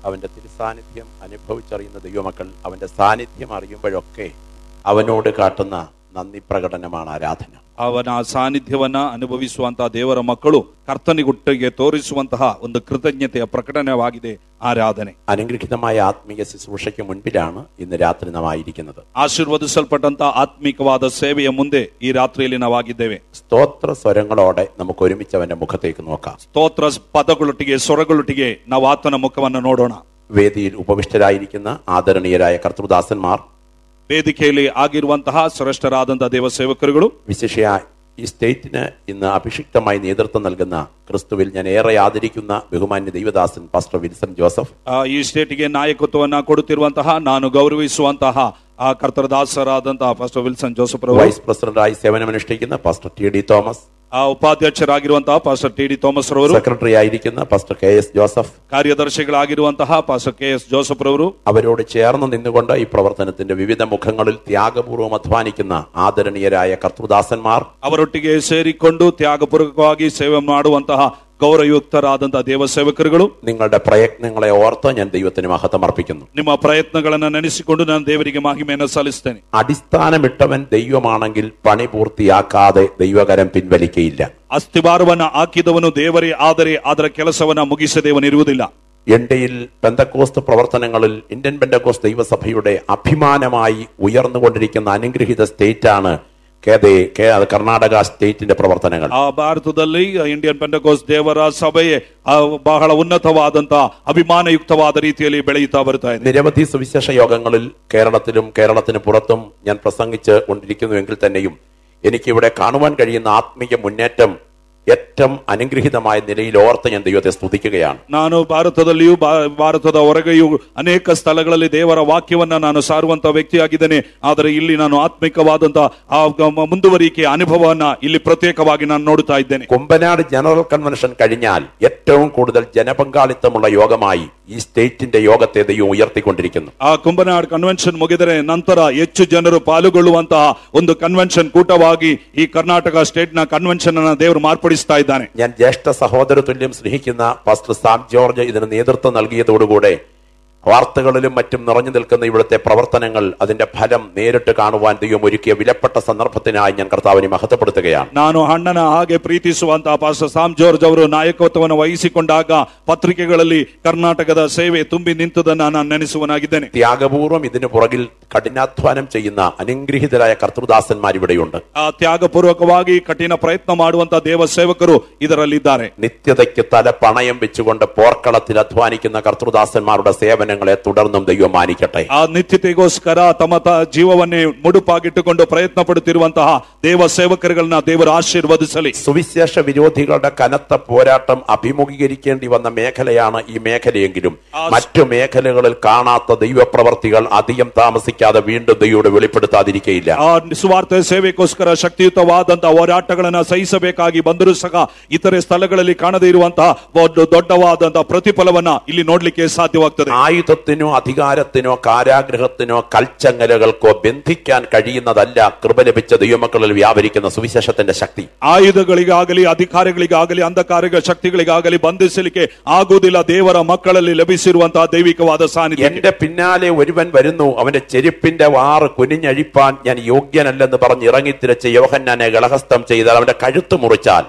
അവന്റെ തിരുസാന്നിധ്യം അനുഭവിച്ചറിയുന്ന ദൈവമക്കൾ അവന്റെ സാന്നിധ്യം അറിയുമ്പോഴൊക്കെ അവനോട് കാട്ടുന്ന നന്ദി പ്രകടനമാണ് ആരാധന ಅವನ ಸಾನ್ನಿಧ್ಯವನ್ನ ಅನುಭವಿಸುವಂತಹ ದೇವರ ಮಕ್ಕಳು ಕರ್ತನಿಗುಟ್ಟಿಗೆ ತೋರಿಸುವಂತಹ ಒಂದು ಕೃತಜ್ಞತೆಯ ಪ್ರಕಟಣವಾಗಿದೆ ಆರಾಧನೆ അനുഗ്രഹിതമായ ആത്മീയ ശുശ്രൂഷയ്ക്ക് മുൻപിലാണ് ഇന്ന് രാത്രി നാം ആയിരിക്കുന്നത് ಆಶೀರ್ವದಿಸಲ್ಪಟ್ಟಂತಹ ಆತ್ಮಿಕವಾದ ಸೇವೆಯ ಮುಂದೆ ಈ ರಾತ್ರಿಯಲ್ಲಿ ನಾವಾಗಿದ್ದೇವೆ സ്തോത്ര സ്വരങ്ങളോടെ നമുക്ക് ഒരുമിച്ച് അവന്റെ മുഖത്തേക്ക് നോക്കാം ಸ್ತೋತ್ರ ಪದಗಳೊಟ್ಟಿಗೆ ಸ್ವರಗಳೊಟ್ಟಿಗೆ ನಾವು ಆತನ ಮುಖವನ್ನು ನೋಡೋಣ വേദിയിൽ ഉപവിഷ്ടരായിരിക്കുന്ന ആദരണീയരായ കർത്തൃദാസന്മാർ ವೇದಿಕೆಯಲ್ಲಿ ಆಗಿರುವಂತಹ ಶ್ರೇಷ್ಠರಾದಂತಹ ದೇವ ಸೇವಕರುಗಳು വിശേഷ ഈ സ്റ്റേറ്റിന് ഇന്ന് അഭിഷിക്തമായി നേതൃത്വം നൽകുന്ന ക്രിസ്തുവിൽ ഞാൻ ഏറെ ആദരിക്കുന്ന ബഹുമാന്യ ദൈവദാസൻ പാസ്റ്റർ വിൽസൺ ജോസഫ് ಆ, ಈ ಸ್ಟೇಟ್ಗೆ ನಾಯಕತ್ವವನ್ನ ಕೊಡುತ್ತಿರುವಂತಹ ನಾನು ಗೌರವಿಸುವಂತಹ ಆ ಕರ್ತರ ದಾಸರಾದಂತಹ ಫಸ್ಟ್ ವಿಲ್ಸನ್ ಜೋಸಫ್ ರವರು വൈസ് പ്രസിഡന്റായി സേവനമനുഷ്ഠിക്കുന്ന പാസ്റ്റർ ടി ഡി തോമസ് ಆ ಉಪಾಧ್ಯಕ್ಷರಾಗಿರುವಂತಹ ಪಾಸ್ಟರ್ ಟಿ ಡಿ ಥೋಮಸ್ ರವರು സെക്രട്ടറി ആയിരിക്കുന്ന പാസ്റ്റർ കെ എസ് ജോസഫ് ಕಾರ್ಯದರ್ಶಿಗಳಾಗಿರುವಂತಹ ಪಾಸ್ಟರ್ ಕೆ ಎಸ್ ಜೋಸಫ್ ರವರು അവരോട് ചേർന്ന് നിന്നുകൊണ്ട് ഈ പ്രവർത്തനത്തിന്റെ വിവിധ മുഖങ്ങളിൽ ത്യാഗപൂർവ്വം അധ്വാനിക്കുന്ന ആദരണീയരായ കർത്തൃദാസന്മാർ ಅವರೊಟ್ಟಿಗೆ ಸೇರಿಕೊಂಡು ತ್ಯಾಗಪೂರ್ವಕವಾಗಿ ಸೇವೆ ಮಾಡುವಂತಹ ಗೌರವಯುಕ್ತರಾದಂತಹ ದೇವ ಸೇವಕರುಗಳು നിങ്ങളുടെ പ്രയത്നങ്ങളെ ഓർത്ത് ഞാൻ ദൈവത്തിന് മഹത്വം അർപ്പിക്കുന്നു ನಿಮ್ಮ ಪ್ರಯತ್ನಗಳನ್ನ ನೆನೆಸಿಕೊಂಡು ನಾನು ದೇವರಿಗೆ ಮಹಿಮೆಯನ್ನು ಸಲ್ಲಿಸ್ತೇನೆ അടിസ്ഥാനമിട്ടവൻ ദൈവമാണെങ്കിൽ പണി പൂർത്തിയാക്കാതെ ദൈവകരം പിൻവലിക്കയില്ല ಅಸ್ಥಿವಾರವನ್ನ ಹಾಕಿದವನು ದೇವರೇ ಆದರೆ ಅದರ ಕೆಲಸವನ್ನ ಮುಗಿಸದೇವನಿರುವುದಿಲ್ಲ ഇന്ത്യയിൽ പെന്തക്കോസ്ത് പ്രവർത്തനങ്ങളിൽ ഇന്ത്യൻ പെന്തക്കോസ് ദൈവസഭയുടെ അഭിമാനമായി ഉയർന്നുകൊണ്ടിരിക്കുന്ന അനുഗ്രഹീത സ്റ്റേറ്റാണ് കേദേ കേ കർണാടക സ്റ്റേറ്റിന്റെ പ്രവർത്തനങ്ങൾ ಆ ಭಾರತದಲ್ಲಿ ಇಂಡಿಯನ್ ಪೆಂಡಕೋಸ್ ದೇವರ ಸಭೆಯೇ ಆ, ಬಹಳ ಉನ್ನತವಾದಂತಹ ಅಭಿಮಾನಯುಕ್ತವಾದ ರೀತಿಯಲ್ಲಿ ಬೆಳೆಯುತ್ತಾ ಬರ್ತಾ ಇದೆ നിരവധി സുവിശേഷ യോഗങ്ങളിൽ കേരളത്തിലും കേരളത്തിന് പുറത്തും ഞാൻ പ്രസംഗിച്ച് കൊണ്ടിരിക്കുന്നുവെങ്കിൽ തന്നെയും എനിക്കിവിടെ കാണുവാൻ കഴിയുന്ന ആത്മീയ മുന്നേറ്റം ഏറ്റവും അനുഗ്രഹീതമായ നിലയിൽ ഓർത്ത് ഞാൻ ദൈവത്തെ സ്തുതിക്കുകയാണ് ನಾನು ಭಾರತದಲ್ಲಿಯೂ ಭಾ- ಭಾರತದ ಹೊರಗೆಯೂ ಅನೇಕ ಸ್ಥಳಗಳಲ್ಲಿ ದೇವರ ವಾಕ್ಯವನ್ನ ನಾನು ಸಾರುವಂತ ವ್ಯಕ್ತಿಯಾಗಿದ್ದೇನೆ ಆದರೆ ಇಲ್ಲಿ ನಾನು ಆತ್ಮಿಕವಾದಂತಹ ಆ ಗ- ಮುಂದುವರಿಕೆಯ ಅನುಭವವನ್ನ ಇಲ್ಲಿ ಪ್ರತ್ಯೇಕವಾಗಿ ನಾನು ನೋಡುತ್ತಾ ಇದ್ದೇನೆ കുമ്പനാട് ജനറൽ കൺവെൻഷൻ കഴിഞ്ഞാൽ ഏറ്റവും കൂടുതൽ ജനപങ്കാളിത്തമുള്ള യോഗമായി ഈ സ്റ്റേറ്റിന്റെ യോഗത്തെ ദൈവം ഉയർത്തിക്കൊണ്ടിരിക്കുന്നു ಆ ಕುಂಭನಾಡ್ ಕನ್ವೆನ್ಷನ್ ಮುಗಿದರೆ ನಂತರ ಹೆಚ್ಚು ಜನರು ಪಾಲ್ಗೊಳ್ಳುವಂತಹ ಒಂದು ಕನ್ವೆನ್ಷನ್ ಕೂಟವಾಗಿ ಈ ಕರ್ನಾಟಕ ಸ್ಟೇಟ್ ನ ಕನ್ವೆನ್ಷನ್ ಅನ್ನ ದೇವರು ಮಾರ್ಪಡಿಸ್ತಾ ಇದ್ದಾನೆ ഞാൻ ജ്യേഷ്ഠ സഹോദര തുല്യം സ്നേഹിക്കുന്ന പാസ്റ്റർ സാം ജോർജ് ഇതിന് നേതൃത്വം നൽകിയതോടുകൂടെ വാർത്തകളിലും മറ്റും നിറഞ്ഞു നിൽക്കുന്ന ഇവിടുത്തെ പ്രവർത്തനങ്ങൾ അതിന്റെ ഫലം നേരിട്ട് കാണുവാൻ ദൈവം ഒരുക്കിയ വിലപ്പെട്ട സന്ദർഭത്തിനായി ഞാൻ കർത്താവിനെ മഹത്വപ്പെടുത്തുകയാണ് ನಾನು ಅಣ್ಣನ ಹಾಗೆ ಪ್ರೀತಿಸುವಂತಹ ಪಾಸ್ಟರ್ ಸಾಮ್ ಜಾರ್ಜ್ ಅವರು ನಾಯಕತ್ವವನ್ನು ವಹಿಸಿಕೊಂಡಾಗ ಪತ್ರಿಕೆಗಳಲ್ಲಿ ಕರ್ನಾಟಕದ ಸೇವೆ ತುಂಬಿ ನಿಂತದನ್ನ ನಾನು ನೆನೆಸುವನಾಗಿದ್ದೇನೆ ത്യാഗപൂർവം ഇതിനു പുറകിൽ കഠിനാധ്വാനം ചെയ്യുന്ന അനുഗ്രഹീതരായ കർത്തൃദാസന്മാർ ഇവിടെയുണ്ട് ಆ ತ್ಯಾಗಪೂರ್ವಕವಾಗಿ ಕಠಿಣ ಪ್ರಯತ್ನ ಮಾಡುವಂತಹ ದೇವ ಸೇವಕರು ಇದರಲ್ಲಿದ್ದಾರೆ നിത്യതയ്ക്ക് തല പണയം വെച്ചുകൊണ്ട് പോർക്കളത്തിൽ അധ്വാനിക്കുന്ന കർത്തൃദാസന്മാരുടെ സേവനങ്ങളെ തുടർന്നും ദൈവം മാനിക്കട്ടെ ಆ ನಿತ್ಯತೆಗೋಸ್ಕರ ತಮ್ಮ ತ- ಜೀವವನ್ನೇ ಮುಡುಪಾಗಿಟ್ಟುಕೊಂಡು ಪ್ರಯತ್ನ ಪಡುತ್ತಿರುವಂತಹ ದೇವ ಸೇವಕರುಗಳನ್ನ ದೇವರು ಆಶೀರ್ವದಿಸಲಿ സുവിശേഷ വിരോധികളുടെ കനത്ത പോരാട്ടം അഭിമുഖീകരിക്കേണ്ടി വന്ന മേഖലയാണ് ഈ മേഖലയെങ്കിലും മറ്റു മേഖലകളിൽ കാണാത്ത ദൈവപ്രവർത്തികൾ അധികം താമസിക്കാതെ വീണ്ടും ദൈവോട് വെളിപ്പെടുത്താതിരിക്കയില്ല ಆ ಸುವಾರ್ತೆ ಸೇವೆಗೋಸ್ಕರ ಶಕ್ತಿಯುತವಾದಂತಹ ಹೋರಾಟಗಳನ್ನ ಸಹಿಸಬೇಕಾಗಿ ಬಂದರೂ ಸಹ ಇತರೆ ಸ್ಥಳಗಳಲ್ಲಿ ಕಾಣದೇ ಇರುವಂತಹ ಒಂದು ದೊಡ್ಡವಾದಂತಹ ಪ್ರತಿಫಲವನ್ನ ಇಲ್ಲಿ ನೋಡ್ಲಿಕ್ಕೆ ಸಾಧ್ಯವಾಗ್ತದೆ ആയുധത്തിനോ അധികാരത്തിനോ കാരാഗ്രഹത്തിനോ കൽച്ചങ്ങലകൾക്കോ ബന്ധിക്കാൻ കഴിയുന്നതല്ല കൃപ ലഭിച്ച ദൈവമക്കളിൽ വ്യാപരിക്കുന്ന സുവിശേഷത്തിന്റെ ശക്തി ಆಯುಧಗಳಿಗಾಗಲಿ ಅಧಿಕಾರಿಗಳಿಗಾಗಲಿ ಅಂಧಕಾರಿಕ ಶಕ್ತಿಗಳಿಗಾಗಲಿ ಬಂಧಿಸಲಿಕ್ಕೆ ಆಗುವುದಿಲ್ಲ ದೇವರ ಮಕ್ಕಳಲ್ಲಿ ಲಭಿಸಿರುವಂತಹ ದೈವಿಕವಾದ ಸಾನ್ನಿಧ್ಯ എന്റെ പിന്നാലെ ഒരുവൻ വരുന്നു അവന്റെ ചെരുപ്പിന്റെ വാറ് കുനിഞ്ഞഴിപ്പാൻ ഞാൻ യോഗ്യനല്ലെന്ന് പറഞ്ഞ് ഇറങ്ങിത്തിരച്ച് യോഹന്നാനെ ഗളഹസ്തം ചെയ്താൽ അവന്റെ കഴുത്ത് മുറിച്ചാൽ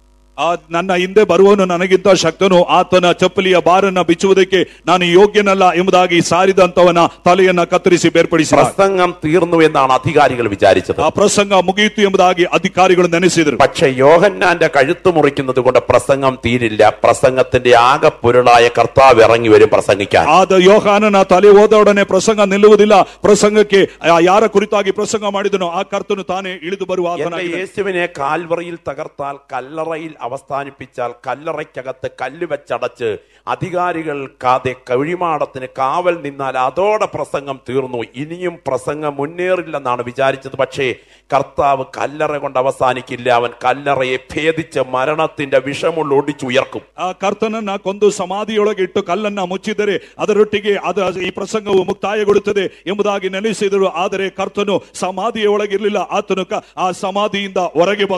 ಆ ನನ್ನ ಹಿಂದೆ ಬರುವವನು ನನಗಿಂತ ಶಕ್ತನು ಆತನ ಚಪ್ಪಲಿಯ ಬಾರನ್ನ ಬಿಚ್ಚುವುದಕ್ಕೆ ನಾನು ಯೋಗ್ಯನಲ್ಲ ಎಂಬುದಾಗಿ ಸಾರಿದಂತವನ ತಲೆಯನ್ನ ಕತ್ತರಿಸಿ ಬೇರ್ಪಡಿಸಿದ പ്രസംഗം തീർന്നു എന്നാണ് അധികാരികൾ വിചാരിച്ചത് ಆ ಪ್ರಸಂಗ ಮುಗಿಯಿತು ಎಂಬುದಾಗಿ ಅಧಿಕಾರಿಗಳು ನೆನೆಸಿದರು പക്ഷെ യോഹന്നാന്റെ കഴുത്ത് മുറിക്കുന്നത് കൊണ്ട് പ്രസംഗം തീരില്ല പ്രസംഗത്തിന്റെ ആകെ പൊരുളായ കർത്താവ് ഇറങ്ങി വരും പ്രസംഗിക്കാൻ ಆದ ಯೋಹಾನನ ತಲೆ ಹೋದೊಡನೆ ಪ್ರಸಂಗ ನಿಲ್ಲುವುದಿಲ್ಲ ಪ್ರಸಂಗಕ್ಕೆ ಆ ಯಾರ ಕುರಿತಾಗಿ ಪ್ರಸಂಗ ಮಾಡಿದನೋ ಆ ಕರ್ತನು ತಾನೇ ಇಳಿದು ಬರುವ എന്റെ ಆತನಾಗಿದ್ದಾನೆ. യേശുവിനെ കാൽവറിയിൽ തകർത്താൽ കല്ലറയിൽ അവസാനിപ്പിച്ചാൽ കല്ലറയ്ക്കകത്ത് കല്ല് വെച്ചടച്ച് അധികാരികൾ കാതെ കഴിമാടത്തിന് കാവൽ നിന്നാൽ അതോടെ പ്രസംഗം തീർന്നു ഇനിയും പ്രസംഗം മുന്നേറില്ലെന്നാണ് വിചാരിച്ചത് പക്ഷേ കർത്താവ് കല്ലറ കൊണ്ട് അവസാനിക്കില്ല അവൻ കല്ലറയെ ഭേദിച്ച് മരണത്തിന്റെ വിഷമുള്ള ഒടിച്ചുയർക്കും ಆ ಕರ್ತನನ್ನ ಕೊಂದು ಸಮಾಧಿಯೊಳಗೆ ಇಟ್ಟು ಕಲ್ಲನ್ನ ಮುಚ್ಚಿದರೆ ಅದರೊಟ್ಟಿಗೆ ಅದ ಈ ಪ್ರಸಂಗವು ಮುಕ್ತಾಯಗೊಳ್ಳುತ್ತದೆ ಎಂಬುದಾಗಿ ನೆನೆಸಿದರು ಆದರೆ ಕರ್ತನು ಸಮಾಧಿಯ ಒಳಗಿರಲಿಲ್ಲ ಆತನು ಕ- ಆ ಸಮಾಧಿಯಿಂದ ಹೊರಗೆ ಬಂದನು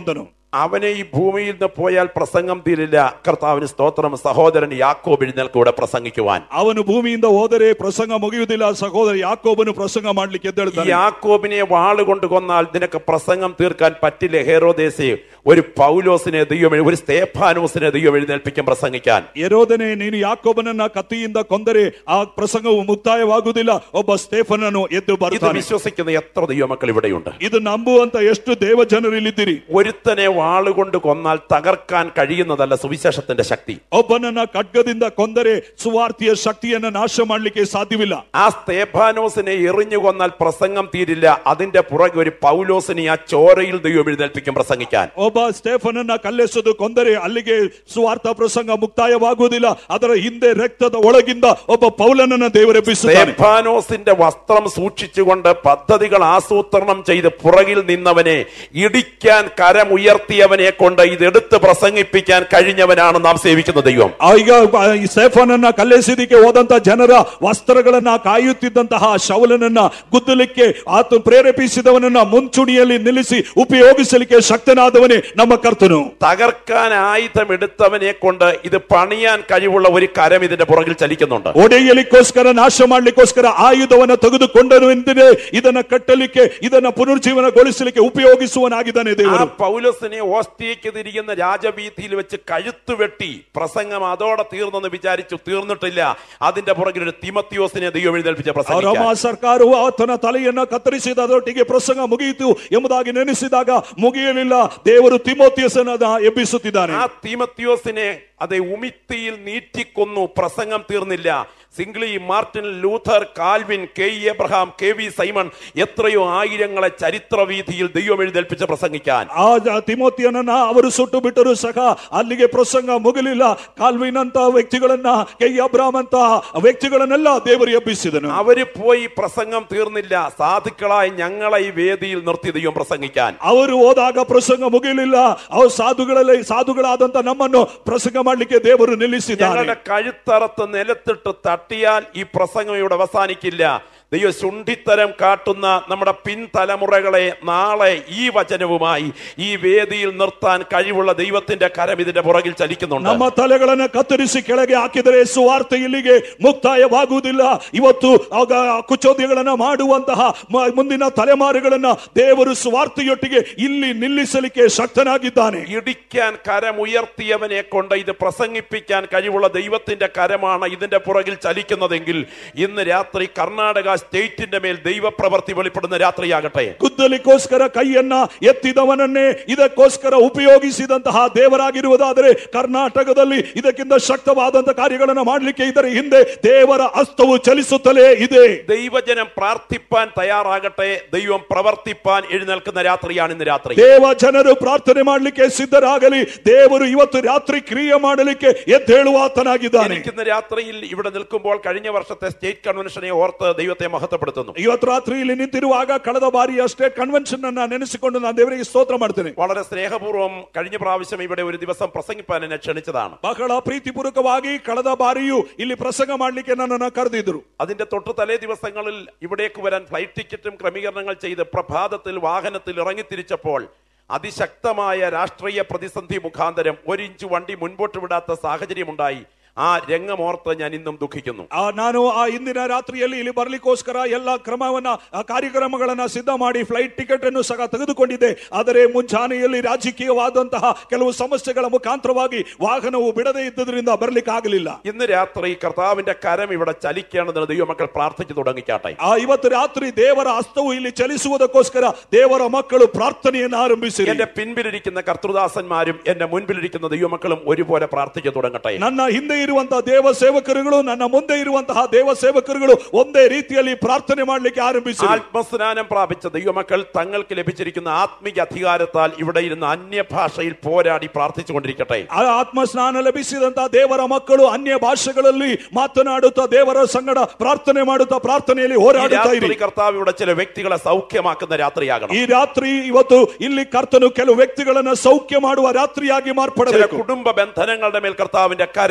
അവനെ ഈ ഭൂമിയിൽ നിന്ന് പോയാൽ പ്രസംഗം തീരില്ല കർത്താവിന് സ്തോത്രം സഹോദരൻ യാക്കോബ് എഴുന്നേൽക്കൂടെ പ്രസംഗിക്കുവാൻ ಅವನು ಭೂಮಿಯಿಂದ ಹೋದರೆ ಪ್ರಸಂಗ ಮುಗಿಯುವುದಿಲ್ಲ ಸಹೋದರ ಯಾಕೋಬನು ಪ್ರಸಂಗ ಮಾಡ್ಲಿಕ್ಕೆ ഈ ಎದ್ದೇಳ್ತಾನೆ യാക്കോബിനെ വാളുകൊണ്ട് കൊന്നാൽ നിനക്ക് പ്രസംഗം തീർക്കാൻ പറ്റില്ല ഹേറോദേശെ ഒരു പൗലോസിനെ ദൈവം എഴു- ഒരു സ്തേഫാനോസിനെ ദൈവം എഴുന്നേൽപ്പിക്കും പ്രസംഗിക്കാൻ ಯರೋದನೆ ನೀನು ಯಾಕೋಬನನ್ನ ಕತ್ತಿಯಿಂದ ಕೊಂದರೆ ಆ ಪ್ರಸಂಗವು ಮುಕ್ತಾಯವಾಗುವುದಿಲ್ಲ ಒಬ್ಬ ಸ್ಟೇಫನನು ಎದ್ದು ഇത് ಬರ್ತಾನೆ വിശ്വസിക്കുന്ന എത്ര ദൈവമക്കൾ ഇവിടെയുണ്ട് ಇದು ನಂಬುವಂತ ಎಷ್ಟು ದೇವ ಜನರಿಲ್ಲಿದ್ದೀರಿ ഒരുത്തനെ വാളുകൊണ്ട് കൊന്നാൽ തകർക്കാൻ കഴിയുന്നതല്ല സുവിശേഷത്തിന്റെ ശക്തി ಒಬ್ಬನನ್ನ ಖಡ್ಗದಿಂದ ಕೊಂದರೆ ಸುವಾರ್ತಿಯ ಶಕ್ತಿಯನ್ನ ನಾಶ ಮಾಡ್ಲಿಕ್ಕೆ ಸಾಧ್ಯವಿಲ್ಲ ആ സ്തേഫാനോസിനെ എറിഞ്ഞു കൊന്നാൽ പ്രസംഗം തീരില്ല അതിന്റെ പുറകെ ഒരു പൗലോസിനെ ആ ചോരയിൽ ദൈവം എഴുന്നേൽപ്പിക്കും പ്രസംഗിക്കാൻ ಒಬ್ಬ ಸ್ಟೇಫನನ್ನ ಕಲ್ಲೆಸೋದು ಕೊಂದರೆ ಅಲ್ಲಿಗೆ ಸುವಾರ್ಥ ಪ್ರಸಂಗ ಮುಕ್ತಾಯವಾಗುವುದಿಲ್ಲ ಅದರ ಹಿಂದೆ ರಕ್ತದ ಒಳಗಿಂದ ಒಬ್ಬ ಪೌಲನನ್ನ ದೇವರೆಬ್ಬಿಸುತ್ತಾನೆ സ്തേഫാനോസിന്റെ വസ്ത്രം സൂക്ഷിച്ചുകൊണ്ട് പദ്ധതികൾ ആസൂത്രണം ചെയ്ത് പുറകിൽ നിന്നവനെ ഇടിക്കാൻ കരമുയർത്തിയവനെ കൊണ്ട് ഇതെടുത്ത് പ്രസംഗിപ്പിക്കാൻ കഴിഞ്ഞവനാണ് നാം സേവിക്കുന്ന ദൈവം ಆ, ಈಗ ಆ, ಈ ಸ್ಟೇಫನನ್ನ ಕಲ್ಲೆಸಿದಿಕ್ಕೆ ಹೋದಂತ ಜನರ ವಸ್ತ್ರಗಳನ್ನ ಕಾಯುತ್ತಿದ್ದಂತಹ ಶೌಲನನ್ನ ಗುದ್ದಲಿಕ್ಕೆ ಆತ ಪ್ರೇರೇಪಿಸಿದವನನ್ನ ಮುಂಚೂಣಿಯಲ್ಲಿ ನಿಲ್ಲಿಸಿ ಉಪಯೋಗಿಸಲಿಕ್ಕೆ ಶಕ್ತನಾದವನೇ ನಮ್ಮ ಕರ್ತನು തകർക്കാൻ ആയുധം എടുത്തവനെ കൊണ്ട് ഇത് പണിയാൻ കഴിവുള്ള ഒരു കരം ഇതിന്റെ പുറകിൽ ചലിക്കുന്നുണ്ട് ಒಡೆಯಲಿಕ್ಕೋಸ್ಕರ ನಾಶ ಮಾಡ್ಲಿಕ್ಕೋಸ್ಕರ ಆಯುಧವನ್ನ ತೆಗೆದುಕೊಂಡನು ಎಂದರೆ ಇದನ್ನ ಕಟ್ಟಲಿಕ್ಕೆ ಇದನ್ನ ಪುನರುಜ್ಜೀವನಗೊಳಿಸಲಿಕ್ಕೆ ಉಪಯೋಗಿಸುವನಾಗಿದ್ದಾನೆ ആ ದೇವರು പൗലോസിനെ ഓസ്റ്റിയയ്ക്ക് തിരിയുന്ന രാജവീതിയിൽ വെച്ച് കഴുത്ത് വെട്ടി പ്രസംഗം അതോടെ തീർന്നെന്ന് വിചാരിച്ചു തീർന്നിട്ടില്ല അതിന്റെ പുറകിൽ ഒരു തിമത്തിയോസിനെ ദൈവം എഴുന്നേൽപ്പിച്ച ಆ പ്രസംഗിക്കാൻ ರೋಮ ಸರ್ಕಾರವು ಆತನ ತಲೆಯನ್ನ ಕತ್ತರಿಸಿದ ಅದರೊಟ್ಟಿಗೆ ಪ್ರಸಂಗ ಮುಗಿಯಿತು ಎಂಬುದಾಗಿ ನೆನೆಸಿದಾಗ ಮುಗಿಯಲಿಲ್ಲ ದೇವರು ತಿಮೋತಿಯಸನ ಎಬ್ಬಿಸುತ್ತಿದ್ದಾನೆ ആ തിമത്തിയോസിനെ അതെ ഉമിത്തിയിൽ നീറ്റിക്കൊന്നു പ്രസംഗം തീർന്നില്ല Zwingli Martin Luther Calvin K E Abraham K V Simon എത്രയോ ആയിരങ്ങളെ ചരിത്രവീതിയിൽ ദൈവം എഴുന്നേൽപ്പിച്ച് പ്രസംഗിക്കാൻ ಆ ಜ- ತಿಮೋತಿಯನನ್ನ ಅವರು ಸುಟ್ಟು ಬಿಟ್ಟರು ಸಹ ಅಲ್ಲಿಗೆ ಪ್ರಸಂಗ ಮುಗಲಿಲ್ಲ ಕಾಲ್ವಿನ್ ಅಂತ ವ್ಯಕ್ತಿಗಳನ್ನ ಕೈ ಅಬ್ರಾಮ್ ಅಂತ ವ್ಯಕ್ತಿಗಳನ್ನೆಲ್ಲ ದೇವರು ಎಬ್ಬಿಸಿದನು അവര് പോയി പ്രസംഗം തീർന്നില്ല സാധുക്കളായി ഞങ്ങളെ ഈ വേദിയിൽ നിർത്തി ദൈവം പ്രസംഗിക്കാൻ ಅವರು ಹೋದಾಗ ಪ್ರಸಂಗ ಮುಗಿಲಿಲ್ಲ ಅವರು ಸಾಧುಗಳಲ್ಲಿ ಸಾಧುಗಳಾದಂತ ನಮ್ಮನ್ನು ಪ್ರಸಂಗ ಮಾಡ್ಲಿಕ್ಕೆ ದೇವರು ನಿಲ್ಲಿಸಿದ್ದಾರೆ ഞങ്ങളുടെ കഴുത്തറത്ത് നിലത്തിട്ട് തട്ടിയാൽ ഈ പ്രസംഗം ഇവിടെ അവസാനിക്കില്ല ദൈവ ശുണ്ഠിത്തരം കാട്ടുന്ന നമ്മുടെ പിൻതലമുറകളെ നാളെ ഈ വചനവുമായി ഈ വേദിയിൽ നിർത്താൻ കഴിവുള്ള ദൈവത്തിന്റെ കരം ഇതിന്റെ പുറകിൽ ചലിക്കുന്നുണ്ട് ನಮ್ಮ ತಲೆಗಳನ್ನ ಕತ್ತರಿಸಿ ಕೆಳಗೆ ಹಾಕಿದರೆ ಸುವಾರ್ತೆ ಇಲ್ಲಿಗೆ ಮುಕ್ತಾಯವಾಗುವುದಿಲ್ಲ ಇವತ್ತು ಆಗ ಕುಚೋದ್ಯಗಳನ್ನ ಮಾಡುವಂತಹ ಮ- ಮುಂದಿನ ತಲೆಮಾರುಗಳನ್ನ ದೇವರು ಸುವಾರ್ತೆಯೊಟ್ಟಿಗೆ ಇಲ್ಲಿ ನಿಲ್ಲಿಸಲಿಕ್ಕೆ ಶಕ್ತನಾಗಿದ್ದಾನೆ ഇടിക്കാൻ കരമുയർത്തിയവനെ കൊണ്ട് ഇത് പ്രസംഗിപ്പിക്കാൻ കഴിവുള്ള ദൈവത്തിന്റെ കരമാണ് ഇതിന്റെ പുറകിൽ ചലിക്കുന്നതെങ്കിൽ ഇന്ന് രാത്രി കർണാടക സ്റ്റേറ്റിന്റെ മേൽ ദൈവപ്രവർത്തി വെളിപ്പെടുന്ന രാത്രിയാകട്ടെ ಗುದ್ದಲಿಕ್ಕೋಸ್ಕರ ಕೈಯನ್ನ ಎತ್ತಿದವನನ್ನೇ ಇದಕ್ಕೋಸ್ಕರ ಉಪಯೋಗಿಸಿದಂತಹ ದೇವರಾಗಿರುವುದಾದರೆ ಕರ್ನಾಟಕದಲ್ಲಿ ಇದಕ್ಕಿಂತ ಶಕ್ತವಾದಂತಹ ಕಾರ್ಯಗಳನ್ನು ಮಾಡಲಿಕ್ಕೆ ಇದರ ಹಿಂದೆ ದೇವರ ಹಸ್ತವು ಚಲಿಸುತ್ತಲೇ ಇದೆ ദൈവജനം പ്രാർത്ഥിപ്പാൻ തയ്യാറാകട്ടെ ദൈവം പ്രവർത്തിപ്പാൻ എഴുന്നേൽക്കുന്ന രാത്രിയാണ് ഇന്ന് രാത്രി ದೇವ ಜನರು ಪ್ರಾರ್ಥನೆ ಮಾಡಲಿಕ್ಕೆ ಸಿದ್ಧರಾಗಲಿ ದೇವರು ಇವತ್ತು ರಾತ್ರಿ ಕ್ರಿಯೆ ಮಾಡಲಿಕ್ಕೆ ಎದ್ದೇಳುವಾತನಾಗಿದ್ದಾನೆ എനിക്കിന്ന് രാത്രിയിൽ ഇവിടെ നിൽക്കുമ്പോൾ കഴിഞ്ഞ വർഷത്തെ സ്റ്റേറ്റ് കൺവെൻഷനെ ഓർത്ത് ദൈവത്തെ മഹത്വപ്പെടുത്തുന്നു ಇವತ್ತು ರಾತ್ರಿ ಇಲ್ಲಿ ನಿಂತಿರುವಾಗ ಕಳೆದ ಬಾರಿಯ ಸ್ಟೇಟ್ ಕನ್ವೆನ್ಷನ್ ಅನ್ನ ನೆನೆಸಿಕೊಂಡು ನಾನು ದೇವರಿಗೆ ಸ್ತೋತ್ರ ಮಾಡ್ತೇನೆ വളരെ സ്നേഹപൂർവ്വം കഴിഞ്ഞ പ്രാവശ്യം ഇവിടെ ഒരു ദിവസം പ്രസംഗിപ്പാൻ എന്നെ ക്ഷണിച്ചതാണ് ಬಹಳ ಪ್ರೀತಿಪೂರ್ವಕವಾಗಿ ಕಳೆದ ಬಾರಿಯೂ ಇಲ್ಲಿ ಪ್ರಸಂಗ ಮಾಡಲಿಕ್ಕೆ ನನ್ನನ್ನು ಕರೆದಿದ್ರು അതിന്റെ തൊട്ടു തലേ ദിവസങ്ങളിൽ ഇവിടേക്ക് വരാൻ ഫ്ലൈറ്റ് ടിക്കറ്റും ക്രമീകരണങ്ങൾ ചെയ്ത് പ്രഭാതത്തിൽ വാഹനത്തിൽ ഇറങ്ങിത്തിരിച്ചപ്പോൾ അതിശക്തമായ രാഷ്ട്രീയ പ്രതിസന്ധി മുഖാന്തരം ഒരു ഇഞ്ച് വണ്ടി മുൻപോട്ട് വിടാത്ത സാഹചര്യമുണ്ടായി ആ രംഗമോർത്ത് ഞാൻ ഇന്നും ദുഃഖിക്കുന്നു ಆ, ನಾನು ಆ ಇಂದಿನ ರಾತ್ರಿಯಲ್ಲಿ ಇಲ್ಲಿ ಬರ್ಲಿಕ್ಕೋಸ್ಕರ ಎಲ್ಲ ಕ್ರಮವನ್ನ ಆ ಕಾರ್ಯಕ್ರಮಗಳನ್ನ ಸಿದ್ಧ ಮಾಡಿ ಫ್ಲೈಟ್ ಟಿಕೆಟ್ ಅನ್ನು ಸಹ ತೆಗೆದುಕೊಂಡಿದ್ದೆ ಆದರೆ ಮುಂಜಾನೆಯಲ್ಲಿ ರಾಜಕೀಯವಾದಂತಹ ಕೆಲವು ಸಮಸ್ಯೆಗಳ ಮುಖಾಂತರವಾಗಿ ವಾಹನವು ಬಿಡದೇ ಇದ್ದದ್ರಿಂದ ಬರ್ಲಿಕ್ಕೆ ಆಗಲಿಲ್ಲ ഇന്ന് രാത്രി കർത്താവിന്റെ കരം ഇവിടെ ചലിക്കുകയാണെന്ന് ദൈവമക്കൾ പ്രാർത്ഥിച്ചു തുടങ്ങിക്കാട്ടെ ಆ ಇವತ್ತು ರಾತ್ರಿ ದೇವರ ಹಸ್ತವು ಇಲ್ಲಿ ಚಲಿಸುವುದಕ್ಕೋಸ್ಕರ ದೇವರ ಮಕ್ಕಳು ಪ್ರಾರ್ಥನೆಯನ್ನು ಆರಂಭಿಸಿರಿ എന്റെ പിൻപിലിരിക്കുന്ന കർത്തൃദാസന്മാരും എന്റെ മുൻപിലിരിക്കുന്ന ദൈവമക്കളും ഒരുപോലെ പ്രാർത്ഥിച്ചു തുടങ്ങട്ടെ ನನ್ನ ಹಿಂದೆ ಇರುವಂತಹ ದೇವ ಸೇವಕರುಗಳು ನನ್ನ ಮುಂದೆ ಇರುವಂತಹ ದೇವ ಸೇವಕರುಗಳು ಒಂದೇ ರೀತಿಯಲ್ಲಿ ಪ್ರಾರ್ಥನೆ ಮಾಡಲಿಕ್ಕೆ ಆರಂಭಿಸಿರಿ ആത്മസ്നാനം പ്രാപിച്ച ദൈവമക്കൾ തങ്ങൾക്ക് ലഭിച്ചിരിക്കുന്ന ആത്മിക അധികാരത്താൽ ഇവിടെ ഇരുന്ന് അന്യഭാഷയിൽ പോരാടി പ്രാർത്ഥിച്ചുകൊണ്ടിരിക്കട്ടെ ಆ ಆತ್ಮ ಸ್ನಾನ ಲಭಿಸಿದಂತಹ ದೇವರ ಮಕ್ಕಳು ಅನ್ಯ ಭಾಷೆಗಳಲ್ಲಿ ಮಾತನಾಡುತ್ತಾ ದೇವರ ಸಂಗಡ ಪ್ರಾರ್ಥನೆ ಮಾಡುತ್ತಾ ಪ್ರಾರ್ಥನೆಯಲ್ಲಿ ഈ ಹೋರಾಡುತ್ತಾ ಇರಿ രാത്രി കർത്താവ് ഇവിടെ ചില വ്യക്തികളെ സൗഖ്യമാക്കുന്ന രാത്രിയാകണം ಈ ರಾತ್ರಿ ಇವತ್ತು ಇಲ್ಲಿ ಕರ್ತನು ಕೆಲವು ವ್ಯಕ್ತಿಗಳನ್ನ ಸೌಖ್ಯ ಮಾಡುವ ರಾತ್ರಿಯಾಗಿ ചില ಮಾರ್ಪಡಬೇಕು കുടുംബ ബന്ധനങ്ങളുടെ മേൽ കർത്താവിന്റെ കരം ഈ രാത്രി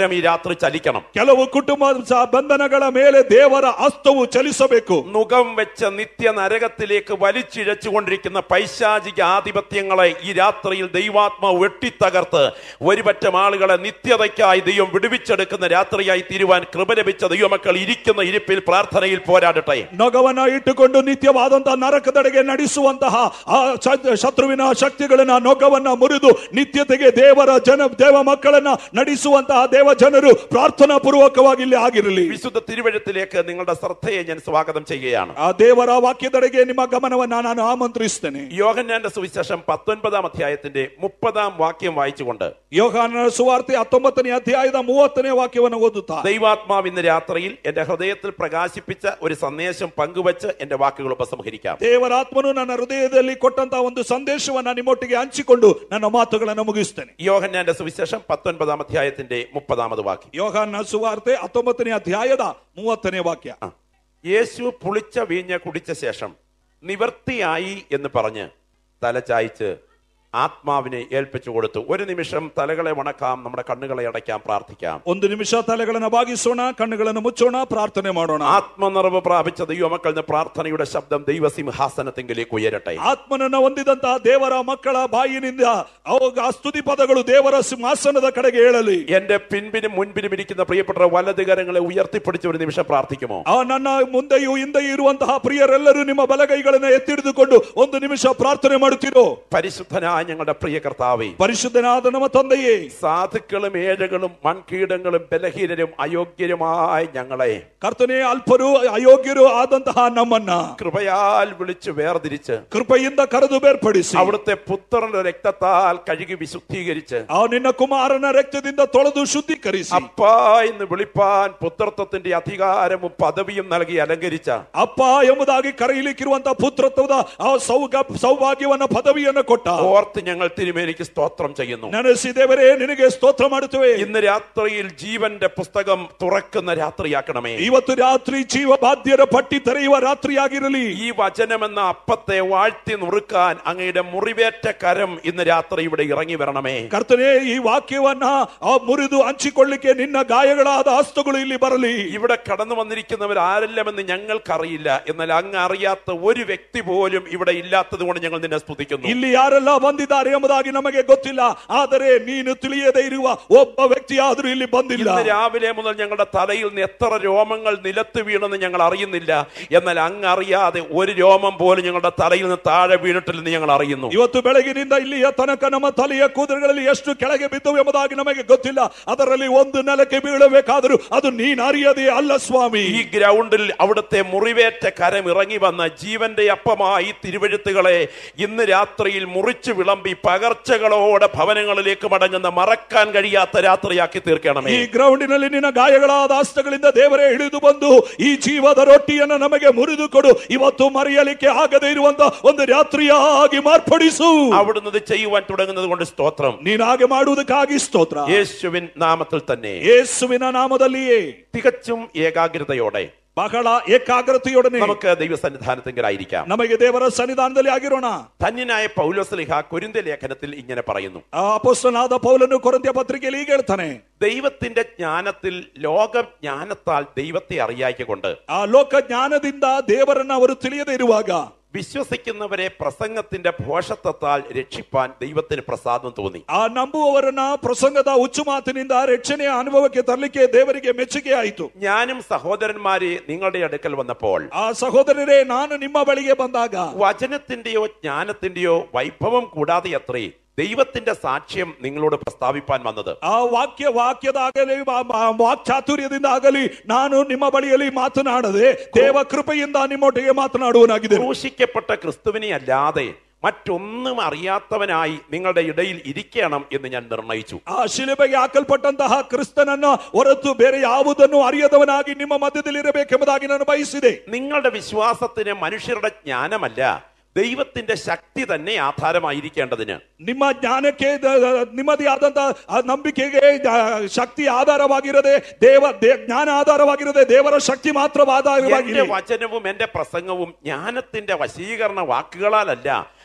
രാത്രി ചലിക്കണം ಕೆಲವು ಕುಟುಂಬ ಸ- ಬಂಧನಗಳ ಮೇಲೆ ದೇವರ ಹಸ್ತವು ಚಲಿಸಬೇಕು മുഖം വെച്ച നിത്യ നരകത്തിലേക്ക് വലിച്ചിഴച്ചുകൊണ്ടിരിക്കുന്ന പൈശാചിക ആധിപത്യങ്ങളെ ഈ രാത്രിയിൽ ദൈവാത്മാവ് വെട്ടിത്തകർത്ത് ഒരുപറ്റം ആളുകളെ നിത്യതയ്ക്കായി ദൈവം വിടുവിച്ചെടുക്കുന്ന രാത്രിയായി തീരുവാൻ കൃപ ലഭിച്ച ദൈവമക്കൾ ഇരിക്കുന്ന ഇരിപ്പിൽ പ്രാർത്ഥനയിൽ പോരാടട്ടെ ನೊಗವನ್ನ ಇಟ್ಟುಕೊಂಡು ನಿತ್ಯವಾದಂತಹ ನರಕದೆಡೆಗೆ ನಡೆಸುವಂತಹ ಆ ಶ- ಶತ್ರುವಿನ ಶಕ್ತಿಗಳನ್ನ ನೊಗವನ್ನ ಮುರಿದು ನಿತ್ಯತೆಗೆ ದೇವರ ಜನ ದೇವ ಮಕ್ಕಳನ್ನ ನಡೆಸುವಂತಹ ದೇವ ಜನರು ಪ್ರಾರ್ಥನಾ ಪೂರ್ವಕವಾಗಿ ಇಲ್ಲಿ ಆಗಿರಲಿ വിശുദ്ധ തിരുവഴുത്തിലേക്ക് നിങ്ങളുടെ ശ്രദ്ധയെ ഞാൻ സ്വാഗതം ചെയ്യുകയാണ് ಆ ದೇವರ ವಾಕ್ಯದೆಡೆಗೆ ನಿಮ್ಮ ಗಮನವನ್ನ ನಾನು ಆಮಂತ್ರಿಸ್ತೇನೆ യോഹന്നാന്റെ സുവിശേഷം പത്തൊൻപതാം അധ്യായത്തിന്റെ മുപ്പതാം വാക്യം വായിച്ചുകൊണ്ട് ಯೋಹಾನನ ಸುವಾರ್ತೆ ಹತ್ತೊಂಬತ್ತನೇ ಅಧ್ಯಾಯದ ಮೂವತ್ತನೇ ವಾಕ್ಯವನ್ನು ಓದುತ್ತಾ ദൈവാത്മാവ് ഇന്ന് രാത്രിയിൽ എന്റെ ഹൃദയത്തിൽ പ്രകാശിപ്പിച്ച ഒരു സന്ദേശം പങ്കുവച്ച് എന്റെ വാക്കുകൾ ഉപസംഹരിക്കാം ದೇವರಾತ್ಮನು ನನ್ನ ಹೃದಯದಲ್ಲಿ ಕೊಟ್ಟಂತಹ ಒಂದು ಸಂದೇಶವನ್ನ ನಿಮ್ಮೊಟ್ಟಿಗೆ ಹಂಚಿಕೊಂಡು ನನ್ನ ಮಾತುಗಳನ್ನು ಮುಗಿಸ್ತೇನೆ യോഹന്നാന്റെ സുവിശേഷം പത്തൊൻപതാം അധ്യായത്തിന്റെ മുപ്പതാമത് വാക്യം ಯೋಹಾನ ಸುವಾರ್ತೆ ಹತ್ತೊಂಬತ್ತನೇ ಅಧ್ಯಾಯದ ಮೂವತ್ತನೇ ವಾಕ್ಯ ആ. യേശു പുളിച്ച വീഞ്ഞ് കുടിച്ച ശേഷം നിവർത്തിയായി എന്ന് പറഞ്ഞ് തല ചായ്ച്ച് ആത്മാവിനെ ഏൽപ്പിച്ചു കൊടുത്തു ഒരു നിമിഷം തലകളെ വണക്കാം നമ്മുടെ കണ്ണുകളെ അടയ്ക്കാം പ്രാർത്ഥിക്കാം ಒಂದು ನಿಮಿಷ ತಲೆಗಳನ್ನು ಬಾಗಿಸೋಣ ಕಣ್ಣುಗಳನ್ನು ಮುಚ್ಚೋಣ ಪ್ರಾರ್ಥನೆ ಮಾಡೋಣ ആത്മനിറവ് പ്രാപിച്ച ദൈവമക്കൾ ഇന്ന് പ്രാർത്ഥനയുടെ ശബ്ദം ദൈവസിംഹാസനത്തെങ്കിലേക്ക് ഉയരട്ടെ ಆತ್ಮನನ್ನ ಹೊಂದಿದಂತಹ ದೇವರ ಮಕ್ಕಳ ಬಾಯಿನಿಂದ ಅವಾಗ ಆ ಸ್ತುತಿ ಪದಗಳು ದೇವರ ಸಿಂಹಾಸನದ ಕಡೆಗೆ ಹೇಳಲಿ എന്റെ പിൻപിനും മുൻപിനും ഇരിക്കുന്ന പ്രിയപ്പെട്ട വലതുകരങ്ങളെ ഉയർത്തിപ്പിടിച്ച് ഒരു നിമിഷം പ്രാർത്ഥിക്കുമോ ಆ ನನ್ನ ಮುಂದೆಯೂ ಹಿಂದೆಯೂ ಇರುವಂತಹ ಪ್ರಿಯರೆಲ್ಲರೂ ನಿಮ್ಮ ಬಲಗೈಗಳನ್ನು ಎತ್ತಿಡಿದುಕೊಂಡು ಒಂದು ನಿಮಿಷ ಪ್ರಾರ್ಥನೆ ಮಾಡುತ್ತೀರೋ പരിശുദ്ധനായ ഞങ്ങളുടെ പ്രിയ കർത്താവേ ಪರಿಶುದ್ಧನಾದ ನಮ್ಮ ತಂದೆಯೇ സാധുക്കളും ഏഴകളും മൺകീടങ്ങളും ബലഹീനരും അയോഗ്യരുമായ ഞങ്ങളെ ಕರ್ತನೆ ಅಲ್ಪರು ಅಯೋಗ್ಯರು ಆದಂತಹ ನಮ್ಮನ್ನ കൃപയാൽ വിളിച്ച് വേർതിരിച്ച് ಕೃಪೆಯಿಂದ ಕರೆದು ಬೇರ್ಪಡಿಸಿ അവിടുത്തെ പുത്രന്റെ രക്തത്താൽ കഴുകി വിശുദ്ധീകരിച്ച് ಆ ನಿನ್ನ ಕುಮಾರನ ರಕ್ತದಿಂದ ತೊಳೆದು ಶುದ್ಧೀಕರಿಸಿ അപ്പ എന്ന് വിളിപ്പാൻ പുത്രത്വത്തിന്റെ അധികാരവും പദവിയും നൽകി അലങ്കരിച്ച ಅಪ್ಪ ಎಂಬುದಾಗಿ ಕರೆಯಲಿಕ್ಕಿರುವಂತಹ ಪುತ್ರತ್ವದ ಆ ಸೌಗ ಸೌಭಾಗ್ಯವನ್ನ ಪದವಿಯನ್ನು ಕೊಟ್ಟ ഓർത്ത് ഞങ്ങൾ തിരുമേനിക്ക് സ്തോത്രം ചെയ്യുന്നു ನೆನೆಸಿ ದೇವರೇ ನಿನಗೆ ಸ್ತೋತ್ರ ಮಾಡುತ್ತೇವೆ ഇന്ന് രാത്രിയിൽ ജീവന്റെ പുസ്തകം തുറക്കുന്ന രാത്രിയാക്കണമേ ಇವತ್ತು ರಾತ್ರಿ ಜೀವ ಬಾಧ್ಯರ ಪಟ್ಟಿ ತೆರೆಯುವ ರಾತ್ರಿಯಾಗಿರಲಿ ഈ വചനമെന്ന അപ്പത്തെ വാഴ്ത്തി നുറുക്കാൻ അങ്ങയുടെ മുറിവേറ്റ കരം ഇന്ന് രാത്രി ഇവിടെ ഇറങ്ങി വരണമേ ಕರ್ತನೆ ಈ ವಾಕ್ಯವನ್ನ ಆ ಮುರಿದು ಹಂಚಿಕೊಳ್ಳಿಕ್ಕೆ ನಿನ್ನ ಗಾಯಗಳಾದ ಹಸ್ತಗಳು ಇಲ್ಲಿ ಬರಲಿ ഇവിടെ കടന്നു വന്നിരിക്കുന്നവർ ആരെല്ലാമെന്ന് ഞങ്ങൾക്കറിയില്ല എന്നാൽ അങ്ങ് അറിയാത്ത ഒരു വ്യക്തി പോലും ഇവിടെ ഇല്ലാത്തത് കൊണ്ട് ഞങ്ങൾ നിന്നെ സ്തുതിക്കുന്നു ಇಲ್ಲಿ ಯಾರೆಲ್ಲ ಬಂದಿದ್ದಾರೆ ಎಂಬುದಾಗಿ ನಮಗೆ ಗೊತ್ತಿಲ್ಲ ಆದರೆ ನೀನು ತಿಳಿಯದೇ ಇರುವ ಒಬ್ಬ ವ್ಯಕ್ತಿಯಾದ್ರೂ ಇಲ್ಲಿ ಬಂದಿಲ್ಲ ഇന്ന് രാവിലെ മുതൽ ഞങ്ങളുടെ തലയിൽ നിന്ന് എത്ര രോമങ്ങൾ നിലത്ത് വീണെന്ന് ഞങ്ങൾ അറിയുന്നില്ല എന്നാൽ അങ്ങ് അറിയാതെ ഒരു രോമം പോലും ഞങ്ങളുടെ തലയിൽ നിന്ന് താഴെ വീണിട്ടില്ലെന്ന് ഞങ്ങൾ അറിയുന്നു ಇವತ್ತು ಬೆಳಗಿನಿಂದ ಇಲ್ಲಿಯ ತನಕ ನಮ್ಮ ತಲೆಯ ಕೂದಲುಗಳಲ್ಲಿ ಎಷ್ಟು ಕೆಳಗೆ ಬಿದ್ದವು ಎಂಬುದಾಗಿ ನಮಗೆ ಗೊತ್ತಿಲ್ಲ ಅದರಲ್ಲಿ ಒಂದು ನೆಲಕ್ಕೆ ಬೀಳಬೇಕಾದರೂ ಅದು ನೀನು ಅರಿಯದೇ ಅಲ್ಲ ಸ್ವಾಮಿ ഈ ഗ്രൗണ്ടിൽ അവിടുത്തെ മുറിവേറ്റ കരം ഇറങ്ങി വന്ന ജീവന്റെ അപ്പമായി തിരുവഴുത്തുകളെ ഇന്ന് രാത്രിയിൽ മുറിച്ചു വിളമ്പി പകർച്ചകളോടെ ഭവനങ്ങളിലേക്ക് മടങ്ങുന്ന മറക്കാൻ കഴിയാത്ത രാത്രിയാക്കി തീർക്കണമേ ಈ ಗ್ರೌಂಡಿನಲ್ಲಿ ನಿನ್ನ ಗಾಯಗಳಾದ ಹಸ್ತಗಳಿಂದ ದೇವರೇ ಇಳಿದು ಬಂದು ಈ ಜೀವದ ರೊಟ್ಟಿಯನ್ನು ನಮಗೆ ಮುರಿದು ಕೊಡು ಇವತ್ತು ಮರೆಯಲಿಕ್ಕೆ ಆಗದೇ ಇರುವಂತ ಒಂದು ರಾತ್ರಿಯಾಗಿ ಮಾರ್ಪಡಿಸು അവിടുന്ന് ഇത് ചെയ്യുവാൻ തുടങ്ങുന്നത് കൊണ്ട് സ്തോത്രം ನೀನು ಹಾಗೆ ಮಾಡುವುದಕ್ಕಾಗಿ ಸ್ತೋತ್ರ യേശുവിൻ നാമത്തിൽ തന്നെ ಯೇಸುವಿನ ನಾಮದಲ್ಲಿಯೇ തികച്ചും ഏകാഗ്രതയോടെ ಬಹಳ ಏಕಾಗ್ರತೆಯೊಡನೆ നമുക്ക് ദൈവസന്നിധാനത്തെങ്കിലായിരിക്കാം ನಮಗೆ ದೇವರ ಸನ್ನಿಧಾನದಲ್ಲಿ ಆಗಿರೋಣ ധന്യനായ പൗലോസ്ലിഹ കുരിന്ത ലേഖനത്തിൽ ഇങ്ങനെ പറയുന്നു ಆ ಅಪೊಸ್ತಲನಾದ ಪೌಲನು ಕೊರಂತ್ಯ ಪತ್ರಿಕೆಯಲ್ಲಿ ಹೀಗೆ ಹೇಳ್ತಾನೆ ദൈവത്തിന്റെ ജ്ഞാനത്തിൽ ലോകജ്ഞാനത്താൽ ദൈവത്തെ അറിയായിക്കൊണ്ട് ಆ ಲೋಕ ಜ್ಞಾನದಿಂದ ದೇವರನ್ನ ಅವರು ತಿಳಿಯದೇ ಇರುವಾಗ വിശ്വസിക്കുന്നവരെ പ്രസംഗത്തിന്റെ ഭോഷത്വത്താൽ രക്ഷിപ്പാൻ ദൈവത്തിന് പ്രസാദം തോന്നി ಆ ನಂಬುವವರನ್ನ ಪ್ರಸಂಗದ ಹುಚ್ಚು ಮಾತಿನಿಂದ ರಕ್ಷಣೆಯ ಅನುಭವಕ್ಕೆ ತರಲಿಕ್ಕೆ ದೇವರಿಗೆ ಮೆಚ್ಚುಗೆ ಆಯಿತು ഞാനും സഹോദരന്മാരെ നിങ്ങളുടെ അടുക്കൽ വന്നപ്പോൾ ಆ ಸಹೋದರರೇ ನಾನು ನಿಮ್ಮ ಬಳಿಗೆ ಬಂದಾಗ വചനത്തിന്റെയോ ജ്ഞാനത്തിന്റെയോ വൈഭവം കൂടാതെ അത്രേ ദൈവത്തിന്റെ സാക്ഷ്യം നിങ്ങളോട് പ്രസ്താവിപ്പാൻ വന്നത് ಆ ವಾಕ್ಯ ವಾಕ್ಯದಾಗಲಿ ವಾ- ವಾ- ವಾಕ್ಚಾತುರ್ಯದಿಂದ ಆಗಲಿ ನಾನು ನಿಮ್ಮ ಬಳಿಯಲ್ಲಿ ಮಾತನಾಡದೆ ದೇವ ಕೃಪೆಯಿಂದ ನಿಮ್ಮೊಟ್ಟಿಗೆ ಮಾತನಾಡುವನಾಗಿದೆ ക്രൂശിക്കപ്പെട്ട ക്രിസ്തുവിനെ അല്ലാതെ മറ്റൊന്നും അറിയാത്തവനായി നിങ്ങളുടെ ഇടയിൽ ഇരിക്കണം എന്ന് ഞാൻ നിർണയിച്ചു ಆ ಶಿಲುಬೆಗೆ ಹಾಕಲ್ಪಟ್ಟಂತಹ ಕ್ರಿಸ್ತನನ್ನ ಹೊರತು ಬೇರೆ ಯಾವುದನ್ನು ಅರಿಯದವನಾಗಿ ನಿಮ್ಮ ಮಧ್ಯದಲ್ಲಿ ಇರಬೇಕೆಂಬುದಾಗಿ ನಾನು ಬಯಸಿದೆ നിങ്ങളുടെ വിശ്വാസത്തിന് മനുഷ്യരുടെ ജ്ഞാനമല്ല ദൈവത്തിന്റെ ശക്തി തന്നെ ആധാരമായിരിക്കേണ്ടതിന് ನಿಮ್ಮ ಜ್ಞಾನಕ್ಕೆ ದ- ದ- ನಿಮ್ಮದೇ ಆದಂತಹ ಆ ನಂಬಿಕೆಗೆ ಆ, ಶಕ್ತಿ ಆಧಾರವಾಗಿರದೆ ದೇವ ದೇ- ಜ್ಞಾನ ಆಧಾರವಾಗಿರದೆ ದೇವರ ಶಕ್ತಿ ಮಾತ್ರ എന്റെ ಆಧಾರವಾಗಿರಲಿ വചനവും എന്റെ പ്രസംഗവും ജ്ഞാനത്തിന്റെ വശീകരണ വാക്കുകളാലല്ല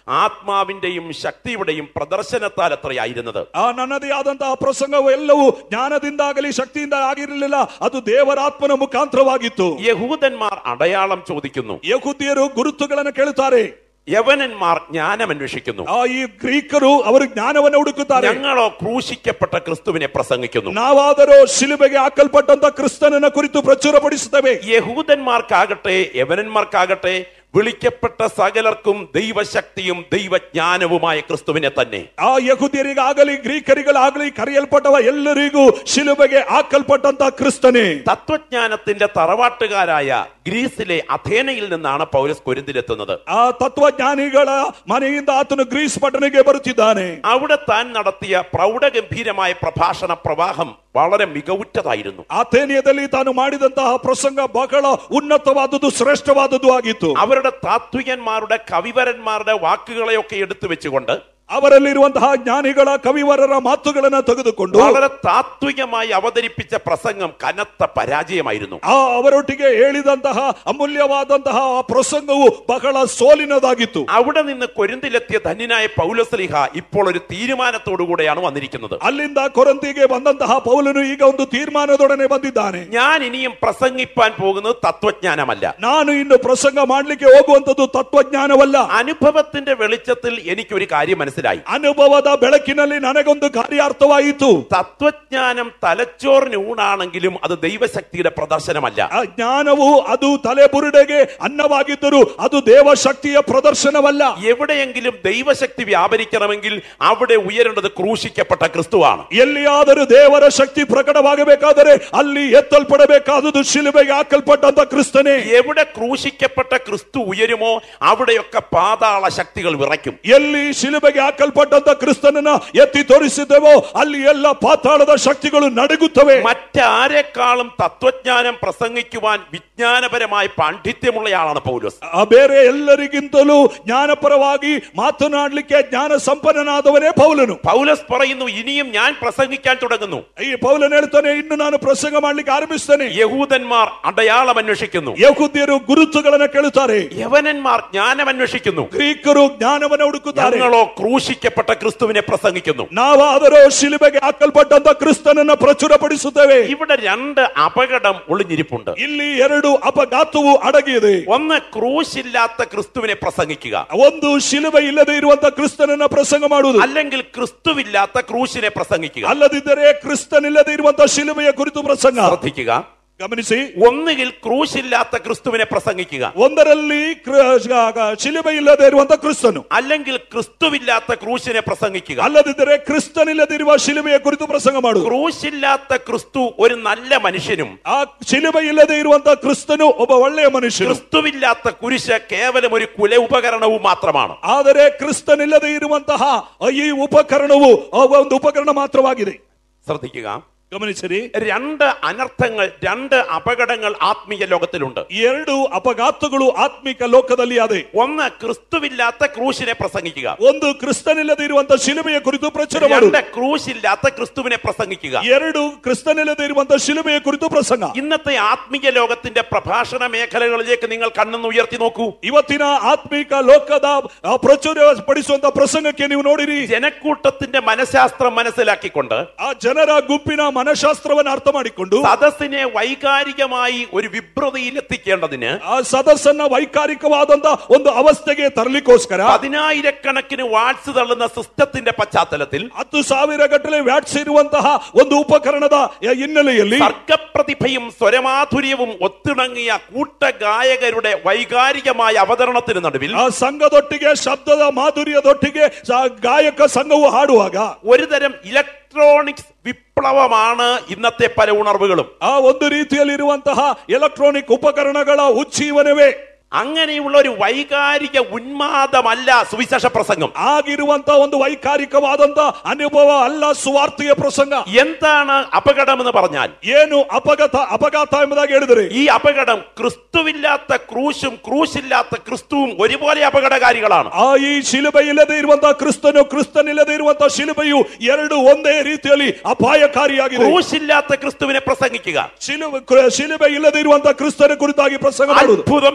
ആത്മാവിന്റെയും ശക്തിയുടെയും പ്രദർശനത്താൽ അത്രയായിരുന്നത് ಆ ನನ್ನದೇ ಆದಂತಹ ಪ್ರಸಂಗವು ಎಲ್ಲವೂ ಜ್ಞಾನದಿಂದಾಗಲಿ ಶಕ್ತಿಯಿಂದ ಆಗಿರಲಿಲ್ಲ ಅದು ದೇವರಾತ್ಮನ ಮುಖಾಂತರವಾಗಿತ್ತು യഹൂദന്മാർ അടയാളം ചോദിക്കുന്നു ಯಹೂದಿಯರು ಗುರುತುಗಳನ್ನು ಕೇಳುತ್ತಾರೆ യവനന്മാർ ജ്ഞാനം അന്വേഷിക്കുന്നു ಆ ಈ ಗ್ರೀಕರು ಅವರು ಜ್ಞಾನವನ್ನು ಹುಡುಕುತ್ತಾರೆ ഞങ്ങളോ ക്രൂശിക്കപ്പെട്ട ക്രിസ്തുവിനെ പ്രസംഗിക്കുന്നു ನಾವಾದರೂ ಶಿಲುಬೆಗೆ ಹಾಕಲ್ಪಟ್ಟಂತ ಕ್ರಿಸ್ತನನ್ನ ಕುರಿತು ಪ್ರಚುರಪಡಿಸುತ್ತೇವೆ യഹൂദന്മാർക്കാകട്ടെ യവനന്മാർക്കാകട്ടെ വിളിക്കപ്പെട്ട സകലർക്കും ദൈവശക്തിയും ദൈവജ്ഞാനവുമായ ക്രിസ്തുവിനെ തന്നെ ಆ ಯಹುದಿಯರಿಗಾಗಲಿ ಗ್ರೀಕರಿಗಾಗಲಿ ಕರೆಯಲ್ಪಟ್ಟವ ಎಲ್ಲರಿಗೂ ಶಿಲುಬೆಗೆ ಹಾಕಲ್ಪಟ್ಟಂತ ಕ್ರಿಸ್ತನೇ തത്വജ്ഞാനത്തിന്റെ തറവാട്ടുകാരായ ഗ്രീസിലെ അഥേനയിൽ നിന്നാണ് പൗലസ് കൊരിന്തിലെത്തുന്നത് ಆ ತತ್ವಜ್ಞಾನಿಗಳ ಮನೆಯಿಂದ ಆತನು ಗ್ರೀಸ್ ಪಟ್ಟಣಕ್ಕೆ ಬರುತ್ತಿದ್ದಾನೆ അവിടെ താൻ നടത്തിയ പ്രൗഢഗംഭീരമായ പ്രഭാഷണ പ്രവാഹം വളരെ മികവുറ്റതായിരുന്നു ಅಥೇನಿಯದಲ್ಲಿ ತಾನು ಮಾಡಿದಂತಹ ಪ್ರಸಂಗ ಬಹಳ ಉನ್ನತವಾದದ್ದು ಶ್ರೇಷ್ಠವಾದದ್ದು ಆಗಿತ್ತು അവരുടെ താത്വികന്മാരുടെ കവിവരന്മാരുടെ വാക്കുകളെയൊക്കെ എടുത്തു വെച്ചുകൊണ്ട് ಅವರಲ್ಲಿರುವಂತಹ ಜ್ಞಾನಿಗಳ ಕವಿವರರ ಮಾತುಗಳನ್ನ ತೆಗೆದುಕೊಂಡು വളരെ താത്വികമായി അവതരിപ്പിച്ച പ്രസംഗം കനത്ത പരാജയമായിരുന്നു ಆ ಅವರೊಟ್ಟಿಗೆ ಹೇಳಿದಂತಹ ಅಮೂಲ್ಯವಾದಂತಹ ಆ ಪ್ರಸಂಗವು ಬಹಳ ಸೋಲಿನದಾಗಿತ್ತು അവിടെ നിന്ന് കൊരിന്തിലെത്തിയ ധന്യനായ പൗലസ്ലിഹ ഇപ്പോൾ ഒരു തീരുമാനത്തോടു കൂടെയാണ് വന്നിരിക്കുന്നത് ಅಲ್ಲಿಂದ ಕೊರಂತಿಗೆ ಬಂದಂತಹ ಪೌಲನು ಈಗ ಒಂದು ತೀರ್ಮಾನದೊಡನೆ ಬಂದಿದ್ದಾನೆ ഞാൻ ഇനിയും പ്രസംഗിപ്പാൻ പോകുന്നത് തത്വജ്ഞാനമല്ല ನಾನು ಇನ್ನು ಪ್ರಸಂಗ ಮಾಡ್ಲಿಕ್ಕೆ ಹೋಗುವಂತದ್ದು ತತ್ವಜ್ಞಾನವಲ್ಲ അനുഭവത്തിന്റെ വെളിച്ചത്തിൽ എനിക്കൊരു കാര്യം മനസ്സിലായി ಅನುಭವದ ಬೆಳಕಿನಲ್ಲಿ ನನಗೊಂದು ಕಾರ್ಯ ಅರ್ಥವಾಯಿತು തത്വജ്ഞാനം തലച്ചോറിന് ഊണാണെങ്കിലും അത് ദൈവശക്തിയുടെ പ്രദർശനമല്ല ಆ ಜ್ಞಾನವು ಅದು ತಲೆಬುರುಡೆಗೆ ಅನ್ನವಾಗಿದ್ದರೂ ಅದು ದೇವಶಕ್ತಿಯ ಪ್ರದರ್ಶನವಲ್ಲ എവിടെയെങ്കിലും ദൈവശക്തി വ്യാപരിക്കണമെങ്കിൽ അവിടെ ഉയരേണ്ടത് ക്രൂശിക്കപ്പെട്ട ക്രിസ്തുവാണ് ಎಲ್ಲಿಯಾದರೂ ದೇವರ ಶಕ್ತಿ ಪ್ರಕಟವಾಗಬೇಕಾದರೆ ಅಲ್ಲಿ ಎತ್ತಲ್ಪಡಬೇಕಾದುದು ಶಿಲುಬೆಗೆ ಹಾಕಲ್ಪಟ್ಟಂತ ಕ್ರಿಸ್ತನೇ എവിടെ ക്രൂശിക്കപ്പെട്ട ക്രിസ്തു ഉയരുമോ അവിടെയൊക്കെ പാതാള ശക്തികൾ വിറയ്ക്കും ಎಲ್ಲಿ ಶಿಲುಬೆಗೆ ಹಾಕಲ್ಪಟ್ಟಂತ ಕ್ರಿಸ್ತನನ್ನ ಎತ್ತಿ ತೋರಿಸಿದ್ದೇವೋ ಅಲ್ಲಿ ಎಲ್ಲ ಪಾತಾಳದ ಶಕ್ತಿಗಳು ನಡುಗುತ್ತವೆ മറ്റാരെക്കാളും തത്വജ്ഞാനം പ്രസംഗിക്കുവാൻ വിജ്ഞാനപരമായ പാണ്ഡിത്യമുള്ളയാളാണ് പൗലോസ് ಆ ಬೇರೆ ಎಲ್ಲರಿಗಿಂತಲೂ ಜ್ಞಾನಪರವಾಗಿ ಮಾತನಾಡಲಿಕ್ಕೆ ಜ್ಞಾನ ಸಂಪನ್ನನಾದವನೇ ಪೌಲನು പൗലോസ് പറയുന്നു ഇനിയും ഞാൻ പ്രസംഗിക്കാൻ തുടങ്ങുന്നു ಈ ಪೌಲನ್ ಹೇಳ್ತಾನೆ ಇನ್ನು ನಾನು ಪ್ರಸಂಗ ಮಾಡ್ಲಿಕ್ಕೆ ಆರಂಭಿಸ್ತೇನೆ യഹൂദന്മാർ അടയാളം അന്വേഷിക്കുന്നു ಯಹೂದ್ಯರು ಗುರುತುಗಳನ್ನ ಕೇಳುತ್ತಾರೆ യവനന്മാർ ജ്ഞാനം അന്വേഷിക്കുന്നു ಗ್ರೀಕರು ಜ್ಞಾನವನ್ನು ಹುಡುಕುತ್ತಾರೆ ഞങ്ങളോ ക്രൂശിക്കപ്പെട്ട ക്രിസ്തുവിനെ പ്രസംഗിക്കുന്നു ನಾವಾದರೂ ಶಿಲುಬೆಗೆ ಹಾಕಲ್ಪಟ್ಟಂತ ಕ್ರಿಸ್ತನನ್ನ ಪ್ರಚುರಪಡಿಸುತ್ತೇವೆ ഇവിടെ രണ്ട് അപകടം ഒളിഞ്ഞിരിപ്പുണ്ട് ಇಲ್ಲಿ ಎರಡು ಅಪಘಾತವು ಅಡಗಿದೆ ഒന്ന് ക്രൂശില്ലാത്ത ക്രിസ്തുവിനെ പ്രസംഗിക്കുക ಒಂದು ಶಿಲುಬೆ ಇಲ್ಲದೆ ಇರುವಂತ ಕ್ರಿಸ್ತನನ್ನ ಪ್ರಸಂಗ ಮಾಡುವುದು അല്ലെങ്കിൽ ക്രിസ്തുവില്ലാത്ത ക്രൂശിനെ പ്രസംഗിക്കുക ಅಲ್ಲದಿದ್ದರೆ ಕ್ರಿಸ್ತನಿಲ್ಲದೆ ಇರುವಂತ ಶಿಲುಬೆಯ ಕುರಿತು ಪ್ರಸಂಗ ശ്രദ്ധിക്കുക ಗಮನಿಸಿ ഒന്നുകിൽ ക്രൂശില്ലാത്ത ക്രിസ്തുവിനെ പ്രസംഗിക്കുക ಒಂದರಲ್ಲಿ ಕ್ರ- ಶಿಲುಬೆ ಇಲ್ಲದೆ ಇರುವಂತ ಕ್ರಿಸ್ತನು അല്ലെങ്കിൽ ക്രിസ്തുവില്ലാത്ത ക്രൂശിനെ പ്രസംഗിക്കുക ಅಲ್ಲದಿದ್ದರೆ ಕ್ರಿಸ್ತನಿಲ್ಲದಿರುವ ಶಿಲುಬೆಯ ಕುರಿತು ಪ್ರಸಂಗ ಮಾಡುವುದು ക്രൂശില്ലാത്ത ക്രിസ്തു ഒരു നല്ല മനുഷ്യനും ಆ ಶಿಲುಬೆ ಇಲ್ಲದೆ ಇರುವಂತ ಕ್ರಿಸ್ತನು ಒಬ್ಬ ಒಳ್ಳೆಯ ಮನುಷ್ಯನು ക്രിസ്തുവില്ലാത്ത കുരിശ് കേവലം ഒരു കുല ഉപകരണവും മാത്രമാണ് ಆದರೆ ಕ್ರಿಸ್ತನಿಲ್ಲದೆ ಇರುವಂತಹ ಈ ಉಪಕರಣವು ಆ ಒಂದು ಉಪಕರಣ ಮಾತ್ರವಾಗಿದೆ ശ്രദ്ധിക്കുക ಗಮನಿಸಿರಿ രണ്ട് ಅನರ್ಥങ്ങൾ രണ്ട് അപകടങ്ങൾ ആത്മീയ ലോകത്തിലുണ്ട് ಎರಡು ಅಪಘಾತಗಳು ಆತ್ಮಿಕ ಲೋಕದಲ್ಲಿ ಅದೇ ഒന്ന് ക്രിസ്തുവില്ലാത്ത ക്രൂശിനെ പ്രസംഗിക്കുക ಒಂದು ಕ್ರಿಸ್ತನಿಲ್ಲದೆ ಇರುವಂತ ಶಿಲುಬೆಯ ಕುರಿತು ಪ್ರಚಾರ രണ്ട് ಮಾಡುವುದು ക്രൂശില്ലാത്ത ക്രിസ്തുവിനെ പ്രസംഗിക്കുക ಎರಡು ಕ್ರಿಸ್ತನಿಲ್ಲದೆ ಇರುವಂತ ಶಿಲುಬೆಯ ಕುರಿತು ಪ್ರಸಂಗ ഇന്നത്തെ ആത്മീയ ലോകത്തിന്റെ പ്രഭാഷണ മേഖലകളിലേക്ക് നിങ്ങൾ കണ്ണെന്ന് ഉയർത്തി നോക്കൂ ಇವತ್ತಿನ ಆತ್ಮಿಕ ಲೋಕದ ಆ, ಪ್ರಚುರ ಪಡಿಸುವಂತ ಪ್ರಸಂಗಕ್ಕೆ ನೀವು ನೋಡಿರಿ ജനക്കൂട്ടത്തിന്റെ മനഃശാസ്ത്രം മനസ്സിലാക്കിക്കൊണ്ട് ಆ ಜನರ ಗುಂಪಿನ ಮನಃಶಾಸ್ತ್ರವನ್ನು ಅರ್ಥ ಮಾಡಿಕೊಂಡು സദസ്സിനെ വൈകാരികമായി ഒരു വിഭ്രതയിൽ എത്തിക്കേണ്ടതിന് ಆ ಸದಸ್ಸನ್ನ ವೈಕಾರಿಕವಾದಂತ ಒಂದು ಅವಸ್ಥೆಗೆ ತರಲಿಕ್ಕೋಸ್ಕರ പതിനായിരക്കണക്കിന് വാട്സ് തള്ളുന്ന സിസ്റ്റത്തിന്റെ പശ്ചാത്തലത്തിൽ ಹತ್ತು ಸಾವಿರ ಗಟ್ಟಲೆ ವ್ಯಾಟ್ಸ್ ಇರುವಂತಹ ಒಂದು ಉಪಕರಣದ ಹಿನ್ನೆಲೆಯಲ್ಲಿ സർഗപ്രതിഭയും സ്വരമാധുര്യവും ഒത്തിണങ്ങിയ കൂട്ടഗായകരുടെ വൈകാരികമായ അവതരണത്തിന് നടുവിൽ ಆ ಸಂಘದೊಟ್ಟಿಗೆ ಶಬ್ದದ ಮಾಧುರ್ಯದೊಟ್ಟಿಗೆ ಸ- ಗಾಯಕ ಸಂಘವು ಹಾಡುವಾಗ ഒരുതരം ഇലക്ട്രോണിക്സ് വിപ്ലവമാണ് ഇന്നത്തെ പല ഉണർവുകളും ಆ ಒಂದು ರೀತಿಯಲ್ಲಿರುವಂತಹ ಎಲೆಕ್ಟ್ರಾನಿಕ್ ಉಪಕರಣಗಳ ಉಜ್ಜೀವನವೇ അങ്ങനെയുള്ള ഒരു വൈകാരിക ഉന്മാദമല്ല സുവിശേഷ പ്രസംഗം ಆಗಿರುವಂತ ಒಂದು ವೈಕಾರಿಕವಾದಂತ ಅನುಭವ ಅಲ್ಲ ಸುವಾರ್ತೆಯ ಪ್ರಸಂಗ എന്താണ് അപകടമെന്ന് പറഞ്ഞാൽ ಏನು ಅಪಘಾತ ಅಪಘಾತ ಎಂಬುದಾಗಿ ಹೇಳಿದರೆ ഈ അപകടം ക്രിസ്തുവില്ലാത്ത ക്രൂശും ക്രൂശില്ലാത്ത ക്രിസ്തുവും ഒരുപോലെ അപകടകാരികളാണ് ಆ ಈ ಶಿಲುಬೆ ಇಲ್ಲದೆ ಇರುವಂತಹ ಕ್ರಿಸ್ತನು ಕ್ರಿಸ್ತನಿಲ್ಲದೆ ಇರುವಂತಹ ಶಿಲುಬೆಯು ಎರಡು ಒಂದೇ ರೀತಿಯಲ್ಲಿ ಅಪಾಯಕಾರಿಯಾಗಿದೆ ക്രൂശില്ലാത്ത ക്രിസ്തുവിനെ പ്രസംഗിക്കുക ಶಿಲುಬೆ ಕ್ರ- ಶಿಲುಬೆ ಇಲ್ಲದೆ ಇರುವಂತಹ ಕ್ರಿಸ್ತನ ಕುರಿತಾಗಿ ಪ್ರಸಂಗ ಮಾಡುವುದು അത്ഭുതം ചെയ്ത ക്രിസ്തു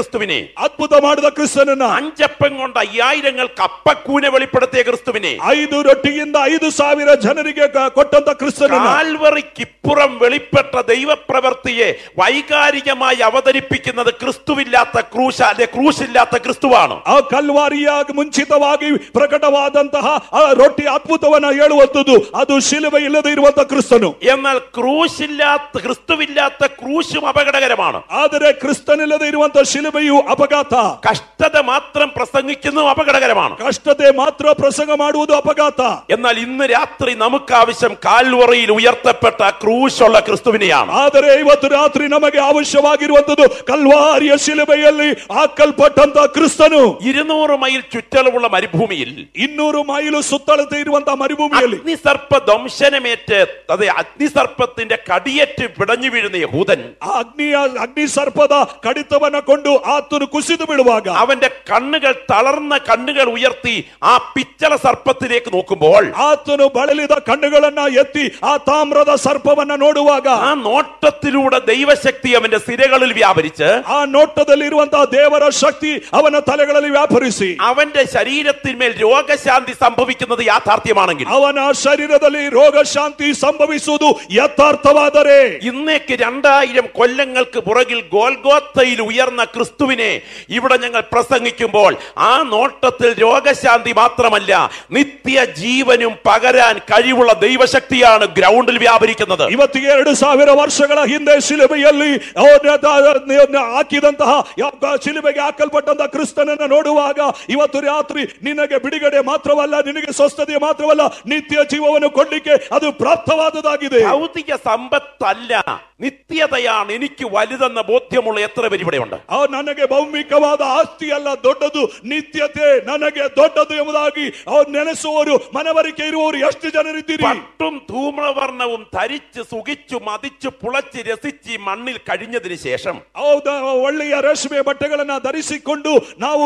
ക്രിസ്തുവിനെ ಅದ್ಭುತ ಮಾಡಿದ ಕ್ರಿಸ್ತನನ್ನ അഞ്ചപ്പം കൊണ്ട് അയ്യായിരങ്ങൾക്ക് അപ്പക്കൂനെ വെളിപ്പെടുത്തിയ ക്രിസ്തുവിനെ ಐದು ರೊಟ್ಟಿಯಿಂದ ಐದು ಸಾವಿರ ಜನರಿಗೆ ಕ- ಕೊಟ್ಟಂತ ಕ್ರಿಸ್ತನನ್ನ കാൽവറിക്കിപ്പുറം വെളിപ്പെട്ട ദൈവപ്രവൃത്തിയെ വൈകാരികമായി അവതരിപ്പിക്കുന്നത് ക്രിസ്തുവില്ലാത്ത ക്രൂശ അല്ലെ ക്രൂശില്ലാത്ത ക്രിസ്തുവാണ് ಆ ಕಲ್ವಾರಿಯಾಗಿ ಮುಂಚಿತವಾಗಿ ಪ್ರಕಟವಾದಂತಹ ಆ ರೊಟ್ಟಿ ಅದ್ಭುತವನ್ನ ಹೇಳುವಂತದ್ದು ಅದು ಶಿಲುಬೆ ಇಲ್ಲದೆ ಇರುವಂತ ಕ್ರಿಸ್ತನು എന്നാൽ ക്രൂശില്ലാത്ത ക്രിസ്തുവില്ലാത്ത ക്രൂശും അപകടകരമാണ് ಆದರೆ ಕ್ರಿಸ್ತನಿಲ್ಲದೆ ಇರುವಂತ ಶಿಲುಬೆಯು ಅಪಘಾತ കഷ്ടത മാത്രം പ്രസംഗിക്കുന്നതും അപകടകരമാണ് ಕಷ್ಟತೆ ಮಾತ್ರ ಪ್ರಸಂಗ ಮಾಡುವುದು ಅಪಘಾತ എന്നാൽ ഇന്ന് രാത്രി നമുക്ക് ആവശ്യം കാൽവറിയിൽ ഉയർത്തപ്പെട്ട ക്രൂശുള്ള ക്രിസ്തുവിനെയാണ് ಆದರೆ ಇವತ್ತು ರಾತ್ರಿ ನಮಗೆ ಅವಶ್ಯವಾಗಿರುವಂತದ್ದು ಕಲ್ವಾರಿಯ ಶಿಲುಬೆಯಲ್ಲಿ ಹಾಕಲ್ಪಟ್ಟಂತ ಕ್ರಿಸ್ತನು ഇരുന്നൂറ് മൈൽ ചുറ്റളവുള്ള മരുഭൂമിയിൽ ಇನ್ನೂರು ಮೈಲು ಸುತ್ತಳತೆ ಇರುವಂತಹ ಮರುಭೂಮಿಯಲ್ಲಿ അഗ്നിസർപ്പ ദംശനമേറ്റ് അതെ അഗ്നിസർപ്പത്തിന്റെ കടിയേറ്റ് പിടഞ്ഞു വീഴുന്ന യഹൂദൻ ಆ ಅಗ್ನಿಯ ಅಗ್ನಿ ಸರ್ಪದ ಕಡಿತವನ್ನ ಕೊಂಡು ಆತನು ಕುಸಿದು ಬಿಡುವಾಗ അവന്റെ കണ്ണുകൾ തളർന്ന കണ്ണുകൾ ഉയർത്തി ആ പിച്ചള സർപ്പത്തിലേക്ക് നോക്കുമ്പോൾ ಆತನು ಬಳಲಿದ ಕಣ್ಣುಗಳನ್ನ ಎತ್ತಿ ಆ ತಾಮ್ರದ ಸರ್ಪವನ್ನ ನೋಡುವಾಗ ആ നോട്ടത്തിലൂടെ ദൈവശക്തി അവന്റെ സിരകളിൽ വ്യാപരിച്ച് ಆ ನೋಟದಲ್ಲಿರುವಂತಹ ದೇವರ ಶಕ್ತಿ ಅವನ ತಲೆಗಳಲ್ಲಿ ವ್ಯಾಪರಿಸಿ അവന്റെ ശരീരത്തിന്മേൽ രോഗശാന്തി സംഭവിക്കുന്നത് യാഥാർത്ഥ്യമാണെങ്കിൽ ಅವನ ಶರೀರದಲ್ಲಿ ರೋಗ ಶಾಂತಿ ಸಂಭವಿಸುವುದು ಯಥಾರ್ಥವಾದರೆ ഇന്നേക്ക് രണ്ടായിരം കൊല്ലങ്ങൾക്ക് പുറകിൽ ഗോൽഗോത്തയിൽ ഉയർന്ന ക്രിസ്തുവിനെ ഇവിടെ ഞങ്ങൾ പ്രസംഗിക്കുമ്പോൾ ആ നോട്ടത്തിൽ രോഗശാന്തി മാത്രമല്ല നിത്യ ജീവനും പകരാൻ കഴിവുള്ള ദൈവശക്തിയാണ് ഗ്രൗണ്ടിൽ വ്യാപരിക്കുന്നത് ಇವತ್ತಿಗೆ ಎರಡು ಸಾವಿರ ವರ್ಷಗಳ ಹಿಂದೆ ಶಿಲುಬೆಯಲ್ಲಿ ಅವನ ದ- ಹಾಕಿದಂತಹ ಯಾವ ಶಿಲುಬೆಗೆ ಹಾಕಲ್ಪಟ್ಟಂತಹ ಕ್ರಿಸ್ತನನ್ನ ನೋಡುವಾಗ ಇವತ್ತು ರಾತ್ರಿ ನಿನಗೆ ಬಿಡುಗಡೆ ಮಾತ್ರವಲ್ಲ ನಿನಗೆ ಸ್ವಸ್ಥತೆ ಮಾತ್ರವಲ್ಲ ನಿತ್ಯ ಜೀವವನ್ನು ಕೊಡ್ಲಿಕ್ಕೆ ಅದು ಪ್ರಾಪ್ತವಾದದಾಗಿದೆ ഭൗതിക സമ്പത്തല്ല നിത്യതയാണ് എനിക്ക് വലുതെന്ന ബോധ്യമുള്ള എത്ര പേര് ഇവിടെയുണ്ട് ಅವ ನನಗೆ ಭೌಮಿಕವಾದ ಆಸ್ತಿ ಅಲ್ಲ ದೊಡ್ಡದು ನಿತ್ಯತೆ ನನಗೆ ದೊಡ್ಡದು ಎಂಬುದಾಗಿ ಅವ್ರು ನೆನೆಸುವವರು ಮನವರಿಕೆ ಇರುವವರು ಎಷ್ಟು ಜನರಿದ್ದೀರಿ പട്ടും ധൂമ്രവർണ്ണവും ധരിച്ച് സുഖിച്ചു മതിച്ചു പുളച്ച് രസിച്ച് ഈ മണ്ണിൽ കഴിഞ്ഞതിന് ശേഷം ಹೌದ ಒಳ್ಳೆಯ ರೇಷ್ಮೆ ಬಟ್ಟೆಗಳನ್ನ ಧರಿಸಿಕೊಂಡು ನಾವು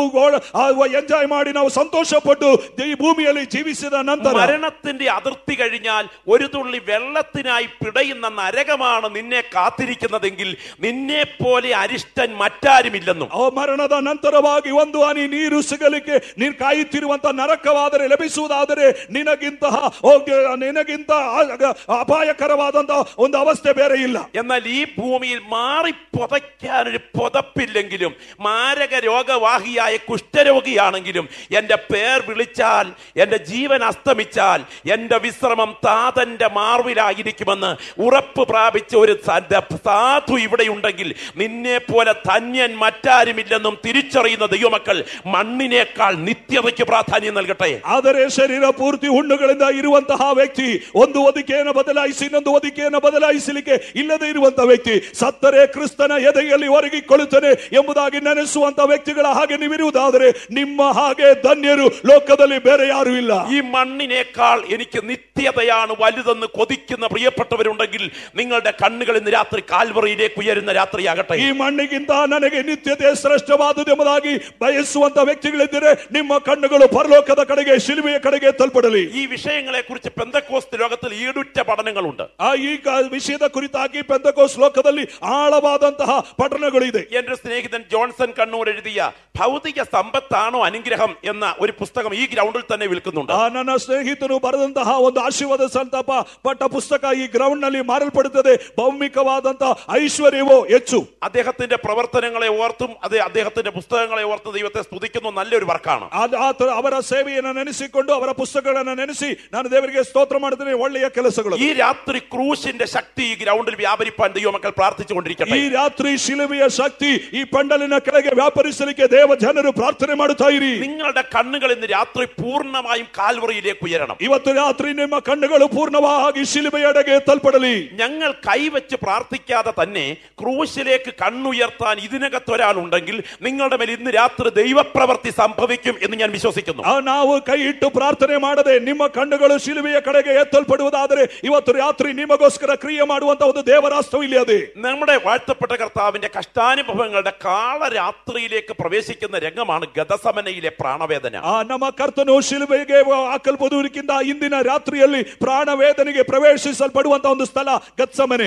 ಎಂಜಾಯ್ ಮಾಡಿ ನಾವು ಸಂತೋಷ ಪಟ್ಟು ಈ ಭೂಮಿಯಲ್ಲಿ ಜೀವಿಸಿದ ನಂತರ മരണത്തിന്റെ അതിർത്തി കഴിഞ്ഞാൽ ഒരു തുള്ളി വെള്ളത്തിനായി പിടയുന്ന നരകമാണ് നിന്നെ കാത്തിരിക്കുന്നതെങ്കിൽ നിന്നെ പോലെ അരിഷ്ടൻ മറ്റാരുമില്ലെന്നും ಅವ ಮರಣದ ನಂತರವಾಗಿ ಒಂದು ಹನಿ ನೀರು ಸಿಗಲಿಕ್ಕೆ ನೀನು ಕಾಯುತ್ತಿರುವಂತ ನರಕವಾದರೆ ಲಭಿಸುವುದಾದರೆ ನಿನಗಿಂತಹ ಹೋಗಿ- ನಿನಗಿಂತ ಆ- ಅಪಾಯಕರವಾದಂತಹ ಒಂದು ಅವಸ್ಥೆ ಬೇರೆ ಇಲ್ಲ എന്നാൽ ഈ ഭൂമിയിൽ മാറി പുതയ്ക്കാൻ ഒരു പുതപ്പില്ലെങ്കിലും മാരക രോഗവാഹിയായ കുഷ്ഠരോഗിയാണെങ്കിലും എന്റെ പേർ വിളിച്ചാൽ എന്റെ ജീവൻ അസ്തമിച്ചാൽ എന്റെ വിശ്രമം താതന്റെ മാർവിലായിരിക്കുമെന്ന് ഉറപ്പ് പ്രാപിച്ച ഒരു സ- സാധു ഇവിടെയുണ്ടെങ്കിൽ നിന്നെ പോലെ ധന്യൻ മറ്റാരുമില്ലെന്നും തിരിച്ചറിയുന്ന ദൈവമക്കൾ മണ്ണിനേക്കാൾ നിത്യതയ്ക്ക് പ്രാധാന്യം നൽകട്ടെ ಆದರೆ ಶರೀರ ಪೂರ್ತಿ ಹುಣ್ಣುಗಳಿಂದ ಇರುವಂತಹ ವ್ಯಕ್ತಿ ಒಂದು ಹೊದಿಕೆಯನ್ನು ಬದಲಾಯಿಸಿ ಇನ್ನೊಂದು ಹೊದಿಕೆಯನ್ನು ಬದಲಾಯಿಸಲಿಕ್ಕೆ ಇಲ್ಲದೆ ಇರುವಂತಹ ವ್ಯಕ್ತಿ ಸತ್ತರೆ ಕ್ರಿಸ್ತನ ಎದೆಯಲ್ಲಿ ಒರಗಿಕೊಳ್ಳುತ್ತಾನೆ ಎಂಬುದಾಗಿ ನೆನೆಸುವಂತ ವ್ಯಕ್ತಿಗಳ ಹಾಗೆ ನೀವಿರುವುದಾದರೆ ನಿಮ್ಮ ಹಾಗೆ ಧನ್ಯರು ಲೋಕದಲ್ಲಿ ಬೇರೆ ಯಾರು ಇಲ್ಲ ഈ മണ്ണിനേക്കാൾ എനിക്ക് നിത്യതയാണ് വലുതെന്ന് കൊതിക്കുന്ന പ്രിയപ്പെട്ടവരുണ്ടെങ്കിൽ നിങ്ങളുടെ കണ്ണുകൾ ഇന്ന് രാത്രി കാൽവറിയിലേക്ക് ഉയരുന്ന രാത്രിയാകട്ടെ ಈ ಮಣ್ಣಿಗಿಂತ ನನಗೆ ನಿತ್ಯತೆ ಶ್ರೇಷ್ಠವಾದುದು ಎಂಬುದಾಗಿ ಬಯಸುವಂತ ವ್ಯಕ್ತಿಗಳಿದ್ದರೆ ನಿಮ್ಮ ಕಣ್ಣುಗಳು ಪರಲೋಕದ ಕಡೆಗೆ ಶಿಲುಬೆಯ ಕಡೆಗೆ ತಲುಪಡಲಿ ഈ വിഷയങ്ങളെ കുറിച്ച് പെന്തക്കോസ്ത് ലോകത്തിൽ ഈടുറ്റ പഠനങ്ങളുണ്ട് ಆ ಈ ಕ- ವಿಷಯದ ಕುರಿತಾಗಿ ಪೆಂದಕೋಸ್ ಲೋಕದಲ್ಲಿ ಆಳವಾದಂತಹ ಪಠಣಗಳಿದೆ എന്റെ സ്നേഹിതൻ ജോൺസൺ കണ്ണൂർ എഴുതിയ ഭൗതിക സമ്പത്താണോ അനുഗ്രഹം എന്ന ഒരു പുസ്തകം ഈ ഗ്രൗണ്ടിൽ തന്നെ വിൽക്കുന്നുണ്ട് ಆ ನನ್ನ ಸ್ನೇಹಿತನು ಬರೆದಂತಹ ಒಂದು ಆಶೀರ್ವಾದ ಸಂತಾಪ ಪಟ್ಟ ಪುಸ್ತಕ ಈ ಗ್ರೌಂಡ್ ನಲ್ಲಿ ಮಾರಲ್ಪಡುತ್ತದೆ ಭೌಮಿಕವಾದಂತಹ ಐಶ್ವರ್ಯವೋ ಹೆಚ್ಚು അദ്ദേഹത്തിന്റെ പ്രവർത്തനങ്ങളെ ഓർത്തും അത് അദ്ദേഹത്തിന്റെ പുസ്തകങ്ങളെ ഓർത്ത് ദൈവത്തെ സ്തുതിക്കുന്ന നല്ലൊരു വർക്കാണ് ಆ- ಆತ ಅವರ ಸೇವೆಯನ್ನು ನೆನೆಸಿಕೊಂಡು ಅವರ ಪುಸ್ತಕಗಳನ್ನು ನೆನೆಸಿ ನಾನು ದೇವರಿಗೆ ಸ್ತೋತ್ರ ಮಾಡುತ್ತೇನೆ ಒಳ್ಳೆಯ ಕೆಲಸಗಳು ഈ രാത്രി ക്രൂശിന്റെ ശക്തി ഈ ഗ്രൗണ്ടിൽ വ്യാപരിപ്പാൻ ദൈവമക്കൾ പ്രാർത്ഥിച്ചുകൊണ്ടിരിക്കട്ടെ ಈ ರಾತ್ರಿ ಶಿಲುಬೆಯ ಶಕ್ತಿ ಈ ಪಂಡಲಿನ ಕೆಳಗೆ ವ್ಯಾಪರಿಸಲಿಕ್ಕೆ ದೇವ ಜನರು ಪ್ರಾರ್ಥನೆ ಮಾಡುತ್ತಾ ಇರಿ നിങ്ങളുടെ കണ്ണുകൾ ഇന്ന് രാത്രി പൂർണ്ണമായും കാൽവറിയിലേക്ക് ഉയരണം ಇವತ್ತು ರಾತ್ರಿ ನಿಮ್ಮ ಕಣ್ಣುಗಳು ಪೂರ್ಣವಾಗಿ ಶಿಲುಬೆಯಡೆಗೆ ತಲುಪಡಲಿ ഞങ്ങൾ കൈവച്ച് പ്രാർത്ഥിക്കാതെ തന്നെ ക്രൂശിലേക്ക് കണ്ണുയർത്താൻ ഇതിനകത്ത് ഒരാളുണ്ടെങ്കിൽ നിങ്ങളുടെ മേൽ ഇന്ന് രാത്രി ദൈവപ്രവൃത്തി സംഭവിക്കും എന്ന് ഞാൻ വിശ്വസിക്കുന്നു ಆ ನಾವು ಕೈ ಇಟ್ಟು ಪ್ರಾರ್ಥನೆ ಮಾಡದೆ ನಿಮ್ಮ ಕಣ್ಣುಗಳು ಶಿಲುಬೆಯ ಕಡೆಗೆ ಎತ್ತಲ್ಪಡುವುದಾದರೆ ಇವತ್ತು ರಾತ್ರಿ ನಿಮಗೋಸ್ಕರ ಕ್ರಿಯೆ ಮಾಡುವಂತ ಒಂದು ದೇವರಾಷ್ಟ್ರವಿಲ್ಲ ಅದೇ നമ്മുടെ വാഴ്ത്തപ്പെട്ട കർത്താവിന്റെ കഷ്ടാനുഭവങ്ങളുടെ കാളരാത്രിയിലേക്ക് പ്രവേശിക്കുന്ന രംഗമാണ് ഗതസമനയിലെ പ്രാണവേദന ಆ ನಮ್ಮ ಕರ್ತನು ಶಿಲುಬೆಗೆ ಹಾಕಲ್ಪಡುವುದಕ್ಕಿಂತ ಇಂದಿನ ರಾತ್ರಿಯಲ್ಲಿ ಪ್ರಾಣ ವೇದನೆಗೆ ಪ್ರವೇಶಿಸಲ್ಪಡುವಂತ ಒಂದು ಸ್ಥಳ ಗತ್ಸಮನೆ അവൻ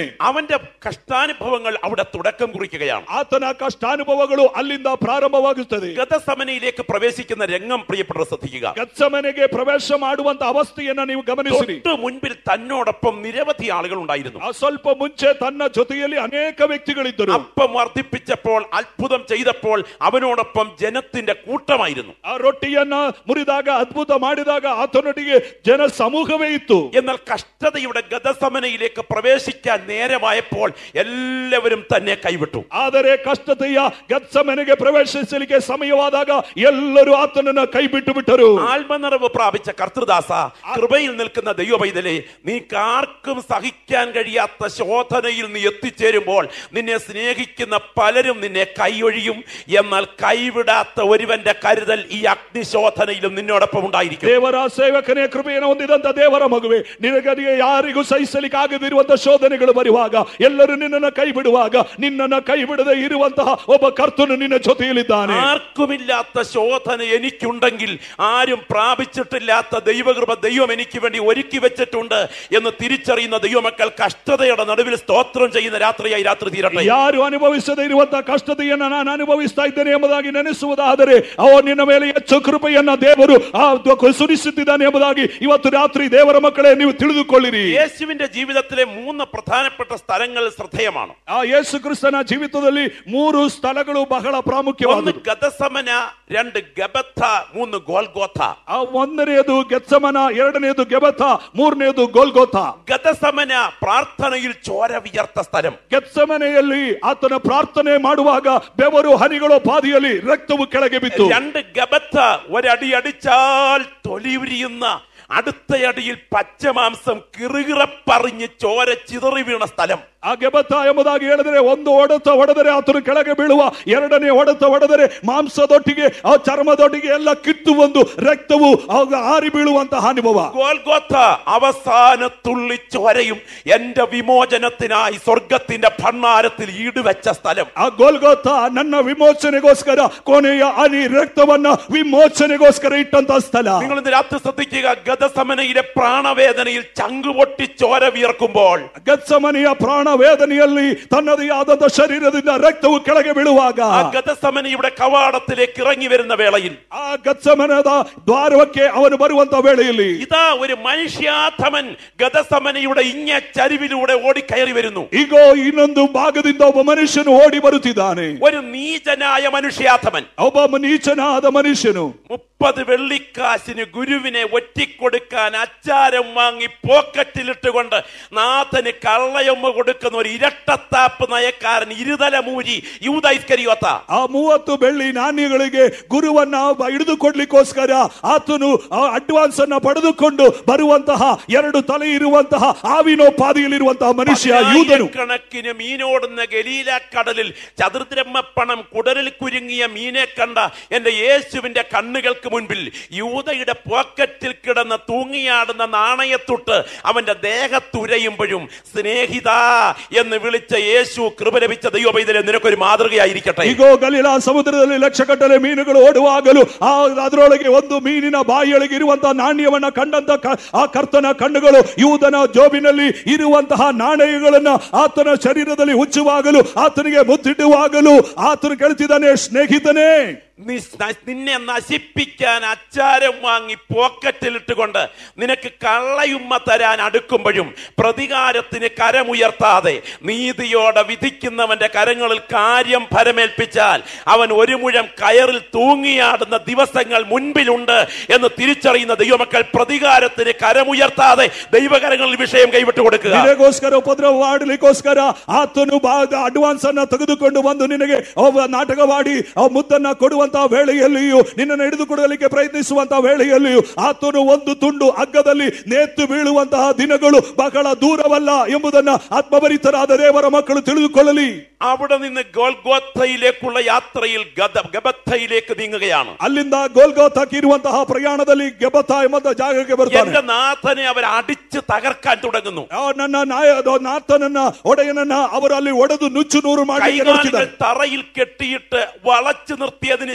അവന്റെ കഷ്ടാനുഭവങ്ങൾ അവിടെ തുടക്കം കുറിക്കുകയാണ് ಆತನ ಕಷ್ಟಾನುಭವಗಳು ಅಲ್ಲಿಂದ ಪ್ರಾರಂಭವಾಗುತ್ತದೆ ഗതസമനയിലേക്ക് പ്രവേശിക്കുന്ന രംഗം പ്രിയപ്പെട്ട ശ്രദ്ധിക്കുക ಗತ್ಸಮನೆಗೆ ಪ್ರವೇಶ ಮಾಡುವಂತ ಅವಸ್ಥೆಯನ್ನ ನೀವು ಗಮನಿಸಿರಿ തൊട്ട് മുൻപിൽ തന്നോടൊപ്പം നിരവധി ആളുകൾ ഉണ്ടായിരുന്നു ಆ ಸ್ವಲ್ಪ ಮುಂಚೆ ತನ್ನ ಜೊತೆಯಲ್ಲಿ ಅನೇಕ ವ್ಯಕ್ತಿಗಳಿದ್ದರು അപ്പം വർദ്ധിപ്പിച്ചപ്പോൾ അത്ഭുതം ചെയ്തപ്പോൾ അവനോടൊപ്പം ജനത്തിന്റെ കൂട്ടമായിരുന്നു ಆ ರೊಟ್ಟಿಯನ್ನ ಮುರಿದಾಗ ಅದ್ಭುತ ಮಾಡಿದಾಗ ಆತನೊಟ್ಟಿಗೆ ಜನ ಸಮೂಹವೇ ಇತ್ತು എന്നാൽ കഷ്ടതയുടെ ഗതസമനയിലേക്ക് പ്രവേശിക്കാൻ നേരമായപ്പോൾ എല്ലാവരും തന്നെ കൈവിട്ടു ಆದರೆ ಕಷ್ಟತೆಯ ಗತ್ಸಮನೆಗೆ ಪ್ರವೇಶಿಸಲಿಕ್ಕೆ ಸಮಯವಾದಾಗ ಎಲ್ಲರೂ ಆತನನ್ನ ಕೈ ಬಿಟ್ಟು ಬಿಟ್ಟರು ആത്മനിറവ് പ്രാപിച്ച കർത്തൃദാസ കൃപയിൽ നിൽക്കുന്ന ദൈവപൈതലെ നീ ആർക്കും സഹിക്കാൻ കഴിയാത്ത ശോധനയിൽ നീ എത്തിച്ചേരുമ്പോൾ നിന്നെ സ്നേഹിക്കുന്ന പലരും നിന്നെ കൈയൊഴിയും എന്നാൽ കൈവിടാത്ത ഒരുവന്റെ കരുതൽ ഈ അഗ്നിശോധനയിലും നിന്നോടൊപ്പം ഉണ്ടായിരിക്കും ದೇವರ ಸೇವಕನೇ ಕೃಪೆಯನ್ನು ಹೊಂದಿದಂತ ದೇವರ ಮಗುವೆ ನಿನಗೆ ಯಾರಿಗೂ ಸಹಿಸಲಿಕ್ಕೆ ಆಗದಿರುವಂತ ಶೋಧನೆಗಳು ಬರುವಾಗ ಎಲ್ಲರೂ ನಿನ್ನನ್ನು ಕೈ ಬಿಡುವಾಗ ನಿನ್ನನ್ನು ಕೈ ಬಿಡದೆ ಇರುವಂತಹ ಒಬ್ಬ ಕರ್ತನು ನಿನ್ನ ಜೊತೆಯಲ್ಲಿದ್ದಾನೆ ആർക്കുമില്ലാത്ത ശോധന എനിക്കുണ്ടെങ്കിൽ ആരും പ്രാപിച്ചിട്ടില്ലാത്ത ദൈവകൃപ ദൈവം എനിക്ക് വേണ്ടി ഒരുക്കി വെച്ചിട്ടുണ്ട് എന്ന് തിരിച്ചറിയുന്ന ദൈവമക്കൾ കഷ്ടതയുടെ നടുവിൽ സ്തോത്രം ചെയ്യുന്ന രാത്രിയായി രാത്രി തീരട്ടെ ಯಾರು ಅನುಭವಿಸದೇ ಇರುವಂತಹ ಕಷ್ಟತೆಯನ್ನ ನಾನು ಅನುಭವಿಸ್ತಾ ಇದ್ದೇನೆ ಎಂಬುದಾಗಿ ನೆನೆಸುವುದಾದರೆ ಅವ ನಿನ್ನ ಮೇಲೆ ಹೆಚ್ಚು ಕೃಪೆಯನ್ನ ದೇವರು ಆ ದ- ಸುರಿಸುತ್ತಿದ್ದಾನೆ ಎಂಬುದಾಗಿ ಇವತ್ತು ರಾತ್ರಿ ದೇವರ ಮಕ್ಕಳೇ ನೀವು ತಿಳಿದುಕೊಳ್ಳಿರಿ യേശുവിന്റെ ജീവിതത്തിലെ മൂന്ന് പ്രധാനപ്പെട്ട സ്ഥലങ്ങൾ ശ്രദ്ധേയമാണ് ಆ ಯೇಸು ಕ್ರಿಸ್ತನ ಜೀವಿತದಲ್ಲಿ ಮೂರು ಸ್ಥಳಗಳು ಬಹಳ ഒന്ന് ಪ್ರಾಮುಖ್ಯವಾದದ್ದು ഗതസമന രണ്ട് ഗബത്ത മൂന്ന് ഗോൽഗോഥ ಆ ಒಂದನೆಯದು ಗೆತ್ಸಮನ ಎರಡನೆಯದು ಗೆಬತ ಮೂರನೆಯದು ಗೋಲ್ಗೋತ ഗതസമന പ്രാർത്ഥനയിൽ ചോര വിയർത്ത സ്ഥലം ಗೆತ್ಸಮನೆಯಲ್ಲಿ ಆತನ ಪ್ರಾರ್ಥನೆ ಮಾಡುವಾಗ ಬೆವರು ಹನಿಗಳು ಪಾದಿಯಲ್ಲಿ ರಕ್ತವು ಕೆಳಗೆ ಬಿತ್ತು രണ്ട് ഗബത്ത ഒരടി അടിച്ചാൽ തൊലി ഉരിയുന്ന അടുത്തയടിയിൽ പച്ചമാംസം കിറുകിറപ്പറിഞ്ഞ് ചോര ചിതറി വീണ സ്ഥലം ಆ ಗೆಬತ ಎಂಬುದಾಗಿ ಹೇಳಿದರೆ ಒಂದು ಹೊಡೆತ ಹೊಡೆದರೆ ಆತನು ಕೆಳಗೆ ಬೀಳುವ ಎರಡನೇ ಹೊಡೆತ ಹೊಡೆದರೆ ಮಾಂಸದೊಟ್ಟಿಗೆ ಆ ಚರ್ಮದೊಟ್ಟಿಗೆ ಎಲ್ಲ ಕಿತ್ತು ಬಂದು ರಕ್ತವು ಆಗ ಆರಿ ಬೀಳುವಂತಹ ಅನುಭವ ഗോൽഗോത്ത അവസാന തുള്ളി ചോരയും എന്റെ വിമോചനത്തിനായി സ്വർഗത്തിന്റെ ഭണ്ണാരത്തിൽ ഈടുവെച്ച സ്ഥലം ಆ ಗೋಲ್ಗೋತ ನನ್ನ ವಿಮೋಚನೆಗೋಸ್ಕರ ಕೊನೆಯ ಹನಿ ರಕ್ತವನ್ನ ವಿಮೋಚನೆಗೋಸ್ಕರ ಇಟ್ಟಂತ ಸ್ಥಳ നിങ്ങൾ ഇന്ന് രാത്രി ശ്രദ്ധിക്കുക ഗതസമനയിലെ പ്രാണവേദനയിൽ ചങ്കുപൊട്ടി ചോര വിയർക്കുമ്പോൾ ಗತ್ಸಮನೆಯ ಪ್ರಾಣ ವೇದನೆಯಲ್ಲಿ ತನ್ನದೇ ಆದಂತ ಶರೀರದಿಂದ ರಕ್ತವು ಕೆಳಗೆ ಬೀಳುವಾಗ ആ ഗതസമനയുടെ കവാടത്തിലേക്ക് ഇറങ്ങി വരുന്ന വേളയിൽ ಆ ಗತ್ಸಮನದ ದ್ವಾರಕ್ಕೆ ಅವನು ಬರುವಂತ ವೇಳೆಯಲ್ಲಿ ഇതാ ഒരു മനുഷ്യാധമൻ ഗതസമനയുടെ ഇങ്ങ ചരിവിലൂടെ ഓടിക്കയറി വരുന്നു ಈಗೋ ಇನ್ನೊಂದು ಭಾಗದಿಂದ ಒಬ್ಬ ಮನುಷ್ಯನು ಓಡಿ ಬರುತ್ತಿದ್ದಾನೆ ഒരു നീചനായ മനുഷ്യാധമൻ ಒಬ್ಬ ನೀಚನಾದ ಮನುಷ್ಯನು മുപ്പത് വെള്ളിക്കാശിന് ഗുരുവിനെ ഒറ്റിക്കൊടുക്കാൻ അച്ചാരം വാങ്ങി പോക്കറ്റിലിട്ടുകൊണ്ട് നാഥന് കള്ളയമ്മ കൊടുക്കുന്ന ഒരു ഇരട്ടത്താപ്പ് നയക്കാരൻ ഇരുതല മൂരി യൂതൈസ്കരിയോത്ത ಆ ಮೂವತ್ತು ಬೆಳ್ಳಿ ನಾಣ್ಯಗಳಿಗೆ ಗುರುವನ್ನ ಬ- ಹಿಡಿದುಕೊಡ್ಲಿಕ್ಕೋಸ್ಕರ ಆತನು ಆ ಅಡ್ವಾನ್ಸ್ ಅನ್ನ ಪಡೆದುಕೊಂಡು ಬರುವಂತಹ ಎರಡು ತಲೆ ಇರುವಂತಹ ಆವಿನೋಪಾದಿಯಲ್ಲಿರುವಂತಹ ಮನುಷ್ಯ ಯೂದನು കണക്കിന് മീനോടുന്ന ഗലീല കടലിൽ ചതുർദ്രഹ്മപ്പണം കുടലിൽ കുരുങ്ങിയ മീനെ കണ്ട എന്റെ യേശുവിന്റെ കണ്ണുകൾക്ക് മുൻപിൽ യൂതയുടെ പോക്കറ്റിൽ കിടന്ന് തൂങ്ങിയാടുന്ന നാണയത്തൊട്ട് അവന്റെ ദേഹത്തുരയുമ്പോഴും സ്നേഹിത എന്ന് വിളിച്ച യേശു കൃപ ലഭിച്ച ദൈവപൈതലെ നിനക്കൊരു മാതൃകയായിരിക്കട്ടെ ಈಗೋ ಗಲೀಲ ಸಮುದ್ರದಲ್ಲಿ ಲಕ್ಷಗಟ್ಟಲೆ ಮೀನುಗಳು ಓಡುವಾಗಲು ಆ ಅದರೊಳಗೆ ಒಂದು ಮೀನಿನ ಬಾಯಿಯೊಳಗೆ ಇರುವಂತಹ ನಾಣ್ಯವನ್ನ ಕಂಡಂತ ಕ- ಆ ಕರ್ತನ ಕಣ್ಣುಗಳು ಯೂದನ ಜೋಬಿನಲ್ಲಿ ಇರುವಂತಹ ನಾಣಯಗಳನ್ನ ಆತನ ಶರೀರದಲ್ಲಿ ಉಚ್ಚುವಾಗಲು ಆತನಿಗೆ ಮುತ್ತಿಡುವಾಗಲು ಆತನು ಕೇಳ್ತಿದ್ದಾನೆ ಸ್ನೇಹಿತನೇ നിസ്- ന- നിന്നെ നശിപ്പിക്കാൻ അച്ചാരം വാങ്ങി പോക്കറ്റിലിട്ടുകൊണ്ട് നിനക്ക് കള്ളയുമ്മ തരാൻ അടുക്കുമ്പോഴും പ്രതികാരത്തിന് കരമുയർത്താതെ നീതിയോടെ വിധിക്കുന്നവന്റെ കരങ്ങളിൽ കാര്യം ഫലമേൽപ്പിച്ചാൽ അവൻ ഒരു മുഴം കയറിൽ തൂങ്ങിയാടുന്ന ദിവസങ്ങൾ മുൻപിലുണ്ട് എന്ന് തിരിച്ചറിയുന്ന ദൈവമക്കൾ പ്രതികാരത്തിന് കരമുയർത്താതെ ദൈവകരങ്ങളിൽ വിഷയം കൈവിട്ടു കൊടുക്കുക ನಿನಗೋಸ್ಕರ ಉಪದ್ರವ ಮಾಡಲಿಕ್ಕೋಸ್ಕರ ಆತನು ಅಡ್ವಾನ್ಸ್ ಅನ್ನ ತೆಗೆದುಕೊಂಡು ಬಂದು ನಿನಗೆ ಒಬ್ಬ ನಾಟಕವಾಡಿ ಆ ಮುದ್ದನ್ನ ಕೊಡುವಂತಹ ವೇಳೆಯಲ್ಲಿಯೂ ನಿನ್ನನ್ನು ಹಿಡಿದುಕೊಡಲಿಕ್ಕೆ ಪ್ರಯತ್ನಿಸುವಂತಹ ವೇಳೆಯಲ್ಲಿಯೂ ಆತನು ಒಂದು ತುಂಡು ಹಗ್ಗದಲ್ಲಿ ನೇತು ಬೀಳುವಂತಹ ದಿನಗಳು ಬಹಳ ದೂರವಲ್ಲ ಎಂಬುದನ್ನ ಆತ್ಮಭರಿತರಾದ ದೇವರ ಮಕ್ಕಳು ತಿಳಿದುಕೊಳ್ಳಲಿ അവിടെ നിന്ന് ഗോൽഗോത്തയിലേക്കുള്ള യാത്രയിൽ ഗദ ഗബത്തയിലേക്ക് നീങ്ങുകയാണ് ಅಲ್ಲಿಂದ ಗೋಲ್ಗೋತಾಕ್ ಇರುವಂತಹ ಪ್ರಯಾಣದಲ್ಲಿ ಗೆಬತ ಎಂಬ ಜಾಗಕ್ಕೆ ಬರ್ತಾನೆ എന്റെ നാഥനെ അവർ അടിച്ച് തകർക്കാൻ തുടങ്ങുന്നു ಆ ನನ್ನ ನಾಯ ನಾಥನನ್ನ ಒಡೆಯನನ್ನ ಅವರು ಅಲ್ಲಿ ಒಡೆದು ನುಚ್ಚು ನೂರು ಮಾಡಿ കൈകാലുകൾ തറയിൽ കെട്ടിയിട്ട് വളച്ചു നിർത്തിയതിന്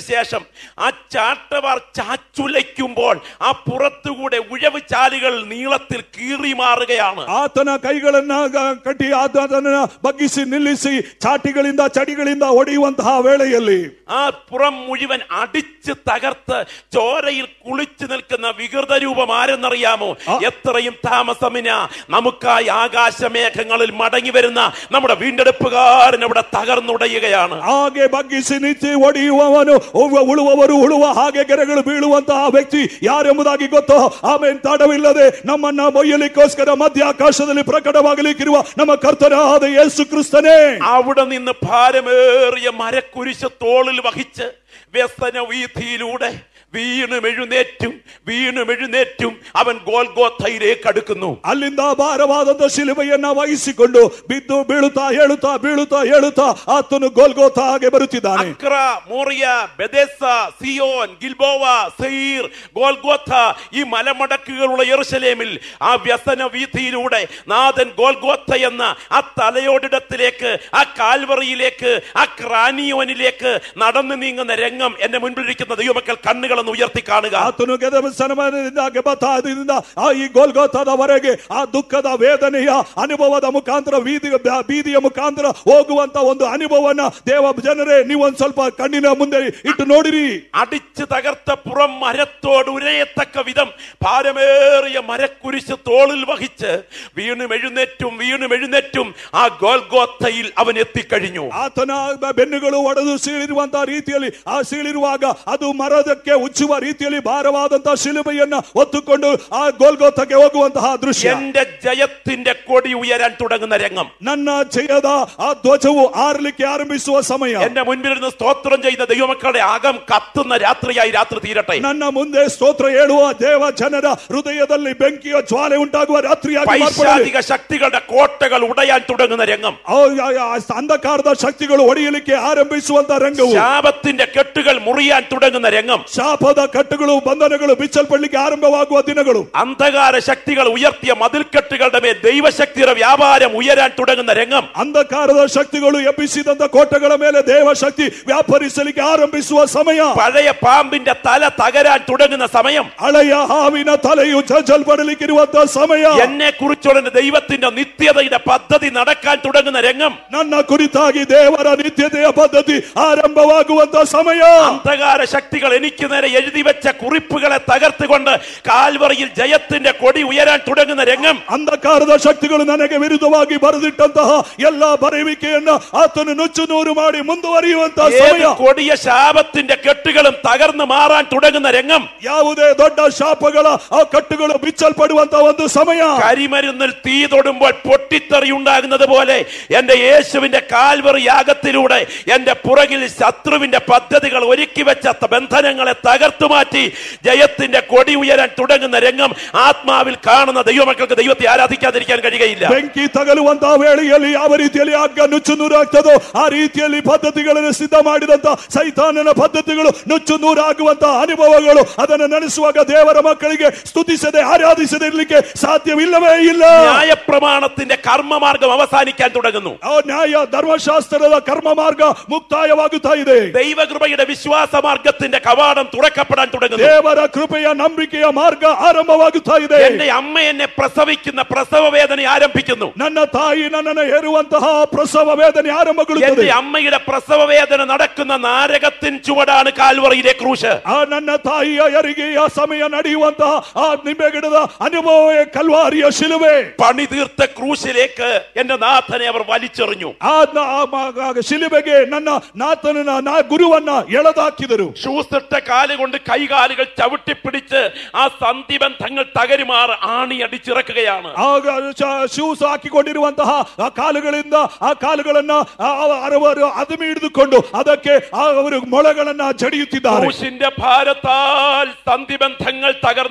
ശേഷം ആ ചാട്ടവാർ ചാച്ചുലയ്ക്കുമ്പോൾ ആ പുറത്തുകൂടെ ഉഴവ് ചാലുകൾ നീളത്തിൽ കീറി മാറുകയാണ് ಆತನ ಕೈಗಳನ್ನ ಗ- ಕಟ್ಟಿ ಆತನನ್ನ ಬಗ್ಗಿಸಿ ನಿಲ್ಲಿಸಿ ಚಾಟಿಗಳಿಂದ ಚಡಿಗಳಿಂದ ಹೊಡೆಯುವಂತಹ ವೇಳೆಯಲ್ಲಿ ആ പുറം മുഴുവൻ അടിച്ച് തകർത്ത് ചോരയിൽ കുളിച്ചു നിൽക്കുന്ന വികൃത രൂപം ആരെന്നറിയാമോ ആ. എത്രയും താമസമിന നമുക്കായി ആകാശമേഘങ്ങളിൽ മടങ്ങി വരുന്ന നമ്മുടെ വീണ്ടെടുപ്പുകാരൻ അവിടെ തകർന്നുടയുകയാണ് ಹಾಗೆ ಬಗ್ಗಿಸಿ ನಿಂತು ಹೊಡೆಯುವವನು ಉವ್ವ- ಉಳುವವರು ಉಳುವ ಹಾಗೆ ಗೆರೆಗಳು ಬೀಳುವಂತಹ ವ್ಯಕ್ತಿ ಯಾರೆಂಬುದಾಗಿ ಗೊತ್ತೋ ಆಮೇಲೆ ತಡವಿಲ್ಲದೆ ನಮ್ಮನ್ನ ಮೊಯ್ಯಲಿಕ್ಕೋಸ್ಕರ ಮಧ್ಯ ಆಕಾಶದಲ್ಲಿ ಪ್ರಕಟವಾಗಲಿಕ್ಕಿರುವ ನಮ್ಮ ಕರ್ತನಾದ ಯೇಸು ಕ್ರಿಸ್ತನೇ അവിടെ നിന്ന് ഭാരമേറിയ മരക്കുരിശ് തോളിൽ വഹിച്ച് വ്യസന വീഥിയിലൂടെ വീണും എഴുന്നേറ്റും വീണും എഴുന്നേറ്റും അവൻ ഗോൽഗോത്തയിലേക്ക് അടുക്കുന്നു ಅಲ್ಲಿಂದ ಭಾರವಾದಂತ ಶಿಲುಬೆಯನ್ನ ವಹಿಸಿಕೊಂಡು ಬಿದ್ದು ಬೀಳುತ್ತಾ ಹೇಳುತ್ತಾ ಬೀಳುತ್ತಾ ಹೇಳುತ್ತಾ ಆತನು ಗೋಲ್ಗೋತಾ ಹಾಗೆ ಬರುತ್ತಿದ್ದಾನೆ Acra Moriah Bethesda Zion Gilboa Seir Golgotha ഈ മലമടക്കുകളുള്ള യെറുശലേമിൽ ആ വ്യസന വീഥിയിലൂടെ നാഥൻ ഗോൽഗോത്ത എന്ന ആ തലയോടിടത്തിലേക്ക് ആ കാൽവറിയിലേക്ക് ആ ക്രാനിയോനിലേക്ക് നടന്നു നീങ്ങുന്ന രംഗം എന്റെ മുൻപിലിരിക്കുന്ന ദൈവമക്കൾ കണ്ണുകളൊന്ന് ഉയർത്തി കാണുക ಆತನು ಗೆದಮಸನದಿಂದ ಗೆಬತಾದಿಂದ ಆ ಈ ಗೋಲ್ಗೋತಾದವರೆಗೆ ಆ ದುಃಖದ ವೇದನೆಯ ಅನುಭವದ ಮುಖಾಂತರ ಬೀದಿ ಬೀದಿಯ ಮುಖಾಂತರ ಹೋಗುವಂತ ಒಂದು ಅನುಭವನ ದೇವ ಜನರೇ ನೀವೊಂದ್ ಸ್ವಲ್ಪ ಕಣ್ಣಿನ ಮುಂದೆ ಇಟ್ಟು ನೋಡಿರಿ അടിച്ചു തകർത്ത പുറം മരത്തോട് ഉരയത്തക്ക വിധം ഭാരമേറിയ മരക്കുരിശ് തോളിൽ വഹിച്ച് വീണും എഴുന്നേറ്റും വീണും എഴുന്നേറ്റും ആ ഗോൽഗോത്തയിൽ അവൻ എത്തിക്കഴിഞ്ഞു ಆತನ ಬೆನ್ನುಗಳು ಒಡೆದು ಸೀಳಿರುವಂತಹ ರೀತಿಯಲ್ಲಿ ಆ ಸೀಳಿರುವಾಗ ಅದು ಮರದಕ್ಕೆ ಉಚ್ಚುವ ರೀತಿಯಲ್ಲಿ ಭಾರವಾದಂತಹ ಶಿಲುಬೆಯನ್ನ ಹೊತ್ತುಕೊಂಡು ಆ ಗೋಲ್ಗೋತಕ್ಕೆ ಹೋಗುವಂತಹ ದೃಶ್ಯ എന്റെ ജയത്തിന്റെ കൊടി ഉയരാൻ തുടങ്ങുന്ന രംഗം ನನ್ನ ಜಯದ ಆ ಧ್ವಜವು ಆರಲಿಕ್ಕೆ ಆರಂಭಿಸುವ ಸಮಯ എന്റെ മുൻപിലിരുന്ന് സ്തോത്രം ചെയ്ത ദൈവമക്കളുടെ അകം കത്തുന്ന രാത്രിയായി രാത്രി തീരട്ടെ ನನ್ನ ಮುಂದೆ ಸ್ತೋತ್ರ ಹೇಳುವ ದೇವ ಜನರ ಹೃದಯದಲ್ಲಿ ಬೆಂಕಿಯ ಜ್ವಾಲೆ ಉಂಟಾಗುವ ರಾತ್ರಿಯಾಗಿ ಮಾರ್ಪಡಲಿ. പൈശാചിക ശക്തികളുടെ കോട്ടകൾ ഉടയാൻ തുടങ്ങുന്ന രംഗം ಆ ಆ- ಆ ಅಂಧಕಾರದ ಶಕ್ತಿಗಳು ಹೊಡೆಯಲಿಕ್ಕೆ ಆರಂಭಿಸುವಂತ ರಂಗವು ശാപത്തിന്റെ കെട്ടുകൾ മുറിയാൻ തുടങ്ങുന്ന രംഗം ಶಾಪದ ಕಟ್ಟುಗಳು ಬಂಧನಗಳು ಬಿಚ್ಚಲ್ಪಡಲಿಕ್ಕೆ ಆರಂಭವಾಗುವ ದಿನಗಳು അന്ധകാര ശക്തികൾ ഉയർത്തിയ മതിൽക്കെട്ടുകളുടെ മേൽ ദൈവശക്തിയുടെ വ്യാപാരം ഉയരാൻ തുടങ്ങുന്ന രംഗം ಅಂಧಕಾರದ ಶಕ್ತಿಗಳು ಎಬ್ಬಿಸಿದಂತ ಕೋಟೆಗಳ ಮೇಲೆ ದೇವ ಶಕ್ತಿ ವ್ಯಾಪರಿಸಲಿಕ್ಕೆ ಆರಂಭಿಸುವ ಸಮಯ പഴയ പാമ്പിന്റെ തല തകരാൻ തുടങ്ങുന്ന സമയം ಹಳೆಯ ಹಾವಿನ ತಲೆಯು ಜಲ್ಪಡಲಿಕ್ಕಿರುವಂತಹ ಸಮಯ എന്നെ കുറിച്ചുള്ള ദൈവത്തിന്റെ നിത്യതയുടെ പദ്ധതി നടക്കാൻ തുടങ്ങുന്ന രംഗം ನನ್ನ ಕುರಿತಾಗಿ ದೇವರ ನಿತ್ಯತೆಯ ಪದ್ಧತಿ ಆರಂಭವಾಗುವಂತಹ ಸಮಯ അന്ധകാര ശക്തികൾ എനിക്ക് നേരെ എഴുതി വെച്ച കുറിപ്പുകളെ തകർത്തുകൊണ്ട് കാൽവറിയിൽ ജയത്തിന്റെ കൊടി ഉയരാൻ തുടങ്ങുന്ന രംഗം ಅಂಧಕಾರದ ಶಕ್ತಿಗಳು ನನಗೆ ವಿರುದ್ಧವಾಗಿ ಬರೆದಿಟ್ಟಂತಹ ಎಲ್ಲ ಬರೆಯುವಿಕೆಯನ್ನ ಆತನು ನುಚ್ಚು ನೂರು ಮಾಡಿ ಮುಂದುವರಿಯುವಂತಹ ഏത് ಸಮಯ കൊടിയ ശാപത്തിന്റെ കെട്ടുകളും തകർന്നു മാറാൻ തുടങ്ങുന്ന രംഗം ಯಾವುದೇ ದೊಡ್ಡ ಶಾಪಗಳ ಆ ಕಟ್ಟುಗಳು ಬಿಚ್ಚಲ್ಪಡುವಂತಹ ಒಂದು ಸಮಯ കരിമരുന്നിൽ തീ തൊടുമ്പോൾ പൊട്ടിത്തെറി ഉണ്ടാകുന്നത് പോലെ എന്റെ യേശുവിന്റെ കാൽവറി യാഗത്തിലൂടെ എന്റെ പുറകിൽ ശത്രുവിന്റെ പദ്ധതികൾ ഒരുക്കി വെച്ച ത- ബന്ധനങ്ങളെ തകർത്തു മാറ്റി ജയത്തിന്റെ കൊടി ഉയരാൻ തുടങ്ങുന്ന രംഗം ആത്മാവിൽ കാണുന്ന ദൈവമക്കൾക്ക് ദൈവത്തെ ആരാധിക്കാതിരിക്കാൻ കഴിയുകയില്ല ಬೆಂಕಿ ತಗಲುವಂತಹ ವೇಳೆಯಲ್ಲಿ ಯಾವ ರೀತಿಯಲ್ಲಿ ಹಗ್ಗ ನುಚ್ಚು ನೂರಾಗ್ತದೋ ಆ ರೀತಿಯಲ್ಲಿ ಪದ್ಧತಿಗಳನ್ನು ಸಿದ್ಧ ಮಾಡಿದಂತ ಸೈತಾನನ ಪದ್ಧತಿಗಳು ನುಚ್ಚು ನೂರಾಗುವಂತಹ ಅನುಭವಗಳು ಅದನ್ನು ನಡೆಸುವಾಗ ದೇವರ ಮಕ್ಕಳಿಗೆ ಸ್ತುತಿಸದೆ ಆರಾಧಿಸದೆ ಇರಲಿಕ್ಕೆ ಸಾಧ್ಯವಿಲ್ಲವೇ ಇಲ್ಲ ന്യായപ്രമാണത്തിന്റെ കർമ്മമാർഗം അവസാനിക്കാൻ തുടങ്ങുന്നു ಆ ನ್ಯಾಯ ಧರ್ಮಶಾಸ್ತ್ರದ ಕರ್ಮ ಮಾರ್ಗ ಮುಕ್ತಾಯವಾಗುತ್ತಾ ಇದೆ ദൈവകൃപയുടെ വിശ്വാസ മാർഗത്തിന്റെ കവാടം തുറക്കപ്പെടാൻ തുടങ്ങുന്നു ದೇವರ ಕೃಪೆಯ ನಂಬಿಕೆಯ ಮಾರ್ಗ ಆರಂಭವಾಗುತ್ತಾ ಇದೆ എന്റെ അമ്മ എന്നെ പ്രസവിക്കുന്ന പ്രസവ വേദന ആരംഭിക്കുന്നു ನನ್ನ ತಾಯಿ ನನ್ನನ್ನು ಹೇರುವಂತಹ ಪ್ರಸವ ವೇದನೆ എന്റെ ಆರಂಭಗೊಳ್ಳುತ್ತದೆ അമ്മയുടെ പ്രസവ വേദന നടക്കുന്ന നാരകത്തിൻ ചുവടാണ് കാൽവറിയിലെ ക്രൂശ് ಆ ನನ್ನ ತಾಯಿಯ ಹೆರಿಗೆಯ ಸಮಯ ನಡೆಯುವಂತಹ ಆ ನಿಂಬೆಗಿಡದ ಅನುಭವವೇ ಕಲ್ವಾರಿಯ ಶಿಲುವೆ പണി തീർത്ത ക്രൂശിലേക്ക് എന്റെ നാഥനെ അവർ വലിച്ചെറിഞ്ഞു ಆ ನ- ಆ ಮ- ಆ ಶಿಲುಬೆಗೆ ನನ್ನ ನಾತನನ್ನ ನಾ ಗುರುವನ್ನ ಎಳೆದಾಕಿದರು ഷൂസ് ഇട്ട കാലുകൊണ്ട് കൈകാലുകൾ ചവിട്ടിപ്പിടിച്ച് ആ സന്ധിബന്ധങ്ങൾ തകരുമാർ ആണി അടിച്ചിറക്കുകയാണ് ಆಗ ಶ- ಶೂಸ್ ಹಾಕಿಕೊಂಡಿರುವಂತಹ ಆ ಕಾಲುಗಳಿಂದ ಆ ಕಾಲುಗಳನ್ನ ಆ- ಆ- ಅವರು ಅದಮಿ ಹಿಡಿದುಕೊಂಡು ಅದಕ್ಕೆ ಆ ಅವರು ಮೊಳೆಗಳನ್ನ ಜಡಿಯುತ್ತಿದ್ದಾರೆ ക്രൂശിന്റെ ഭാരത്താൽ സന്ധിബന്ധങ്ങൾ തകർന്ന്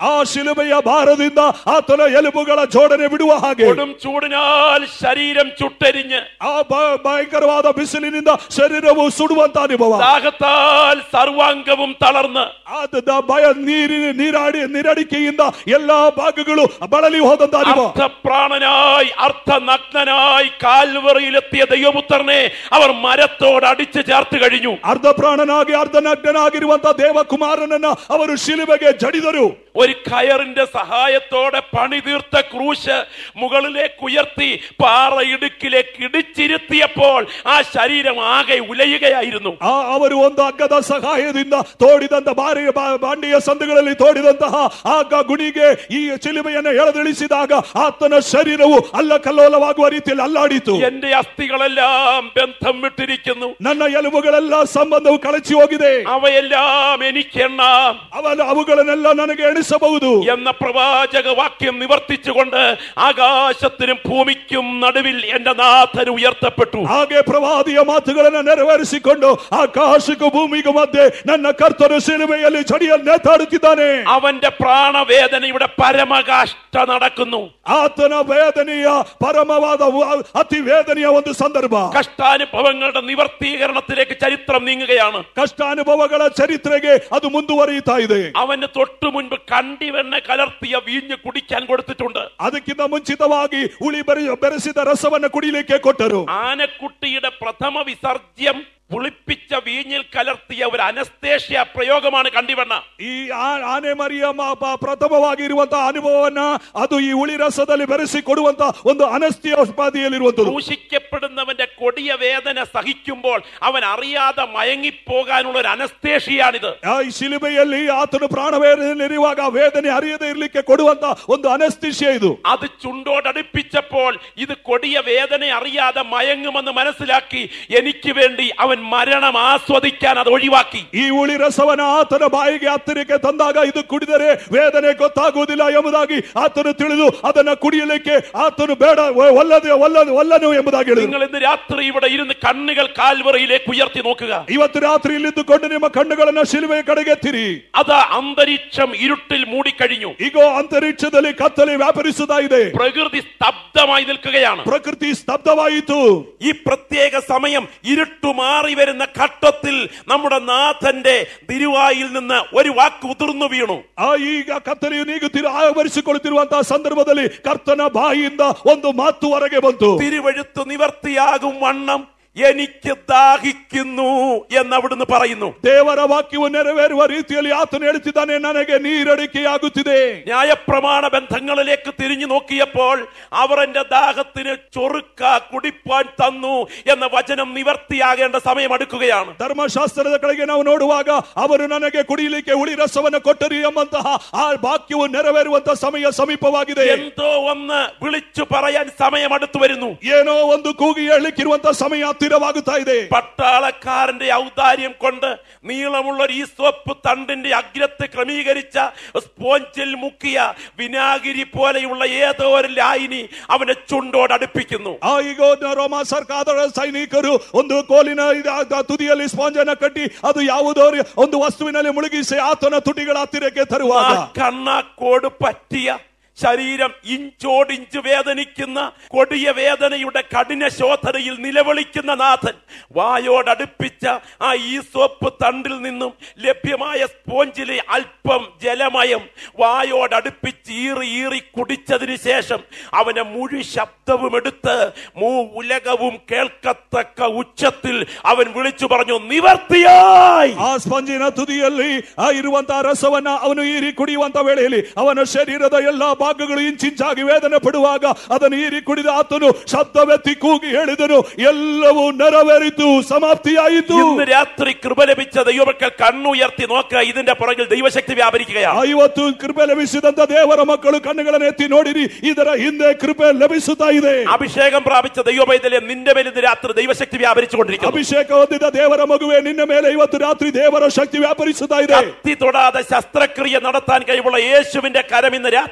ಆ ಶಿಲುಬೆಯ ಭಾರದಿಂದ ಆತನ ಎಲುಬುಗಳ ಜೋಡಣೆ ಬಿಡುವ ಹಾಗೆ കൊടും ചൂടിനാൽ ശരീരം ചുട്ടെരിഞ്ഞ് ಆ ಭ- ಭಯಂಕರವಾದ ಬಿಸಿಲಿನಿಂದ ಶರೀರವು ಸುಡುವಂತ ಅನುಭವ ദാഹത്താൽ സർവാംഗവും തളർന്ന് ಆದ ಭಯ ನೀರಿನ ನೀರಾಡಿ ನೀರಡಿಕೆಯಿಂದ ಎಲ್ಲಾ ಭಾಗಗಳು ಬಳಲಿ ಹೋದಂತ ಅನುಭವ അർത്ഥപ്രാണനായി അർത്ഥനഗ്നനായി കാൽവറിയിലെത്തിയ ദൈവപുത്രനെ അവർ മരത്തോട് അടിച്ചു ചേർത്ത് കഴിഞ്ഞു ಅರ್ಧ ಪ್ರಾಣನಾಗಿ ಅರ್ಧ ನಗ್ನನಾಗಿರುವಂತ ದೇವಕುಮಾರನನ್ನ ಅವರು ಶಿಲುಬೆಗೆ ಜಡಿದರು ഒരു കയറിന്റെ സഹായത്തോടെ പണിതീർത്ത ക്രൂശ് മുകളിലേക്ക് ഉയർത്തി പാറ ഇടുക്കിലേക്ക് ഇടിച്ചിരുത്തിയപ്പോൾ ആ ശരീരം ആകെ ഉലയുകയായിരുന്നു ಆ ಅವರು ಒಂದು ಹಗ್ಗದ ಸಹಾಯದಿಂದ ತೋಡಿದಂತ ಬಾರಿ ಬಾ- ಬಾಂಡಿಯ ಸಂದುಗಳಲ್ಲಿ ತೋಡಿದಂತಹ ಆಗ ಗುಣಿಗೆ ಈ ಚಿಲುಮೆಯನ್ನು ಎಳೆದಿಳಿಸಿದಾಗ ಆತನ ಶರೀರವು ಅಲ್ಲ ಕಲ್ಲೋಲವಾಗುವ ರೀತಿಯಲ್ಲಿ ಅಲ್ಲಾಡಿತು എന്റെ അസ്ഥികളെല്ലാം ബന്ധം വിട്ടിരിക്കുന്നു ನನ್ನ ಎಲುಬುಗಳೆಲ್ಲ ಸಂಬಂಧವು ಕಳಚಿ ಹೋಗಿದೆ അവയെല്ലാം എനിക്കെണ്ണാം ಅವನ ಅವುಗಳನ್ನೆಲ್ಲ ನನಗೆ ಎಣಿಸಬಹುದು എന്ന പ്രവാചക വാക്യം നിവർത്തിച്ചുകൊണ്ട് ആകാശത്തിനും ഭൂമിക്കും നടുവിൽ എന്റെ നാഥൻ ഉയർത്തപ്പെട്ടു ಹಾಗೆ ಪ್ರವಾದಿಯ ಮಾತುಗಳನ್ನು ನೆರವೇರಿಸಿಕೊಂಡು ಆಕಾಶಕ್ಕೂ ಭೂಮಿಗೂ ಮಧ್ಯೆ ನನ್ನ ಕರ್ತನ ಸಿಲುಮೆಯಲ್ಲಿ ಚಡಿಯಲ್ಲಿ ನೇತಾಡುತ್ತಿದ್ದಾನೆ അവന്റെ പ്രാണവേദനയുടെ പരമകാഷ്ട നടക്കുന്നു ಆತನ ವೇದನೆಯ ಪರಮವಾದ ವ- ಅತಿ ವೇದನೆಯ ಒಂದು ಸಂದರ್ಭ കഷ്ടാനുഭവങ്ങളുടെ നിവർത്തീകരണത്തിലേക്ക് ചരിത്രം നീങ്ങുകയാണ് ಕಷ್ಟಾನುಭವಗಳ ಚರಿತ್ರೆಗೆ ಅದು ಮುಂದುವರಿಯುತ್ತಾ ಇದೆ അവന് തൊട്ടു മുൻപ് കണ്ടിവെണ്ണ കലർത്തിയ വീഞ്ഞ് കുടിക്കാൻ കൊടുത്തിട്ടുണ്ട് ಅದಕ್ಕಿಂತ ಮುಂಚಿತವಾಗಿ ಉಳಿ ಬೆರೆ- ಬೆರೆಸಿದ ರಸವನ್ನು ಕುಡಿಲಿಕ್ಕೆ ಕೊಟ್ಟರು ആനക്കുട്ടിയുടെ പ്രഥമ വിസർജ്യം പുളിപ്പിച്ച വീഞ്ഞിൽ കലർത്തിയ ഒരു അനസ്തേഷ്യ പ്രയോഗമാണ് കണ്ടിവെണ്ണ ಈ ಆ- ಆನೆ ಮರಿಯ ಮ- ಪ- ಪ್ರಥಮವಾಗಿ ಇರುವಂತಹ ಅನುಭವವನ್ನ ಅದು ಈ ಉಳಿ ರಸದಲ್ಲಿ ಬೆರೆಸಿ ಕೊಡುವಂತ ಒಂದು ಅನಸ್ತಿಯ ಉಪಾಧಿಯಲ್ಲಿರುವಂತದ್ದು ക്രൂശിക്കപ്പെടുന്നവന്റെ കൊടിയ വേദന സഹിക്കുമ്പോൾ അവൻ അറിയാതെ മയങ്ങിപ്പോകാനുള്ള ഒരു അനസ്തേഷിയാണിത് ಆ ಈ ಶಿಲುಬೆಯಲ್ಲಿ ಆತನು ಪ್ರಾಣ ವೇದನೆಯಲ್ಲಿರುವಾಗ ಆ ವೇದನೆ ಅರಿಯದೇ ಇರಲಿಕ್ಕೆ ಕೊಡುವಂತ ಒಂದು ಅನಸ್ತಿಷ್ಯ ಇದು അത് ചുണ്ടോടടുപ്പിച്ചപ്പോൾ ഇത് കൊടിയ വേദന അറിയാതെ മയങ്ങുമെന്ന് മനസ്സിലാക്കി എനിക്ക് വേണ്ടി അവൻ മരണം ആസ്വദിക്കാൻ അത് ഒഴിവാക്കി ಈ ಉಳಿ ರಸವನ್ನ ಆತನ ಬಾಯಿಗೆ ಹತ್ತಿರಕ್ಕೆ ತಂದಾಗ ಇದು ಕುಡಿದರೆ ವೇದನೆ ಗೊತ್ತಾಗುವುದಿಲ್ಲ ಎಂಬುದಾಗಿ ಆತನು ತಿಳಿದು ಅದನ್ನ ಕುಡಿಯಲಿಕ್ಕೆ ಆತನು ಬೇಡ ಒಲ್ಲದೆ ಒಲ್ಲದು ಒಲ್ಲನು ಎಂಬುದಾಗಿ ಹೇಳಿದರು നിങ്ങൾ ഇന്ന് രാത്രി ഇവിടെ ഇരുന്ന് കണ്ണുകൾ കാൽവറയിലേക്ക് ഉയർത്തി നോക്കുക ಇವತ್ತು ರಾತ್ರಿ ಇಲ್ಲಿದ್ದುಕೊಂಡು ನಿಮ್ಮ ಕಣ್ಣುಗಳನ್ನ ಶಿಲುಬೆಯ ಕಡೆಗೆತ್ತಿರಿ അത് അന്തരീക്ഷം ഇരുട്ടിൽ മൂടിക്കഴിഞ്ഞു ಈಗ ಅಂತರಿಕ್ಷದಲ್ಲಿ ಕತ್ತಲೆ ವ್ಯಾಪರಿಸುತ್ತಾ ಇದೆ പ്രകൃതി സ്തബ്ധമായി നിൽക്കുകയാണ് ಪ್ರಕೃತಿ ಸ್ತಬ್ಧವಾಯಿತು ഈ പ്രത്യേക സമയം ഇരുട്ടു മാറി വരുന്ന ഘട്ടത്തിൽ നമ്മുടെ നാഥന്റെ തിരുവായിൽ നിന്ന് ഒരു വാക്ക് ഉതിർന്നു വീണു ಆ ಈಗ ಕತ್ತಲೆಯು ನೀಗುತ್ತಿರುವ ಆವರಿಸಿಕೊಳ್ಳುತ್ತಿರುವಂತಹ ಸಂದರ್ಭದಲ್ಲಿ ಕರ್ತನ ಬಾಯಿಯಿಂದ ಒಂದು ಮಾತು ಹೊರಗೆ ಬಂತು തിരുവഴുത്ത് നിവർത്തിയാകും വണ്ണം എനിക്ക് ദാഹിക്കുന്നു എന്ന് അവിടുന്ന് പറയുന്നു ದೇವರ ವಾಕ್ಯವು ನೆರವೇರುವ ರೀತಿಯಲ್ಲಿ ಆತನು ಹೇಳುತ್ತಿದ್ದಾನೆ ನನಗೆ ನೀರಡಿಕೆಯಾಗುತ್ತಿದೆ ന്യായപ്രമാണ ബന്ധങ്ങളിലേക്ക് തിരിഞ്ഞു നോക്കിയപ്പോൾ അവർ എന്റെ ദാഹത്തിന് ചൊറുക്ക കുടിപ്പാൻ തന്നു എന്ന വചനം നിവർത്തിയാകേണ്ട സമയം അടുക്കുകയാണ് ಧರ್ಮಶಾಸ್ತ್ರದ ಕಡೆಗೆ ನಾವು ನೋಡುವಾಗ ಅವರು ನನಗೆ ಕುಡಿಯಲಿಕ್ಕೆ ಉಳಿ ರಸವನ್ನು ಕೊಟ್ಟರು ಎಂಬಂತಹ ಆ ವಾಕ್ಯವು ನೆರವೇರುವಂತಹ ಸಮಯ ಸಮೀಪವಾಗಿದೆ എന്തോ ഒന്ന് വിളിച്ചു പറയാൻ സമയം അടുത്തു വരുന്നു ಏನೋ ಒಂದು ಕೂಗಿ ಹೇಳಲಿಕ್ಕಿರುವಂತಹ ಸಮಯ ಹತ್ತಿರವಾಗುತ್ತಾ ಇದೆ പട്ടാളക്കാരന്റെ ഔദാര്യം കൊണ്ട് നീളമുള്ള ഒരു ഈ സോപ്പ് തണ്ടിന്റെ അഗ്രത്ത് ക്രമീകരിച്ച സ്പോഞ്ചിൽ മുക്കിയ വിനാഗിരി പോലെയുള്ള ഏതോ ഒരു ലായിനി അവനെ ചുണ്ടോട് അടുപ്പിക്കുന്നു ಆ ಈಗ ಒಂದು ರೋಮ ಸರ್ಕಾರದ ಸೈನಿಕರು ಒಂದು ಕೋಲಿನ ಇದ- ಅದ ತುದಿಯಲ್ಲಿ ಸ್ಪಾಂಜ್ ಅನ್ನ ಕಟ್ಟಿ ಅದು ಯಾವುದೋ ರಿ- ಒಂದು ವಸ್ತುವಿನಲ್ಲಿ ಮುಳುಗಿಸಿ ಆತನ ತುಟಿಗಳ ಹತ್ತಿರಕ್ಕೆ ആ ತರುವಾಗ കണ്ണാക്കോട് പറ്റിയ ശരീരം ഇഞ്ചോടിഞ്ച് വേദനിക്കുന്ന കൊടിയ വേദനയുടെ കഠിന ശോധനയിൽ നിലവിളിക്കുന്ന നാഥൻ വായോടടുപ്പിച്ച ആ ഈ സോപ്പ് തണ്ടിൽ നിന്നും ലഭ്യമായ സ്പോഞ്ചിലെ അല്പം ജലമയം വായോടടുപ്പിച്ച് ഈറി ഈറി കുടിച്ചതിന് ശേഷം അവനെ മുഴു ശബ്ദവും എടുത്ത് മൂ ഉലകവും കേൾക്കത്തക്ക ഉച്ചത്തിൽ അവൻ വിളിച്ചു പറഞ്ഞു നിവർത്തിയായി ಆ ಸ್ಪಂಜಿನ ತುದಿಯಲ್ಲಿ ಆ ಇರುವಂತಹ ರಸವನ್ನ ಅವನು ಈರಿ ಕುಡಿಯುವಂತ ವೇಳೆಯಲ್ಲಿ ಅವನ ಶರೀರದ ಎಲ್ಲಾ ಭಾಗಗಳು ಇಂಚಿಂಚಾಗಿ ವೇದನೆ ಪಡುವಾಗ ಅದನ್ನು ಈರಿ ಕುಡಿದ ಆತನು ಶಬ್ದವೆತ್ತಿ ಕೂಗಿ ಹೇಳಿದನು ಎಲ್ಲವೂ ನೆರವೇರಿತು ಸಮಾಪ್ತಿಯಾಯಿತು ഇന്ന് രാത്രി കൃപ ലഭിച്ച ദൈവമക്കൾ കണ്ണുയർത്തി നോക്കുക ഇതിന്റെ പുറകിൽ ദൈവശക്തി വ്യാപരിക്കുകയാണ് ಐವತ್ತು ಕೃಪೆ ಲಭಿಸಿದಂತ ದೇವರ ಮಕ್ಕಳು ಕಣ್ಣುಗಳನ್ನು ಎತ್ತಿ ನೋಡಿರಿ ಇದರ ಹಿಂದೆ ಕೃಪೆ ಲಭಿಸುತ್ತಾ ಇದೆ അഭിഷേകം പ്രാപിച്ച ദൈവപൈതലെ നിന്റെ മേൽ ഇന്ന് രാത്രി ദൈവശക്തി വ്യാപരിച്ചുകൊണ്ടിരിക്കുന്നു ಅಭಿಷೇಕ ಹೊಂದಿದ ದೇವರ ಮಗುವೆ ನಿನ್ನ ಮೇಲೆ ಇವತ್ತು ರಾತ್ರಿ ದೇವರ ಶಕ್ತಿ ವ್ಯಾಪರಿಸುತ್ತಾ ಇದೆ കത്തി തൊടാതെ ശസ്ത്രക്രിയ നടത്താൻ കഴിവുള്ള യേശുവിന്റെ കരം ഇന്ന് രാത്രി നിനക്ക്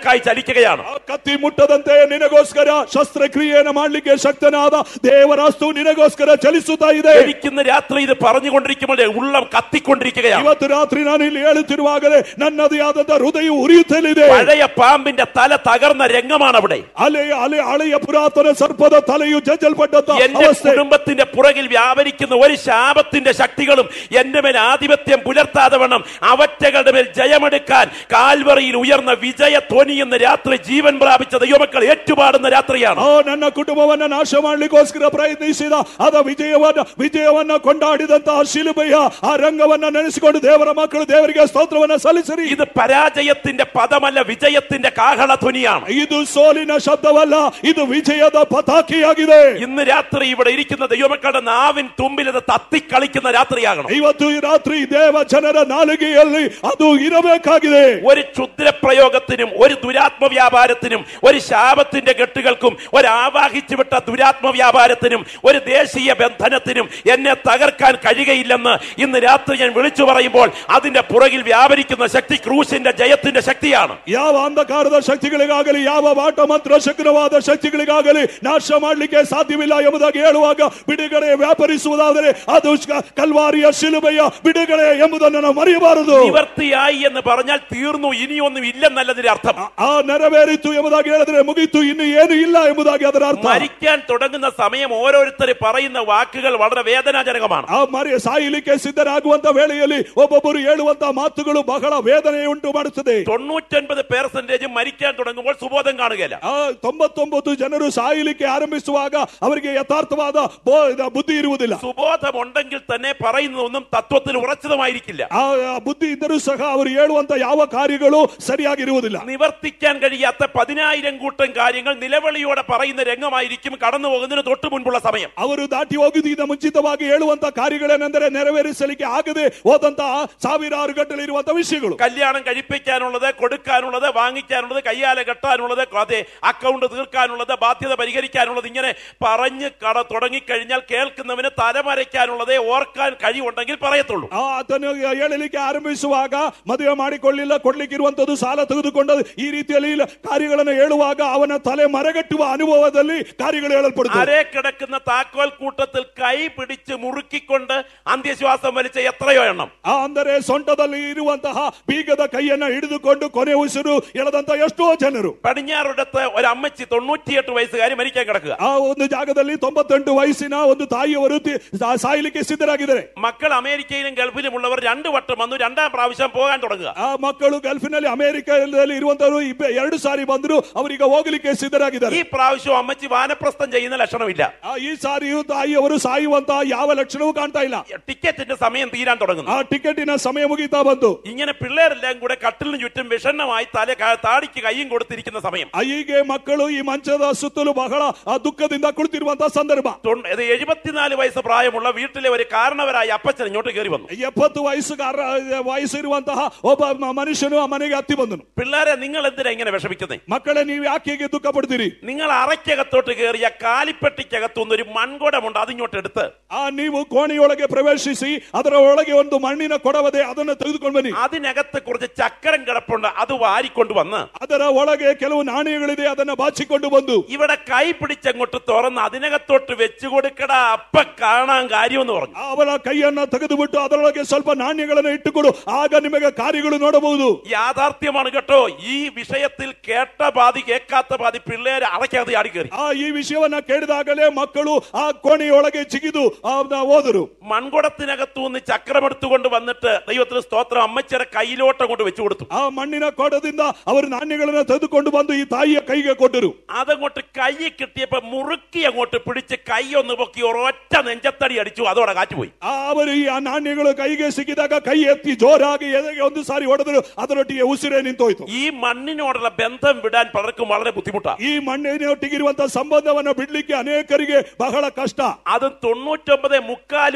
നിനക്കായി ചലിക്കുകയാണ് ಆ ಕತ್ತಿ ಮುಟ್ಟದಂತೆ ನಿನಗೋಸ್ಕರ ಶಸ್ತ್ರಕ್ರಿಯೆಯನ್ನು ಮಾಡ್ಲಿಕ್ಕೆ ಶಕ್ತನಾದ ದೇವರಾಸ್ತು ನಿನಗೋಸ್ಕರ ಚಲಿಸುತ್ತಾ ಇದೆ എനിക്കിന്ന് രാത്രി ഇത് പറഞ്ഞുകൊണ്ടിരിക്കുമ്പോൾ ഉള്ളം കത്തിക്കൊണ്ടിരിക്കുകയാണ് ಇವತ್ತು ರಾತ್ರಿ ನಾನು ಇಲ್ಲಿ ಹೇಳುತ್ತಿರುವಾಗಲೇ ನನ್ನದೇ ಆದಂತ ಹೃದಯ ಉರಿಯುತ್ತಲಿದೆ പഴയ പാമ്പിന്റെ തല തകർന്ന രംഗമാണ് അവിടെ ಅಲೆ ಅಲೆ ಹಳೆಯ ಪುರಾತನ ಸರ್ಪದ ತಲೆಯು ಜಜ್ಜಲ್ಪಟ್ಟಂತ എന്റെ ಅವಸ್ಥೆ കുടുംബത്തിന്റെ പുറകിൽ വ്യാപരിക്കുന്ന ഒരു ശാപത്തിന്റെ ശക്തികളും എന്റെ മേൽ ആധിപത്യം പുലർത്താതെ വേണം അവറ്റകളുടെ മേൽ ജയമെടുക്കാൻ കാൽവറിയിൽ ഉയർന്ന വിജയ ധ്വനിയെന്ന രാത്രി ജീവൻ പ്രാപിച്ച ദൈവമക്കൾ ഏറ്റുപാടുന്ന രാത്രിയാണ് ಆ ನನ್ನ ಕುಟುಂಬವನ್ನ ನಾಶ ಮಾಡ್ಲಿಕ್ಕೋಸ್ಕರ ಪ್ರಯತ್ನಿಸಿದ ಅದ ವಿಜಯವನ್ನ ವಿಜಯವನ್ನ ಕೊಂಡಾಡಿದಂತಹ ಶಿಲುಬೆಯ ಆ ರಂಗವನ್ನ ನೆನೆಸಿಕೊಂಡು ದೇವರ ಮಕ್ಕಳು ದೇವರಿಗೆ ಸ್ತೋತ್ರವನ್ನ ಸಲ್ಲಿಸಿರಿ ഇത് പരാജയത്തിന്റെ പദമല്ല വിജയത്തിന്റെ കാഹള ധ്വനിയാണ് ಇದು ಸೋಲಿನ ಶಬ್ದವಲ್ಲ ಇದು ವಿಜಯದ ಪತಾಕಿಯಾಗಿದೆ ഇന്ന് രാത്രി ഇവിടെ ഇരിക്കുന്ന ദൈവമക്കളുടെ നാവിൻ തുമ്പിൽ ഇത് തത്തിക്കളിക്കുന്ന രാത്രിയാകണം ಇವತ್ತು ಈ ರಾತ್ರಿ ದೇವ ಜನರ ನಾಲಿಗೆಯಲ್ಲಿ ಅದು ಇರಬೇಕಾಗಿದೆ ഒരു ക്ഷുദ്രപ്രയോഗത്തിനും ഒരു ദുരാത്മ വ്യാപാരത്തിനും ഒരു ശാപത്തിന്റെ കെട്ടുകൾക്കും ഒരു ആവാഹിച്ചു വിട്ട ദുരാത്മ വ്യാപാരത്തിനും ഒരു ദേശീയ ബന്ധനത്തിനും എന്നെ തകർക്കാൻ കഴിയുകയില്ലെന്ന് ഇന്ന് രാത്രി ഞാൻ വിളിച്ചു പറയുമ്പോൾ അതിന്റെ പുറകിൽ വ്യാപരിക്കുന്ന ശക്തി ക്രൂശിന്റെ ജയത്തിന്റെ ശക്തിയാണ് ಯಾವ ಅಂಧಕಾರದ ಶಕ್ತಿಗಳಿಗಾಗಲಿ ಯಾವ ವಾಟ ಮಂತ್ರ ಶಕ್ರವಾದ ಶಕ್ತಿಗಳಿಗಾಗಲಿ ನಾಶ ಮಾಡಲಿಕ್ಕೆ ಸಾಧ್ಯವಿಲ್ಲ ಎಂಬುದಾಗಿ ಹೇಳುವಾಗ ಬಿಡುಗಡೆ ವ್ಯಾಪರಿಸುವುದಾದರೆ ಅದು ಶ- ಕಲ್ವಾರಿಯ ಶಿಲುಬೆಯ ಬಿಡುಗಡೆ ಎಂಬುದನ್ನು ನಾವು ಮರೆಯಬಾರದು നിവർത്തിയായി എന്ന് പറഞ്ഞാൽ തീർന്നു ഇനിയൊന്നും ഇല്ലെന്നല്ലതിന്റെ അർത്ഥം ಆ ನೆರವೇರಿತು ಎಂಬುದಾಗಿ ಹೇಳಿದ್ರೆ ಮುಗೀತು ಇನ್ನು ಏನು ಇಲ್ಲ ಎಂಬುದಾಗಿ ಅದರ ಅರ್ಥ മരിക്കാൻ തുടങ്ങുന്ന സമയം ഓരോരുത്തർ പറയുന്ന വാക്കുകൾ വളരെ വേദനാജനകമാണ് ಆ ಮರಿ ಸಾಯಲಿಕ್ಕೆ ಸಿದ್ಧರಾಗುವಂತ ವೇಳೆಯಲ್ಲಿ ಒಬ್ಬೊಬ್ಬರು ಹೇಳುವಂತ ಮಾತುಗಳು ಬಹಳ ವೇದನೆ ಉಂಟು ಮಾಡುತ್ತದೆ തൊണ്ണൂറ്റൊൻപത് പേഴ്സന്റേജും മരിക്കാൻ തുടങ്ങുമ്പോൾ സുബോധം കാണുകയില്ല ಆ ತೊಂಬತ್ತೊಂಬತ್ತು ಜನರು ಸಾಯಲಿಕ್ಕೆ ಆರಂಭಿಸುವಾಗ ಅವರಿಗೆ ಯಥಾರ್ಥವಾದ ಬೋ- ಇದ ಬುದ್ಧಿ ಇರುವುದಿಲ್ಲ സുബോധമുണ്ടെങ്കിൽ തന്നെ പറയുന്നതൊന്നും തത്വത്തിൽ ഉറച്ചതുമായിരിക്കില്ല ಆ ಆ ಬುದ್ಧಿ ಇದ್ದರೂ ಸಹ ಅವರು ಹೇಳುವಂತ ಯಾವ ಕಾರ್ಯಗಳು ಸರಿಯಾಗಿರುವುದಿಲ್ಲ നിവർത്തിക്കാൻ കഴിയാത്ത പതിനായിരം കൂട്ടം കാര്യങ്ങൾ നിലവിളിയോടെ പറയുന്ന രംഗമായിരിക്കും കടന്നു പോകുന്നതിന് തൊട്ട് മുൻപുള്ള സമയം ಅವರು ದಾಟಿ ಹೋಗುವುದಕ್ಕಿಂತ ಮುಂಚಿತವಾಗಿ ಹೇಳುವಂತ ಕಾರ್ಯಗಳೇನೆಂದರೆ ನೆರವೇರಿಸಲಿಕ್ಕೆ ಆಗದೆ ಹೋದಂತಹ ಸಾವಿರಾರು ಗಟ್ಟಲೆ ಇರುವಂತ ವಿಷಯಗಳು കല്യാണം കഴിപ്പിക്കാനുള്ളത് കൊടുക്കാനുള്ളത് വാങ്ങിക്കാനുള്ളത് കയ്യാലെ കെട്ടാനുള്ളത് അതെ അക്കൗണ്ട് തീർക്കാനുള്ളത് ബാധ്യത പരിഹരിക്കാനുള്ളത് ഇങ്ങനെ പറഞ്ഞ് കട തുടങ്ങിക്കഴിഞ്ഞാൽ കേൾക്കുന്നവന് തലമറയ്ക്കാനുള്ളതേ ഓർക്കാൻ കഴിവുണ്ടെങ്കിൽ പറയത്തുള്ളൂ ಆ ಆತನು ಹೇಳಲಿಕ್ಕೆ ಆರಂಭಿಸುವಾಗ ಮದುವೆ ಮಾಡಿಕೊಳ್ಳಿಲ್ಲ ಕೊಡ್ಲಿಕ್ಕೆ ಇರುವಂತದ್ದು ಸಾಲ ತೆಗೆದುಕೊಂಡದ್ದು ಈ ರೀತಿಯಲ್ಲಿ ಇಲ್ಲ ಕಾರ್ಯಗಳನ್ನು ಹೇಳುವಾಗ ಅವನ ತಲೆ ಮರಗಟ್ಟುವ ಅನುಭವದಲ್ಲಿ ಕಾರ್ಯಗಳು ಹೇಳಲ್ಪಡುತ್ತವೆ അരേ കിടക്കുന്ന താക്കോൽ കൂട്ടത്തിൽ കൈ പിടിച്ച് മുറുക്കിക്കൊണ്ട് അന്ത്യശ്വാസം വലിച്ച എത്രയോ എണ്ണം ಆ ಅಂದರೆ ಸೊಂಟದಲ್ಲಿ ಇರುವಂತಹ ಬೀಗದ ಕೈಯನ್ನ ಹಿಡಿದುಕೊಂಡು ಕೊನೆ ಉಸಿರು ಎಳೆದಂತ ಎಷ್ಟೋ ಜನರು പടിഞ്ഞാറിടത്ത് ഒരു അമ്മച്ചി തൊണ്ണൂറ്റിയെട്ട് വയസ്സുകാരി മരിക്കാൻ കിടക്കുക ಆ ಒಂದು ಜಾಗದಲ್ಲಿ ತೊಂಬತ್ತೆಂಟು ವಯಸ್ಸಿನ ಒಂದು ತಾಯಿಯವರು ತಿ- ಸಾ- ಸಾಯಲಿಕ್ಕೆ ಸಿದ್ಧರಾಗಿದ್ದಾರೆ മക്കൾ അമേരിക്കയിലും ഗൾഫിലും ഉള്ളവർ രണ്ടു വട്ടം വന്നു രണ്ടാം പ്രാവശ്യം പോകാൻ തുടങ്ങുക ಆ ಮಕ್ಕಳು ಗಲ್ಫಿನಲ್ಲಿ ಅಮೆರಿಕದಲ್ಲಿ ಇರುವಂತವರು ಇಬ್ಬ- ಎರಡು ಸಾರಿ ಬಂದ್ರು ಅವರೀಗ ಹೋಗಲಿಕ್ಕೆ ಸಿದ್ಧರಾಗಿದ್ದಾರೆ ഈ പ്രാവശ്യം അമ്മച്ചി വാനപ്രസ്ഥം ചെയ്യുന്ന ലക്ഷണമില്ല ಆ, ಈ ಸಾರಿಯು ತಾಯಿಯವರು ಸಾಯುವಂತಹ ಯಾವ ಲಕ್ಷಣವೂ ಕಾಣ್ತಾ ಇಲ್ಲ ടിക്കറ്റിന്റെ സമയം തീരാൻ തുടങ്ങുന്നു ಆ ಟಿಕೆಟಿನ ಸಮಯ ಮುಗೀತಾ ಬಂತು ഇങ്ങനെ പിള്ളേരെല്ലാം കൂടെ കട്ടിലിന് ചുറ്റും വിഷണ്ണമായി തല ക- താടിക്ക് കൈയും കൊടുത്തിരിക്കുന്ന സമയം ಆ, ಹೀಗೆ ಮಕ್ಕಳು ಈ ಮಂಚದ ಸುತ್ತಲೂ ಬಹಳ ಆ, ದುಃಖದಿಂದ ಕುಳಿತಿರುವಂತಹ ಸಂದರ್ಭ തൊണ്ണ- ഇത് എഴുപത്തിനാല് വയസ്സ് പ്രായമുള്ള വീട്ടിലെ ഒരു കാരണവരായ അപ്പച്ചൻ ഇങ്ങോട്ട് കയറി വന്നു ಎಪ್ಪತ್ತು ವಯಸ್ಸುಗಾರ ವಯಸ್ಸಿರುವಂತಹ ಒಬ್ಬ ಮ- ಮನುಷ್ಯನು ಆ ಮನೆಗೆ ಹತ್ತಿ ಬಂದನು പിള്ളേരെ നിങ്ങൾ എന്തിനാ ഇങ്ങനെ വിഷമിക്കുന്നേ ಮಕ್ಕಳೇ ನೀವು ಯಾಕೆ ಹೀಗೆ ದುಃಖ ಪಡ್ತೀರಿ നിങ്ങൾ അറയ്ക്കകത്തോട്ട് കയറിയ കാലിപ്പെട്ടിക്കകത്തുനിന്ന് ഒരു മൺകുടമുണ്ട് അതിങ്ങോട്ട് എടുത്ത് ಆ ನೀವು ಕೋಣೆಯೊಳಗೆ ಪ್ರವೇಶಿಸಿ ಅದರ ಒಳಗೆ ಒಂದು ಮಣ್ಣಿನ ಕೊಡವದೆ ಅದನ್ನು ತೆಗೆದುಕೊಂಡು ಬನ್ನಿ അതിനകത്ത് കുറച്ച് ചക്കരം കിടപ്പുണ്ട് അത് വാരിക്കൊണ്ട് വന്ന് ಅದರ ಒಳಗೆ ಕೆಲವು ನಾಣ್ಯಗಳಿದೆ ಅದನ್ನ ಬಾಚಿಕೊಂಡು ಬಂದು ഇവിടെ കൈ പിടിച്ചങ്ങോട്ട് തുറന്ന് അതിനകത്തോട്ട് വെച്ചു കൊടുക്കടാ അപ്പ കാണാൻ കാര്യമെന്ന് പറഞ്ഞു ಅವರ ಕೈಯನ್ನ ತೆಗೆದುಬಿಟ್ಟು ಅದರೊಳಗೆ ಸ್ವಲ್ಪ ನಾಣ್ಯಗಳನ್ನು ಇಟ್ಟುಕೊಡು ಆಗ ನಿಮಗೆ ಕಾರ್ಯಗಳು ನೋಡಬಹುದು യാഥാർത്ഥ്യമാണ് കേട്ടോ ഈ വിഷയത്തിൽ കേട്ട പാതി കേൾക്കാത്ത പാതി പിള്ളേര് അറയ്ക്കകത്ത് ചാടി കയറി ಆ ಈ ವಿಷಯವನ್ನ ಕೇಳಿದಾಗಲೇ ಮಕ್ಕಳು ಆ ಕೋಣೆಯೊಳಗೆ ಜಿಗಿದು ಆ, ನ- ಹೋದರು മൺകുടത്തിനകത്തു നിന്ന് ചക്രമെടുത്തുകൊണ്ട് വന്നിട്ട് ദൈവത്തിന് സ്തോത്രം അമ്മച്ചിയുടെ കയ്യിലോട്ട് അങ്ങോട്ട് വെച്ചു കൊടുത്തു ಆ ಮಣ್ಣಿನ ಕೊಡದಿಂದ ಅವರು ನಾಣ್ಯಗಳನ್ನು ತೆಗೆದುಕೊಂಡು ಬಂದು ಈ ತಾಯಿಯ ಕೈಗೆ ಕೊಟ್ಟರು അതങ്ങോട്ട് കൈ കിട്ടിയപ്പോ മുറുക്കി അങ്ങോട്ട് പിടിച്ച് കൈ ഒന്ന് പൊക്കി ഒരൊറ്റ നെഞ്ചത്തടി അടിച്ചു അതോടെ കാറ്റുപോയി ಆ ಅವರು ಈ ಆ ನಾಣ್ಯಗಳು ಕೈಗೆ ಸಿಕ್ಕಿದಾಗ ಕೈ ಎತ್ತಿ ಜೋರಾಗಿ ಎದೆಗೆ ಒಂದು ಸಾರಿ ಹೊಡೆದರು ಅದರೊಟ್ಟಿಗೆ ಉಸಿರೇ ನಿಂತೋಯ್ತು ഈ മണ്ണിനോടുള്ള ബന്ധം വിടാൻ പലർക്കും വളരെ ബുദ്ധിമുട്ടാണ് ಈ ಮಣ್ಣಿನೊಟ್ಟಿಗಿರುವಂತಹ ಸಂಬಂಧವನ್ನ ಬಿಡ್ಲಿಕ್ಕೆ ಅನೇಕರಿಗೆ ಬಹಳ ಕಷ್ಟ അത് തൊണ്ണൂറ്റൊമ്പത് മുക്കാലും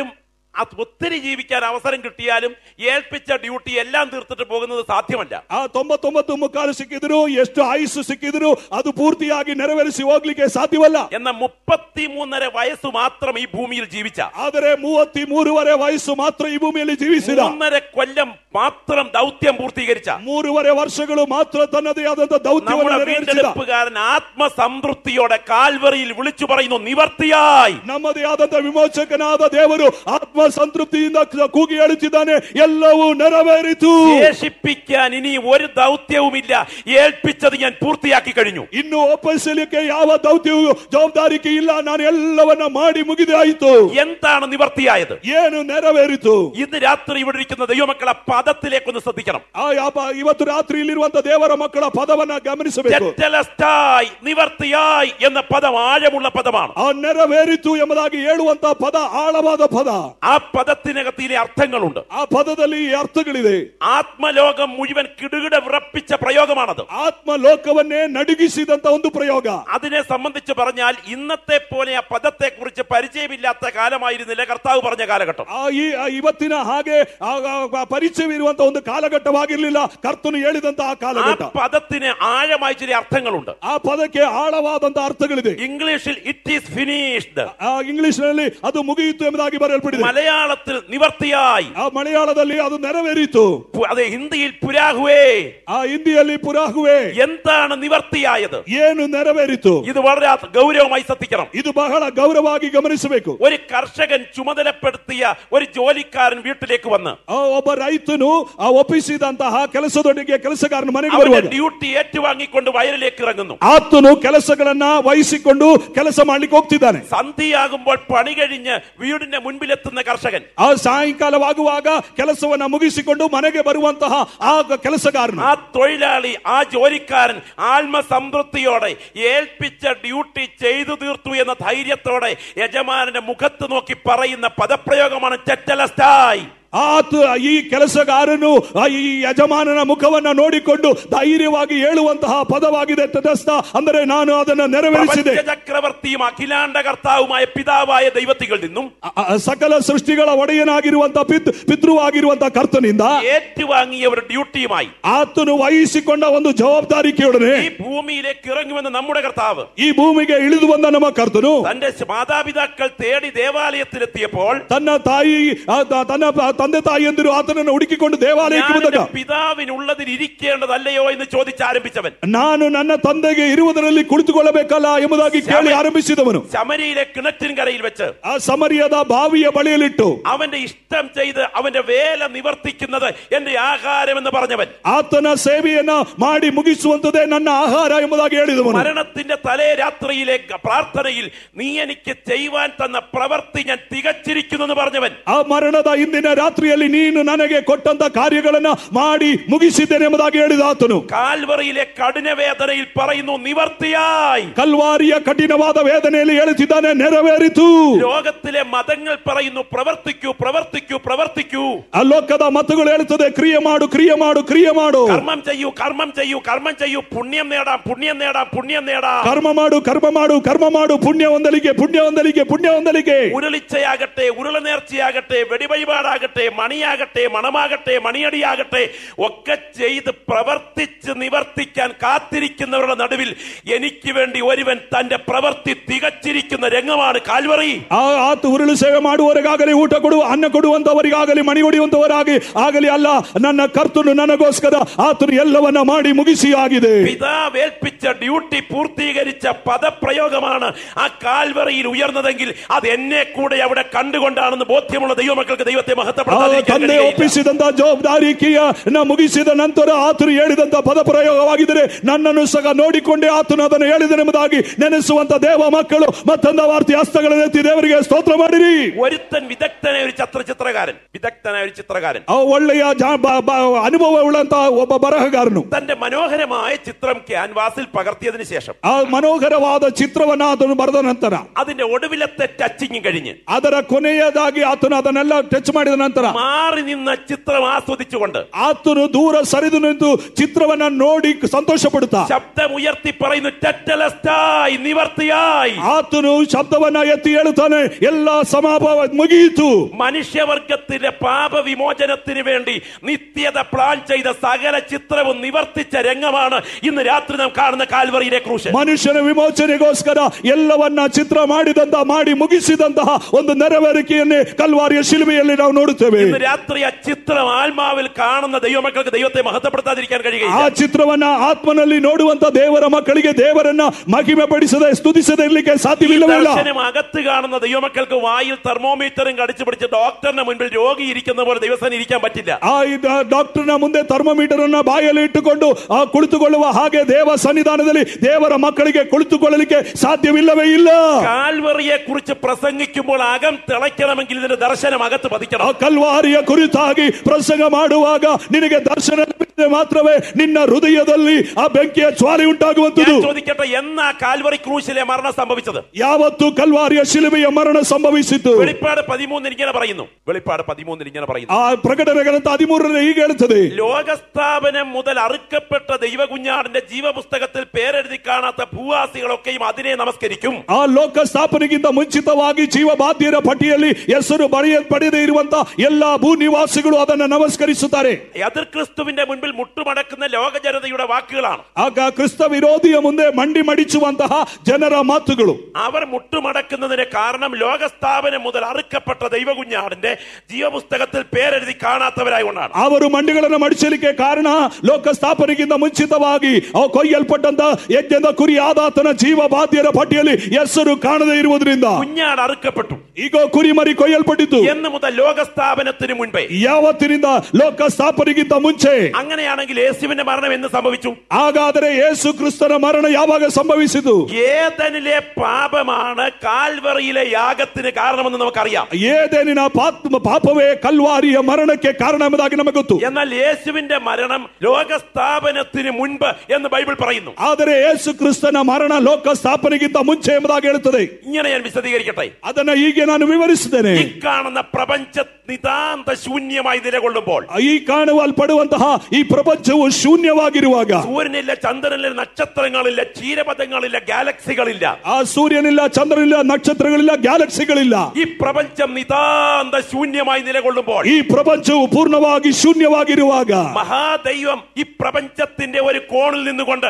അത് ഒത്തിരി ജീവിക്കാൻ അവസരം കിട്ടിയാലും ഏൽപ്പിച്ച ഡ്യൂട്ടി എല്ലാം തീർത്തിട്ട് പോകുന്നത് സാധ്യമല്ല ಆ ತೊಂಬತ್ತೊಂಬತ್ತು ಮುಕ್ಕಾಲು ಸಿಕ್ಕಿದ್ರು ಎಷ್ಟು ಆಯುಸ್ಸು ಸಿಕ್ಕಿದ್ರು ಅದು ಪೂರ್ತಿಯಾಗಿ ನೆರವೇರಿಸಿ ಹೋಗ್ಲಿಕ್ಕೆ ಸಾಧ್ಯವಲ್ಲ എന്ന മുപ്പത്തിമൂന്നര വയസ്സ് മാത്രം ഈ ഭൂമിയിൽ ജീവിച്ച ಆದರೆ ಮೂವತ್ತಿ ಮೂರುವರೆ ವಯಸ್ಸು ಮಾತ್ರ ಈ ಭೂಮಿಯಲ್ಲಿ ಜೀವಿಸಿದ മൂന്നര കൊല്ലം മാത്രം ദൗത്യം പൂർത്തീകരിച്ച ಮೂರುವರೆ ವರ್ಷಗಳು ಮಾತ್ರ ತನ್ನದೇ ಆದಂತ ದೌತ್ಯವನ್ನು നമ്മുടെ ನೆರವೇರಿಸಿದ വീണ്ടെടുപ്പുകാരൻ ആത്മസംതൃപ്തിയോടെ കാൽവറിയിൽ വിളിച്ചു പറയുന്നു നിവർത്തിയായി ನಮ್ಮದೇ ಆದಂತ ವಿಮೋಚಕನಾದ ದೇವರು ಆತ್ಮ ಸಂತೃಪ್ತಿಯಿಂದ ಕೂಗಿ ಹೇಳುತ್ತಿದ್ದಾನೆ ಎಲ್ಲವೂ ನೆರವೇರಿತು ശേഷിപ്പിക്കാൻ ഇനി ഒരു ദൗത്യവുമില്ല ഏൽപ്പിച്ചത് ഞാൻ പൂർത്തിയാക്കി കഴിഞ്ഞു ಇನ್ನು ಒಪ್ಪಿಸಲಿಕ್ಕೆ ಯಾವ ದೌತ್ಯವೂ ಜವಾಬ್ದಾರಿಕೆ ಇಲ್ಲ ನಾನು ಎಲ್ಲವನ್ನ ಮಾಡಿ ಮುಗಿದೇ ಆಯಿತು എന്താണ് നിവർത്തിയായത് ಏನು ನೆರವೇರಿತು ഇന്ന് രാത്രി ഇവിടെ ഇരിക്കുന്ന ദൈവമക്കളെ പദത്തിലേക്കൊന്ന് ശ്രദ്ധിക്കണം ಆ ಯಾಪ- ಇವತ್ತು ರಾತ್ರಿ ಇಲ್ಲಿರುವಂತ ದೇವರ ಮಕ್ಕಳ ಪದವನ್ನ ಗಮನಿಸಬೇಕು തെറ്റലസ്റ്റായി നിവർത്തിയായി എന്ന പദം ആഴമുള്ള പദമാണ് ಆ ನೆರವೇರಿತು ಎಂಬುದಾಗಿ ಹೇಳುವಂತ ಪದ ಆಳವಾದ ಪದ ആ പദത്തിനകത്തിലെ അർത്ഥങ്ങളുണ്ട് ಆ ಪದದಲ್ಲಿ ಈ ಅರ್ಥಗಳಿದೆ ആത്മലോകം മുഴുവൻ കിടുകിട വിറപ്പിച്ച പ്രയോഗമാണത് ಆತ್ಮ ಲೋಕವನ್ನೇ ನಡುಗಿಸಿದಂತ ಒಂದು ಪ್ರಯೋಗ അതിനെ സംബന്ധിച്ച് പറഞ്ഞാൽ ഇന്നത്തെ പോലെ ആ പദത്തെ കുറിച്ച് പരിചയമില്ലാത്ത കാലമായിരുന്നില്ല കർത്താവ് പറഞ്ഞ കാലഘട്ടം ಆ ಈ ಆ ಇವತ್ತಿನ ಹಾಗೆ ಆ- ಆ- ಆ ಪರಿಚಯವಿರುವಂತ ಒಂದು ಕಾಲಘಟ್ಟವಾಗಿರ್ಲಿಲ್ಲ ಕರ್ತನು ಹೇಳಿದಂತ ಆ ആ ಕಾಲಘಟ್ಟ പദത്തിന് ആഴമായി ചില അർത്ഥങ്ങളുണ്ട് ಆ ಪದಕ್ಕೆ ಆಳವಾದಂತ ಅರ್ಥಗಳಿದೆ ഇംഗ്ലീഷിൽ ഇറ്റ് ഈസ് ഫിനിഷ്ഡ് ಆ ಇಂಗ್ಲಿಷ್ ನಲ್ಲಿ ಅದು ಮುಗಿಯಿತು ಎಂಬುದಾಗಿ ಬರೆಯಲ್ಪಟ್ಟಿದೆ മലയാളത്തിൽ നിവർത്തിയായി ಆ ಮಲಯಾಳದಲ್ಲಿ ಅದು ನೆರವೇರಿತು പു- അതെ ഹിന്ദിയിൽ പുരാഹുവേ ಆ ಹಿಂದಿಯಲ್ಲಿ ಪುರಾಹುವೆ എന്താണ് നിവർത്തിയായത് ಏನು ನೆರವೇರಿತು ഇത് വളരെ ഗൗരവമായി ശ്രദ്ധിക്കണം ಇದು ಬಹಳ ಗೌರವವಾಗಿ ಗಮನಿಸಬೇಕು ഒരു കർഷകൻ ചുമതലപ്പെടുത്തിയ ഒരു ജോലിക്കാരൻ വീട്ടിലേക്ക് വന്ന് ಆ ಒಬ್ಬ ರೈತನು ಆ ಒಪ್ಪಿಸಿದಂತಹ ಕೆಲಸದೊಂದಿಗೆ ಕೆಲಸಗಾರನ ಮನೆಗೆ അവന്റെ ಬರುವಾಗ ഡ്യൂട്ടി ഏറ്റുവാങ്ങിക്കൊണ്ട് വയലിലേക്ക് ഇറങ്ങുന്നു ಆತನು ಕೆಲಸಗಳನ್ನ ವಹಿಸಿಕೊಂಡು ಕೆಲಸ ಮಾಡ್ಲಿಕ್ಕೆ ಹೋಗ್ತಿದ್ದಾನೆ സന്ധ്യയാകുമ്പോൾ പണി കഴിഞ്ഞ് വീടിന്റെ മുൻപിലെത്തുന്ന കർഷകൻ ಆ ಸಾಯಂಕಾಲವಾಗುವಾಗ ಕೆಲಸವನ್ನ ಮುಗಿಸಿಕೊಂಡು ಮನೆಗೆ ಬರುವಂತಹ ಆ ಕೆಲಸಗಾರನು ആ തൊഴിലാളി ആ ജോലിക്കാരൻ ആത്മസംതൃപ്തിയോടെ ഏൽപ്പിച്ച ഡ്യൂട്ടി ചെയ്തു തീർത്തു എന്ന ധൈര്യത്തോടെ യജമാനന്റെ മുഖത്ത് നോക്കി പറയുന്ന പദപ്രയോഗമാണ് ചെറ്റലസ്റ്റായി ಆತ ಈ ಕೆಲಸಗಾರನು ಆ ಈ ಯಜಮಾನನ ಮುಖವನ್ನ ನೋಡಿಕೊಂಡು ಧೈರ್ಯವಾಗಿ ಹೇಳುವಂತಹ ಪದವಾಗಿದೆ ತಟಸ್ಥ ಅಂದರೆ ನಾನು ಅದನ್ನ ನೆರವೇರಿಸಿದೆ പ്രപഞ്ച ചക്രവർത്തിയും അഖിലാണ്ട കർത്താവുമായ പിതാവായ ദൈവത്തികൾ നിന്നും ಆ- ಆ ಸಕಲ ಸೃಷ್ಟಿಗಳ ಒಡೆಯನಾಗಿರುವಂತಹ ಪಿತ್ ಪಿತೃವಾಗಿರುವಂತಹ ಕರ್ತನಿಂದ ഏറ്റുവാങ്ങിയ ഒരു ഡ്യൂട്ടിയുമായി ಆತನು ವಹಿಸಿಕೊಂಡ ಒಂದು ಜವಾಬ್ದಾರಿಕೆಯೊಡನೆ ഈ ഭൂമിയിലേക്ക് ഇറങ്ങുമെന്ന് നമ്മുടെ കർത്താവ് ಈ ಭೂಮಿಗೆ ಇಳಿದು ಬಂದ ನಮ್ಮ ಕರ್ತನು തന്റെ മാതാപിതാക്കൾ തേടി ദേവാലയത്തിലെത്തിയപ്പോൾ ತನ್ನ ತಾಯಿ ಆ, ತ- ತನ್ನ ಪ- ತಂದೆ ತಾಯಿಯಂದಿರು ಆತನನ್ನು ಹುಡುಕಿಕೊಂಡು ದೇವಾಲಯಕ್ಕೆ ഞാൻ ಬಂದಾಗ എന്റെ പിതാവിനുള്ളതിൽ ഇരിക്കേണ്ടതല്ലയോ എന്ന് ചോദിച്ചാരംഭിച്ചവൻ ನಾನು ನನ್ನ ತಂದೆಗೆ ಇರುವುದರಲ್ಲಿ ಕುಳಿತುಕೊಳ್ಳಬೇಕಲ್ಲ ಎಂಬುದಾಗಿ ಕೇಳಿ ಆರಂಭಿಸಿದವನು ശമരിയിലെ കിണറ്റിൻകരയിൽ വെച്ച് ಆ ಸಮರಿಯದ ಬಾವಿಯ ಬಳಿಯಲ್ಲಿಟ್ಟು അവന്റെ ഇഷ്ടം ചെയ്ത് അവന്റെ വേല നിവർത്തിക്കുന്നത് എന്റെ ആഹാരം എന്ന് പറഞ്ഞവൻ ಆತನ ಸೇವೆಯನ್ನ ಮಾಡಿ ಮುಗಿಸುವಂತದೇ ನನ್ನ ಆಹಾರ ಎಂಬುದಾಗಿ ಹೇಳಿದವನು മരണത്തിന്റെ തലേ രാത്രിയിലെ പ്രാർത്ഥനയിൽ നീ എനിക്ക് ചെയ്യുവാൻ തന്ന പ്രവൃത്തി ഞാൻ തികച്ചിരിക്കുന്നു എന്ന് പറഞ്ഞവൻ ಆ ಮರಣದ ಹಿಂದಿನ ರಾತ್ರಿಯಲ್ಲಿ ನೀನು ನನಗೆ ಕೊಟ್ಟಂತ ಕಾರ್ಯಗಳನ್ನ ಮಾಡಿ ಮುಗಿಸಿದ್ದೇನೆ ಎಂಬುದಾಗಿ ಹೇಳಿದ ಆತನು കാൽവറിയിലെ കഠിന വേദനയിൽ പറയുന്നു നിവർത്തിയായി ಕಲ್ವಾರಿಯ ಕಠಿಣವಾದ ವೇದನೆಯಲ್ಲಿ ಹೇಳುತ್ತಿದ್ದಾನೆ ನೆರವೇರಿತು ലോകത്തിലെ മതങ്ങൾ പറയുന്നു പ്രവർത്തിക്കൂ പ്രവർത്തിക്കൂ പ്രവർത്തിക്കൂ ಆ ಲೋಕದ ಮತಗಳು ಹೇಳುತ್ತದೆ ಕ್ರಿಯೆ ಮಾಡು ಕ್ರಿಯೆ ಮಾಡು ಕ್ರಿಯೆ ಮಾಡು കർമ്മം ചെയ്യൂ കർമ്മം ചെയ്യൂ കർമ്മം ചെയ്യൂ പുണ്യം നേടാം പുണ്യം നേടാം പുണ്യം നേടാം ಕರ್ಮ ಮಾಡು ಕರ್ಮ ಮಾಡು ಕರ್ಮ ಮಾಡು ಪುಣ್ಯ ಹೊಂದಲಿಗೆ ಪುಣ್ಯ ಹೊಂದಲಿಗೆ ಪುಣ್ಯ ಹೊಂದಲಿಗೆ ഉരുളിച്ചയാകട്ടെ ഉരുളനേർച്ചയാകട്ടെ വെടിവഴിപാടാകട്ടെ മണിയാകട്ടെ മണമാകട്ടെ മണിയടിയാകട്ടെ ഒക്കെ ചെയ്ത് പ്രവർത്തിച്ച് നിവർത്തിക്കാൻ കാത്തിരിക്കുന്നവരുടെ നടുവിൽ എനിക്ക് വേണ്ടി ഒരുവൻ തന്റെ പ്രവൃത്തി തികച്ചിരിക്കുന്ന രംഗമാണ് കാൽവറി ಆ ಆತ ಉರುಳು ಸೇವೆ ಮಾಡುವವರಿಗಾಗಲಿ ಊಟ ಕೊಡುವ ಅನ್ನ ಕೊಡುವಂತವರಿಗಾಗಲಿ ಮಣಿ ಹೊಡೆಯುವಂತವರಾಗಿ ಆಗಲಿ ಅಲ್ಲ ನನ್ನ ಕರ್ತನು ನನಗೋಸ್ಕರ ಆತನು ಎಲ್ಲವನ್ನ ಮಾಡಿ ಮುಗಿಸಿ ಆಗಿದೆ പിതാവ് ഏൽപ്പിച്ച ഡ്യൂട്ടി പൂർത്തീകരിച്ച പദപ്രയോഗമാണ് ആ കാൽവറിയിൽ ഉയർന്നതെങ്കിൽ അത് എന്നെ കൂടെ അവിടെ കണ്ടുകൊണ്ടാണെന്ന് ബോധ്യമുള്ള ദൈവമക്കൾക്ക് ദൈവത്തെ ಆ മഹത്വപ്പെടുത്താതിരിക്കാൻ ತಂದೆ കഴിയുകയില്ല. ಒಪ್ಪಿಸಿದಂತ ಜವಾಬ್ದಾರಿಕೆಯ ಮುಗಿಸಿದ ನಂತರ ಆತನು ಹೇಳಿದಂತ ಪದ ಪ್ರಯೋಗವಾಗಿದ್ದರೆ ನನ್ನನ್ನು ಸಹ ನೋಡಿಕೊಂಡೇ ಆತನು ಅದನ್ನು ಹೇಳಿದನೆಂಬುದಾಗಿ ನೆನೆಸುವಂತ ದೇವ ಮಕ್ಕಳು ಮತ್ತೊಂದ ವಾರ್ತೆ ಹಸ್ತಗಳನ್ನೆತ್ತಿ ದೇವರಿಗೆ ಸ್ತೋತ್ರ ಮಾಡಿರಿ ഒരുത്തൻ വിദഗ്ധനായ ഒരു ചത്ര ചിത്രകാരൻ വിദഗ്ധനായ ഒരു ചിത്രകാരൻ ಆ ಒಳ್ಳೆಯ ಜಾ- ಬ- ಬ- ಅನುಭವ ಉಳ್ಳಂತ ಒಬ್ಬ ಬರಹಗಾರನು തന്റെ മനോഹരമായ ചിത്രം ക്യാൻവാസിൽ പകർത്തിയതിനു ശേഷം ಆ ಮನೋಹರವಾದ ಚಿತ್ರವನ್ನ ಆತನು ಬರೆದ ನಂತರ അതിന്റെ ഒടുവിലത്തെ ടച്ചിങ് കഴിഞ്ഞ് ಅದರ ಕೊನೆಯದಾಗಿ ಆತನು ಅದನ್ನೆಲ್ಲ ಟಚ್ ಮಾಡಿದ ನಂತರ ನಂತರ മാറി നിന്ന് ചിത്രം ആസ്വദിച്ചുകൊണ്ട് ಆತನು ದೂರ ಸರಿದು ನಿಂತು ಚಿತ್ರವನ್ನ ನೋಡಿ ಸಂತೋಷ ಪಡುತ್ತಾ ശബ്ദമുയർത്തി പറയുന്നു ടെറ്റലസ്റ്റായി നിവർത്തിയായി ಆತನು ಶಬ್ದವನ್ನ ಎತ್ತಿ ಹೇಳುತ್ತಾನೆ ಎಲ್ಲಾ ಸಮಾಭಾವ ಮುಗಿಯಿತು മനുഷ്യവർഗത്തിന്റെ പാപവിമോചനത്തിന് വേണ്ടി നിത്യത പ്ലാൻ ചെയ്ത സകല ചിത്രവും നിവർത്തിച്ച രംഗമാണ് ഇന്ന് രാത്രി നാം കാണുന്ന കാൽവറിയിലെ ക്രൂശ് ಮನುಷ್ಯನ ವಿಮೋಚನೆಗೋಸ್ಕರ ಎಲ್ಲವನ್ನ ಚಿತ್ರ ಮಾಡಿದಂತ ಮಾಡಿ ಮುಗಿಸಿದಂತಹ ಒಂದು ನೆರವೇರಿಕೆಯನ್ನೇ ಕಲ್ವಾರಿಯ ಶಿಲುಬೆಯಲ್ಲಿ ನಾವು ನೋಡುತ್ತೇವೆ ഇന്ന് രാത്രി ആ ചിത്രം ആത്മാവിൽ കാണുന്ന ദൈവമക്കൾക്ക് ദൈവത്തെ മഹത്വപ്പെടുത്താതിരിക്കാൻ ಆ കഴിയുകയില്ല ಚಿತ್ರವನ್ನ ಆತ್ಮನಲ್ಲಿ ನೋಡುವಂತ ದೇವರ ಮಕ್ಕಳಿಗೆ ದೇವರನ್ನ ಮಹಿಮೆ ಪಡಿಸದೆ ಸ್ತುತಿಸದೆ ಇರ್ಲಿಕ್ಕೆ ഈ ಸಾಧ್ಯವಿಲ್ಲವೇ ಇಲ್ಲ ദർശനം അകത്ത് കാണുന്ന ദൈവമക്കൾക്ക് വായിൽ തെർമോമീറ്ററും കടിച്ചു പിടിച്ച് ഡോക്ടറിന്റെ മുൻപിൽ രോഗി ഇരിക്കുന്ന പോലെ ദിവസം ഇരിക്കാൻ പറ്റില്ല ಆ ಇದ್- ಆ ಡಾಕ್ಟರ್ನ ಮುಂದೆ ಥರ್ಮೋಮೀಟರ್ ಅನ್ನ ಬಾಯಲ್ಲಿ ಇಟ್ಟುಕೊಂಡು ಆ ಕುಳಿತುಕೊಳ್ಳುವ ಹಾಗೆ ದೇವ ಸನ್ನಿಧಾನದಲ್ಲಿ ದೇವರ ಮಕ್ಕಳಿಗೆ ಕುಳಿತುಕೊಳ್ಳಲಿಕ್ಕೆ ಸಾಧ್ಯವಿಲ್ಲವೇ ಇಲ್ಲ കാൽവറിയെ കുറിച്ച് പ്രസംഗിക്കുമ്പോൾ അകം തിളയ്ക്കണമെങ്കിൽ ഇതിന്റെ ദർശനം അകത്ത് ಆ പതിക്കണം ಕಲ್ವಾರಿಯ ಕುರಿತಾಗಿ ಪ್ರಸಂಗ ಮಾಡುವಾಗ ನಿನಗೆ ದರ್ಶನ ಲಭಿಸಿದರೆ ಮಾತ್ರವೇ ನಿನ್ನ ಹೃದಯದಲ್ಲಿ ಆ ಬೆಂಕಿಯ ಜ್ವಾಲೆ ഞാൻ ಉಂಟಾಗುವಂತದ್ದು ചോദിക്കട്ടെ എന്നാ കാൽവറി ക്രൂശിലെ മരണം സംഭവിച്ചത് ಯಾವತ್ತು ಕಲ್ವಾರಿಯ ಶಿಲುಬೆಯ ಮರಣ ಸಂಭವಿಸಿತು വെളിപ്പാട് പതിമൂന്നിൽ ഇങ്ങനെ പറയുന്നു വെളിപ്പാട് പതിമൂന്നിൽ ഇങ്ങനെ പറയുന്നു ಆ ಪ್ರಕಟಣೆ ಗ್ರಂಥ ಹದಿಮೂರರಲ್ಲಿ ಹೀಗೆ ಹೇಳುತ್ತದೆ ലോകസ്ഥാപനം മുതൽ അറുക്കപ്പെട്ട ദൈവകുഞ്ഞാടിന്റെ ജീവപുസ്തകത്തിൽ പേരെഴുതി കാണാത്ത ഭൂവാസികളൊക്കെയും അതിനെ നമസ്കരിക്കും ಆ ಲೋಕ ಸ್ಥಾಪನೆಗಿಂತ ಮುಂಚಿತವಾಗಿ ಜೀವಬಾಧ್ಯರ ಪಟ್ಟಿಯಲ್ಲಿ ಹೆಸರು ಬರೆಯ ಪಡೆಯದೇ ಇರುವಂತ ಎಲ್ಲಾ ಭೂ ನಿವಾಸಿಗಳು ಅದನ್ನು ನಮಸ್ಕರಿಸುತ್ತಾರೆ എതിർ ക്രിസ്തുവിന്റെ മുൻപിൽ മുട്ടുമടക്കുന്ന ലോക ജനതയുടെ വാക്കുകളാണ് ಆಗ ಕ್ರಿಸ್ತ ವಿರೋಧಿಯ ಮುಂದೆ ಮಂಡಿ ಮಡಿಚುವಂತಹ ಜನರ ಮಾತುಗಳು അവർ മുട്ടുമടക്കുന്നതിന് കാരണം ലോകസ്ഥാപനം മുതൽ അറുക്കപ്പെട്ട ദൈവകുഞ്ഞാടിന്റെ ജീവപുസ്തകത്തിൽ പേരെഴുതി കാണാത്തവരായി കൊണ്ടാണ് ಅವರು ಮಂಡಿಗಳನ್ನು ಮಡಿಸಲಿಕ್ಕೆ ಕಾರಣ ಲೋಕ ಸ್ಥಾಪನೆಗಿಂತ ಮುಂಚಿತವಾಗಿ ಅವು ಕೊಯ್ಯಲ್ಪಟ್ಟಂತ ಯಜ್ಞದ ಕುರಿ ಆದಾತನ ಜೀವಬಾಧ್ಯರ ಪಟ್ಟಿಯಲ್ಲಿ ಹೆಸರು ಕಾಣದೇ ಇರುವುದರಿಂದ കുഞ്ഞാട് അറുക്കപ്പെട്ടു ಈಗ ಕುರಿಮರಿ ಕೊಯ್ಯಲ್ಪಟ್ಟಿತು എന്ന് മുതൽ ലോകസ്ഥാപനത്തിന് മുൻപേ ಯಾವತ್ತಿನಿಂದ ಲೋಕ ಸ್ಥಾಪನೆಗಿಂತ ಮುಂಚೆ അങ്ങനെയാണെങ്കിൽ യേശുവിന്റെ മരണം എന്ന് സംഭവിച്ചു ಹಾಗಾದರೆ ಯೇಸು ಕ್ರಿಸ್ತನ ಮರಣ ಯಾವಾಗ ಸಂಭವಿಸಿತು ഏതനിലെ പാപമാണ് കാൽവറിയിലെ യാഗത്തിന് കാരണമെന്ന് നമുക്കറിയാം ಏದೇನಿನ ಪಾತ್- ಪಾಪವೇ ಕಲ್ವಾರಿಯ ಮರಣಕ್ಕೆ ಕಾರಣ ಎಂಬುದಾಗಿ ನಮಗೆ ಗೊತ್ತು എന്നാൽ യേശുവിന്റെ മരണം ലോകസ്ഥാപനത്തിന് മുൻപ് എന്ന് ബൈബിൾ പറയുന്നു ಆದರೆ ಯೇಸು ಕ್ರಿಸ್ತನ ಮರಣ ಲೋಕ ಸ್ಥಾಪನೆಗಿಂತ ಮುಂಚೆ ಎಂಬುದಾಗಿ ಹೇಳುತ್ತದೆ ഇങ്ങനെ ഞാൻ വിശദീകരിക്കട്ടെ ಅದನ್ನ ಹೀಗೆ ನಾನು ವಿವರಿಸಿದ್ದೇನೆ ഈ കാണുന്ന പ്രപഞ്ച നിതാന്ത ശൂന്യമായി നിലകൊള്ളുമ്പോൾ ಈ ಕಾಣುವಲ್ಪಡುವಂತಹ ಈ ಪ್ರಪಂಚವು ಶೂನ್ಯವಾಗಿರುವಾಗ സൂര്യനില്ല ചന്ദ്രനില്ല നക്ഷത്രങ്ങളില്ല ക്ഷീരപഥങ്ങളില്ല ഗാലക്സികളില്ല ಆ ಸೂರ್ಯನಿಲ್ಲ ಚಂದ್ರನಿಲ್ಲ ನಕ್ಷತ್ರಗಳಿಲ್ಲ ಗ್ಯಾಲಕ್ಸಿಗಳಿಲ್ಲ ഈ പ്രപഞ്ചം നിതാന്ത ശൂന്യമായി നിലകൊള്ളുമ്പോൾ ಈ ಪ್ರಪಂಚವು ಪೂರ್ಣವಾಗಿ ಶೂನ್ಯವಾಗಿರುವಾಗ മഹാദൈവം ഈ പ്രപഞ്ചത്തിന്റെ ഒരു കോണിൽ നിന്നുകൊണ്ട്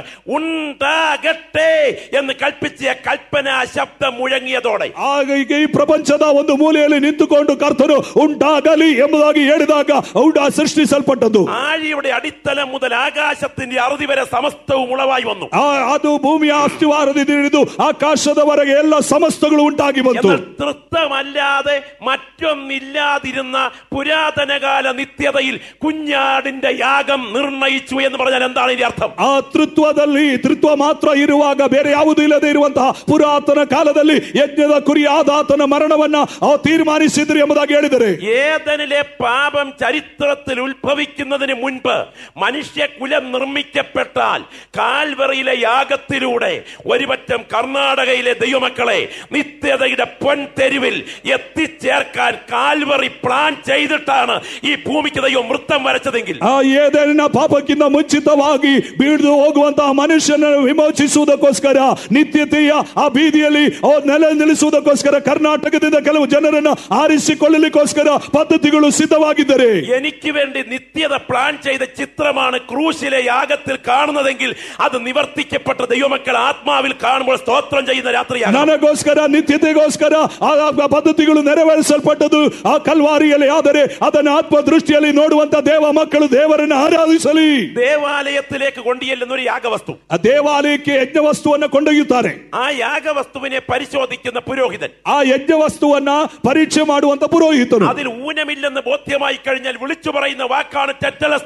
ഉണ്ടാകട്ടെ എന്ന് കൽപ്പിച്ച കൽപ്പന ശബ്ദം മുഴങ്ങിയതോടെ ಆಗ ಈಗ ಈ ಪ್ರಪಂಚದ ಒಂದು ಮೂಲೆಯಲ್ಲಿ ನಿಂತುಕೊಂಡು ಕರ್ತನು ಉಂಟಾಗಲಿ ಎಂಬುದಾಗಿ ಹೇಳಿದಾಗ ಔಡ ಸೃಷ್ಟಿಸಲ್ಪಟ್ಟದ್ದು ആഴിയുടെ അടിത്തലം മുതൽ ആകാശത്തിന്റെ അറുതി വരെ സമസ്തവും ഉളവായി വന്നു ಆ ಅದು ಭೂಮಿಯ ಅಸ್ಥಿವಾರದಿಂದ ಹಿಡಿದು ಆಕಾಶದವರೆಗೆ ಎಲ್ಲ ಸಮಸ್ತಗಳು ಉಂಟಾಗಿ ಬಂತು എന്നാൽ തൃത്വമല്ലാതെ മറ്റൊന്നില്ലാതിരുന്ന പുരാതനകാല നിത്യതയിൽ കുഞ്ഞാടിന്റെ യാഗം നിർണയിച്ചു എന്ന് പറഞ്ഞാൽ എന്താണ് ഇതിന്റെ അർത്ഥം ಆ ತೃತ್ವದಲ್ಲಿ ತೃತ್ವ ಮಾತ್ರ ಇರುವಾಗ ಬೇರೆ ಯಾವುದೂ ಇಲ್ಲದೆ ಇರುವಂತಹ ಪುರಾತನ ಕಾಲದಲ್ಲಿ ಯಜ್ಞದ ಕುರಿ ಆದಾತನ ಮರಣವನ್ನ ಅವ ತೀರ್ಮಾನಿಸಿದ್ರು ಎಂಬುದಾಗಿ ಹೇಳಿದರೆ ഏതനിലെ പാപം ചരിത്രത്തിൽ ഉത്ഭവിക്കുന്നതിന് മുൻപ് മനുഷ്യകുലം നിർമ്മിക്കപ്പെട്ടാൽ കാൽവറിയിലെ യാഗത്തിലൂടെ ഒരുപറ്റം കർണാടകയിലെ ദൈവമക്കളെ നിത്യതയുടെ പൊൻതെരുവിൽ എത്തിച്ചേർക്കാൻ കാൽവറി പ്ലാൻ ചെയ്തിട്ടാണ് ഈ ഭൂമിക്ക് ദൈവം വൃത്തം വരച്ചതെങ്കിൽ ಆ ಏದೇನಿನ ಪಾಪಕ್ಕಿಂತ ಮುಂಚಿತವಾಗಿ ಬೀಳ್ದು ಹೋಗುವಂತಹ ಮನುಷ್ಯನನ್ನು ವಿಮೋಚಿಸುವುದಕ್ಕೋಸ್ಕರ ನಿತ್ಯತೆಯ ಆ ಬೀದಿಯಲ್ಲಿ ಅವ್ರು ನೆಲೆ ನಿಲ್ಲಿಸುವುದಕ್ಕೋಸ್ಕರ ಕರ್ನಾಟಕದಿಂದ ಕೆಲವು ಜನರನ್ನು ಆರಿಸಿಕೊಳ್ಳಲಿಕ್ಕೋಸ್ಕರ ಪದ್ಧತಿಗಳು ಸಿದ್ಧವಾಗಿದ್ದರೆ എനിക്ക് വേണ്ടി നിത്യത പ്ലാൻ ചെയ്ത ചിത്രമാണ് ക്രൂശിലെ യാഗത്തിൽ കാണുന്നതെങ്കിൽ അത് നിവർത്തിക്കപ്പെട്ട ദൈവമക്കൾ ആത്മാവിൽ കാണുമ്പോൾ സ്തോത്രം ചെയ്യുന്ന രാത്രിയാണ് ನನಗೋಸ್ಕರ ನಿತ್ಯತೆಗೋಸ್ಕರ ಆ ಆ ಪದ್ಧತಿಗಳು ನೆರವೇರಿಸಲ್ಪಟ್ಟದು ಆ ಕಲ್ವಾರಿಯಲ್ಲಿ ಆದರೆ ಅದನ್ನು ಆತ್ಮ ದೃಷ್ಟಿಯಲ್ಲಿ ನೋಡುವಂತ ದೇವ ಮಕ್ಕಳು ದೇವರನ್ನು ಆರಾಧಿಸಲಿ ദേവാലയത്തിലേക്ക് കൊണ്ടുചെല്ലുന്ന ഒരു യാഗവസ്തു ಆ ದೇವಾಲಯಕ್ಕೆ ಯಜ್ಞ ವಸ್ತುವನ್ನ ಕೊಂಡೊಯ್ಯುತ್ತಾರೆ ആ യാഗവസ്തുവിനെ പരിശോധിക്കുന്ന പുരോഹിതൻ ಆ ಯಜ್ಞ ವಸ್ತುವನ್ನ ಪರೀಕ್ಷೆ ಮಾಡುವಂತ ಪುರೋಹಿತನು അതിൽ ഊനമില്ലെന്ന് ബോധ്യമായി കഴിഞ്ഞാൽ വിളിച്ചു പറയുന്ന വാക്കാണ് ടെറ്റലസ്റ്റായ്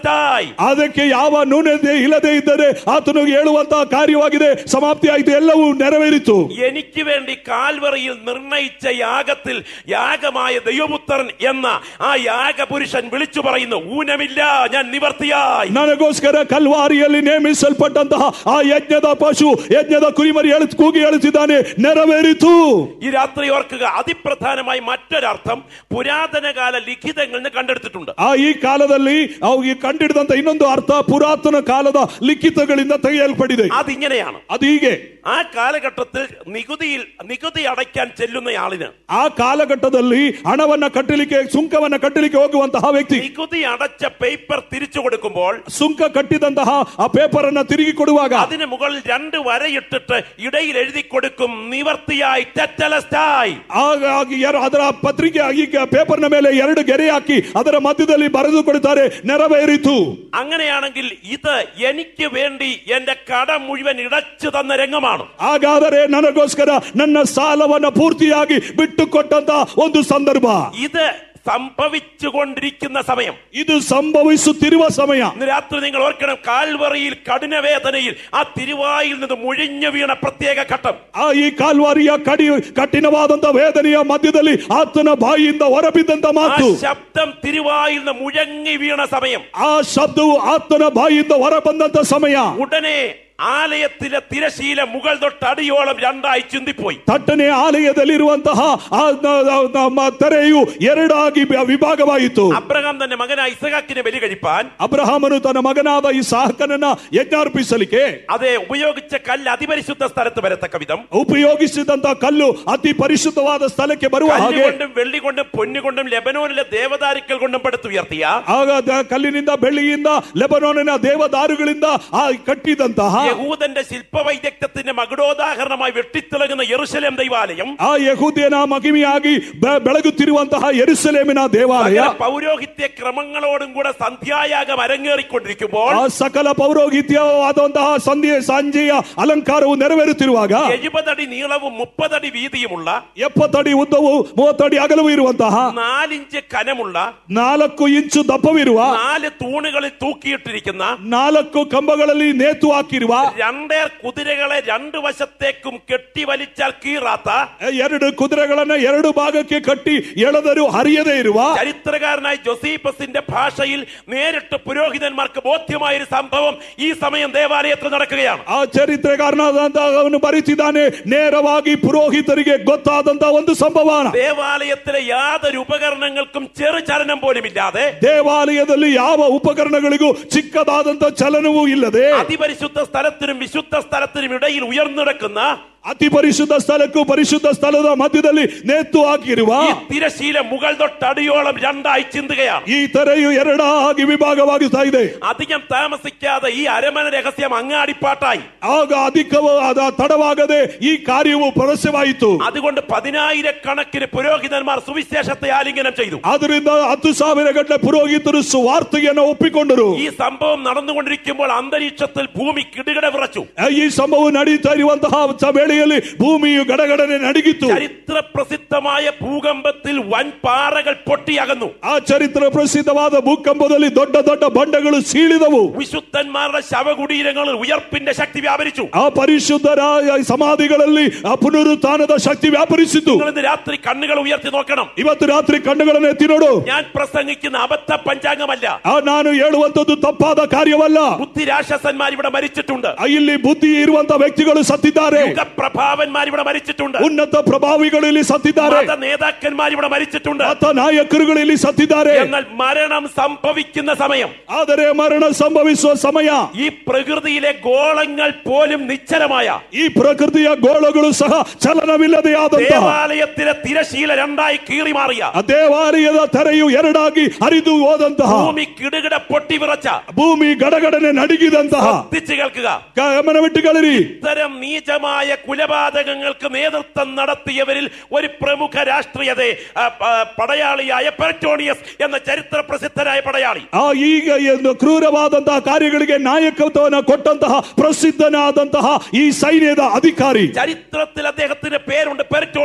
പൂർത്തിയായി ಅದಕ್ಕೆ ಯಾವ ನೂನೆ ಇಲ್ಲದೆ ಇದ್ದರೆ ಆತನು ಹೇಳುವಂತಹ ಕಾರ್ಯವಾಗಿದೆ ಸಮಾಪ್ತಿ ಆಯಿತು ಎಲ್ಲವೂ ನೆರವೇರಿತು എനിക്ക് വേണ്ടി കാൽവറിയിൽ നിർണയിച്ച യാഗത്തിൽ യാഗമായ ദൈവപുത്രൻ എന്ന ആ യാഗപുരുഷൻ വിളിച്ചു പറയുന്നു ഊനമില്ല ഞാൻ നിവർത്തിയായി ನನಗೋಸ್ಕರ ಕಲ್ವಾರಿಯಲ್ಲಿ ನೇಮಿಸಲ್ಪಟ್ಟಂತಹ ಆ ಯಜ್ಞದ ಪಶು ಯಜ್ಞದ ಕುರಿಮರಿ ಹೇಳು ಕೂಗಿ ಹೇಳುತ್ತಿದ್ದಾನೆ ನೆರವೇರಿತು ഈ രാത്രി ഓർക്കുക അതിപ്രധാനമായി മറ്റൊരർത്ഥം പുരാതനകാല ലിഖിതങ്ങളിൽ നിന്ന് കണ്ടെടുത്തിട്ടുണ്ട് ಆ ಈ ಕಾಲದಲ್ಲಿ ಅವು ಕಂಡಿಡಿದಂತ ಇನ್ನೊಂದು ಅರ್ಥ ಪುರಾತನ ಕಾಲದ ಲಿಖಿತಗಳಿಂದ ತೆಗೆಯಲ್ಪಟ್ಟಿದೆ അതിങ്ങനെയാണ് ಅದು ಹೀಗೆ ആ കാലഘട്ടത്തിൽ നികുതിയിൽ നികുതി അടയ്ക്കാൻ ചെല്ലുന്നയാളിന് ಆ ಕಾಲಘಟ್ಟದಲ್ಲಿ ಹಣವನ್ನ ಕಟ್ಟಲಿಕ್ಕೆ ಸುಂಕವನ್ನ ಕಟ್ಟಲಿಕ್ಕೆ ಹೋಗುವಂತಹ ವ್ಯಕ್ತಿ നികുതി അടച്ച പേപ്പർ തിരിച്ചു കൊടുക്കുമ്പോൾ ಸುಂಕ ಕಟ್ಟಿದಂತಹ ಆ ಪೇಪರ್ ಅನ್ನ ತಿರುಗಿ ಕೊಡುವಾಗ അതിന് മുകളിൽ രണ്ട് വരയിട്ടിട്ട് ഇടയിൽ എഴുതി കൊടുക്കും നിവർത്തിയായി തെറ്റലസ്റ്റായി ಆಗ ಆಗ ಯಾರು ಅದರ ಪತ್ರಿಕೆ ಆಗಿ ಪೇಪರ್ನ ಮೇಲೆ ಎರಡು ಗೆರೆ ಹಾಕಿ ಅದರ ಮಧ್ಯದಲ್ಲಿ ಬರೆದು ಕೊಡುತ್ತಾರೆ ನೆರವೇರಿತು അങ്ങനെയാണെങ്കിൽ ഇത് എനിക്ക് വേണ്ടി എന്റെ കടം മുഴുവൻ ഇടച്ചു തന്ന രംഗമാണ് ಹಾಗಾದರೆ ನನಗೋಸ್ಕರ ನನ್ನ ಸಾಲವನ್ನ ಪೂರ್ತಿಯಾಗಿ ಬಿಟ್ಟುಕೊಟ್ಟಂತ ಒಂದು ಸಂದರ್ಭ ഇത് സംഭവിച്ചുകൊണ്ടിരിക്കുന്ന സമയം ಇದು ಸಂಭವಿಸುತ್ತಿರುವ ಸಮಯ ഇന്ന് രാത്രി നിങ്ങൾ ഓർക്കണം കാൽവറിയിൽ കഠിനവേദനയിൽ ആ തിരുവായിൽ നിന്ന് മുഴിഞ്ഞു വീണ പ്രത്യേക ഘട്ടം ಆ ಈ ಕಾಲ್ವಾರಿಯ ಕಡಿ ಕಠಿಣವಾದಂತ ವೇದನೆಯ ಮಧ್ಯದಲ್ಲಿ ಆತನ ಬಾಯಿಯಿಂದ ಹೊರಬಿದ್ದಂತ ആ ಮಾತು ശബ്ദം തിരുവായിൽ നിന്ന് മുഴങ്ങി വീണ സമയം ಆ ಶಬ್ದವು ಆತನ ಬಾಯಿಯಿಂದ ಹೊರ ಬಂದಂತ ಸಮಯ ഉടനെ ആലയത്തിലെ തിരശീല മുകൾ തൊട്ട് അടിയോളം രണ്ടായി ചിന്തിപ്പോയി ತಟ್ಟನೆ ಆಲಯದಲ್ಲಿರುವಂತಹ ಆ ನ- ನ- ನಮ್ಮ ತೆರೆಯು ಎರಡಾಗಿ ವಿ- ವಿಭಾಗವಾಯಿತು അബ്രഹാം തന്റെ മകനായ ഇസഹാക്കിനെ ബലി കഴിപ്പാൻ ಅಬ್ರಹಾಮನು ತನ್ನ ಮಗನಾದ ಈ ಸಾಹಕನನ್ನ ಯಜ್ಞಾರ್ಪಿಸಲಿಕ್ಕೆ അതെ ഉപയോഗിച്ച കല്ല് അതിപരിശുദ്ധ സ്ഥലത്ത് വരത്തക്ക വിധം ಉಪಯೋಗಿಸಿದಂತ ಕಲ್ಲು ಅತಿ ಪರಿಶುದ್ಧವಾದ ಸ್ಥಳಕ್ಕೆ ಬರುವ ಹಾಗೆ കല്ലുകൊണ്ടും വെള്ളി കൊണ്ടും പൊന്നുകൊണ്ടും ലെബനോനിലെ ദേവദാരുക്കൾ കൊണ്ടും പടുത്തുയർത്തിയ ಆಗ ದ- ಕಲ್ಲಿನಿಂದ ಬೆಳ್ಳಿಯಿಂದ ಲೆಬನೋನಿನ ದೇವದಾರುಗಳಿಂದ ಆ ಕಟ್ಟಿದಂತಹ യഹൂദന്റെ ശില്പവൈദഗ്ധ്യത്തിന്റെ മകുടോദാഹരണമായി വെട്ടിത്തിളങ്ങുന്ന യെറുശലേം ദൈവാലയം ಆ ಯಹೂದ್ಯನ ಮಹಿಮೆಯಾಗಿ ಬೆ- ಬೆಳಗುತ್ತಿರುವಂತಹ ಎರುಸಲೇಮಿನ ದೇವಾಲಯ സകല പൗരോഹിത്യ ക്രമങ്ങളോടും കൂടെ സന്ധ്യായാഗം അരങ്ങേറിക്കൊണ്ടിരിക്കുമ്പോൾ ಆ ಸಕಲ ಪೌರೋಹಿತ್ಯವಾದಂತಹ ಸಂಧ್ಯೆ ಸಂಜೆಯ ಅಲಂಕಾರವು ನೆರವೇರುತ್ತಿರುವಾಗ എഴുപതടി നീളവും മുപ്പതടി വീതിയുമുള്ള ಎಪ್ಪತ್ತಡಿ ಉದ್ದವು ಮೂವತ್ತಡಿ ಅಗಲವೂ ಇರುವಂತಹ നാലിഞ്ച് കനമുള്ള ನಾಲ್ಕು ಇಂಚು ದಪ್ಪವಿರುವ നാല് തൂണുകളിൽ തൂക്കിയിട്ടിരിക്കുന്ന ನಾಲ್ಕು ಕಂಬಗಳಲ್ಲಿ ನೇತು ಹಾಕಿರುವ രണ്ടേർ കുതിരകളെ രണ്ടു വശത്തേക്കും കെട്ടിവലിച്ചാൽ കീറാത്ത ಎರಡು ಕುದುರೆಗಳನ್ನ ಎರಡು ಭಾಗಕ್ಕೆ ಕಟ್ಟಿ ಎಳೆದರೂ ಹರಿಯದೇ ಇರುವ ചരിത്രകാരനായ ജോസീപ്പസിന്റെ ഭാഷയിൽ നേരിട്ട് പുരോഹിതന്മാർക്ക് ബോധ്യമായ ഒരു സംഭവം ഈ സമയം ദേവാലയത്തിൽ നടക്കുകയാണ് ಆ ಚರಿತ್ರೆಗಾರನಾದಂತಹ ಅವನು ಬರೀತಿದ್ದಾನೆ ನೇರವಾಗಿ ಪುರೋಹಿತರಿಗೆ ಗೊತ್ತಾದಂತಹ ಒಂದು ಸಂಭವನ ദേവാലയത്തിലെ യാതൊരു ഉപകരണങ്ങൾക്കും ചെറു ചലനം പോലും ഇല്ലാതെ ದೇವಾಲಯದಲ್ಲಿ ಯಾವ ಉಪಕರಣಗಳಿಗೂ ಚಿಕ್ಕದಾದಂತ ಚಲನವೂ ಇಲ್ಲದೆ അതിപരിശുദ്ധ സ്ഥലത്തിനും വിശുദ്ധ സ്ഥലത്തിനും ഇടയിൽ ഉയർന്നിടക്കുന്ന ಅತಿ ಪರಿಶುದ್ಧ ಸ್ಥಳಕ್ಕೂ ಪರಿಶುದ್ಧ ಸ್ಥಳದ ಮಧ್ಯದಲ್ಲಿ ನೇತು ಹಾಕಿರುವ ഈ തിരശീല മുകൾ തൊട്ടടിയോളം രണ്ടായി ചിന്തുകയാണ് ಈ ತೆರೆಯು ಎರಡಾಗಿ ವಿಭಾಗವಾಗುತ್ತಾ ಇದೆ അധികം താമസിക്കാതെ ഈ അരമന രഹസ്യം അങ്ങാടിപ്പാട്ടായി ಆಗ ಅಧಿಕವಾದ ತಡವಾಗದೆ ಈ ಕಾರ್ಯವು ಪರಸ್ಯವಾಯಿತು അതുകൊണ്ട് പതിനായിരക്കണക്കിന് പുരോഹിതന്മാർ സുവിശേഷത്തെ ആലിംഗനം ചെയ്തു ಆದ್ರಿಂದ ಹತ್ತು ಸಾವಿರ ಗಟ್ಟಲೆ ಪುರೋಹಿತರು ಸುವಾರ್ತೆಯನ್ನು ಒಪ್ಪಿಕೊಂಡರು ഈ സംഭവം നടന്നുകൊണ്ടിരിക്കുമ്പോൾ അന്തരീക്ഷത്തിൽ ഭൂമി കിടുകിട വിറച്ചു ಈ ಸಂಭವ ನಡೀತಾ ಇರುವಂತಹ ವೇಳೆಯಲ್ಲಿ ಭೂಮಿಯು ಗಡಗಡನೆ ನಡಗಿತ್ತು ചരിത്ര പ്രസിദ്ധമായ ഭൂകമ്പത്തിൽ വൻ പാറകൾ പൊട്ടിയകന്നു ಆ ಚರಿತ್ರ ಪ್ರಸಿದ್ಧವಾದ ಭೂಕಂಪದಲ್ಲಿ ದೊಡ್ಡ ದೊಡ್ಡ ಬಂಡೆಗಳು ಸೀಳಿದವು വിശുദ്ധന്മാരുടെ ശവകുടീരങ്ങളിൽ ഉയർപ്പിന്റെ ശക്തി വ്യാപരിച്ചു ಆ ಪರಿಶುದ್ಧರ ಸಮಾಧಿಗಳಲ್ಲಿ ಆ ಪುನರುತ್ಥಾನದ ಶಕ್ತಿ ವ್ಯಾಪರಿಸಿತು നിങ്ങൾ ഇന്ന് രാത്രി കണ്ണുകൾ ഉയർത്തി നോക്കണം ಇವತ್ತು ರಾತ್ರಿ ಕಣ್ಣುಗಳನ್ನು ಎತ್ತಿ ನೋಡು ഞാൻ പ്രസംഗിക്കുന്ന അബദ്ധ പഞ്ചാംഗമല്ല ಆ ನಾನು ಹೇಳುವಂತದ್ದು ತಪ್ಪಾದ ಕಾರ್ಯವಲ್ಲ ബുദ്ധി രാക്ഷസന്മാർ ഇവിടെ മരിച്ചിട്ടുണ്ട് ಆ ಇಲ್ಲಿ ಬುದ್ಧಿ ಇರುವಂತ ವ್ಯಕ್ತಿಗಳು ಸತ್ತಿದ್ದಾರೆ യുഗപ്രഭാവന്മാർ ഇവിടെ മരിച്ചിട്ടുണ്ട് ಉನ್ನತ ಪ್ರಭಾವಿಗಳು ಇಲ್ಲಿ ಸತ್ತಿದ್ದಾರೆ മത നേതാക്കന്മാർ ഇവിടെ മരിച്ചിട്ടുണ്ട് ಮತ ನಾಯಕರುಗಳು ಇಲ್ಲಿ ಸತ್ತಿದ್ದಾರೆ എന്നാൽ മരണം സംഭവിക്കുന്ന സമയം ಆದರೆ ಮರಣ ಸಂಭವಿಸುವ ಸಮಯ ഈ പ്രകൃതിയിലെ ഗോളങ്ങൾ പോലും നിശ്ചലമായ ಈ ಪ್ರಕೃತಿಯ ಗೋಳಗಳು ಸಹ ಚಲನವಿಲ್ಲದೆ ಆದಂತಹ ദേവാലയത്തിലെ തിരശീല രണ്ടായി കീറി മാറിയ ಆ ದೇವಾಲಯದ ತೆರೆಯು ಎರಡಾಗಿ ಹರಿದು ಹೋದಂತಹ ഭൂമി കിടുകിട പൊട്ടി വിറച്ച ಭೂಮಿ ಗಡಗಡನೆ ನಡಿಗಿದಂತಹ ശ്രദ്ധിച്ചു കേൾക്കുക ಗಮನವಿಟ್ಟುಗಳಿರಿ ഇത്തരം നീചമായ കുലപാതകങ്ങൾക്ക് നേതൃത്വം നടത്തിയവരിൽ ഒരു പ്രമുഖ രാഷ്ട്രീയതെ ആ, ആ, പടയാളിയായ പെർട്ടോണിയസ് എന്ന ചരിത്ര പ്രസിദ്ധനായ പടയാളി ಆ ಈಗ ಎಂದು ಕ್ರೂರವಾದಂತಹ ಕಾರ್ಯಗಳಿಗೆ ನಾಯಕತ್ವವನ್ನು ಕೊಟ್ಟಂತಹ ಪ್ರಸಿದ್ಧನಾದಂತಹ ಈ ಸೈನ್ಯದ ಅಧಿಕಾರಿ ചരിത്രത്തിൽ അദ്ദേഹത്തിന്റെ പേരുണ്ട് പെർട്ടോണിയസ്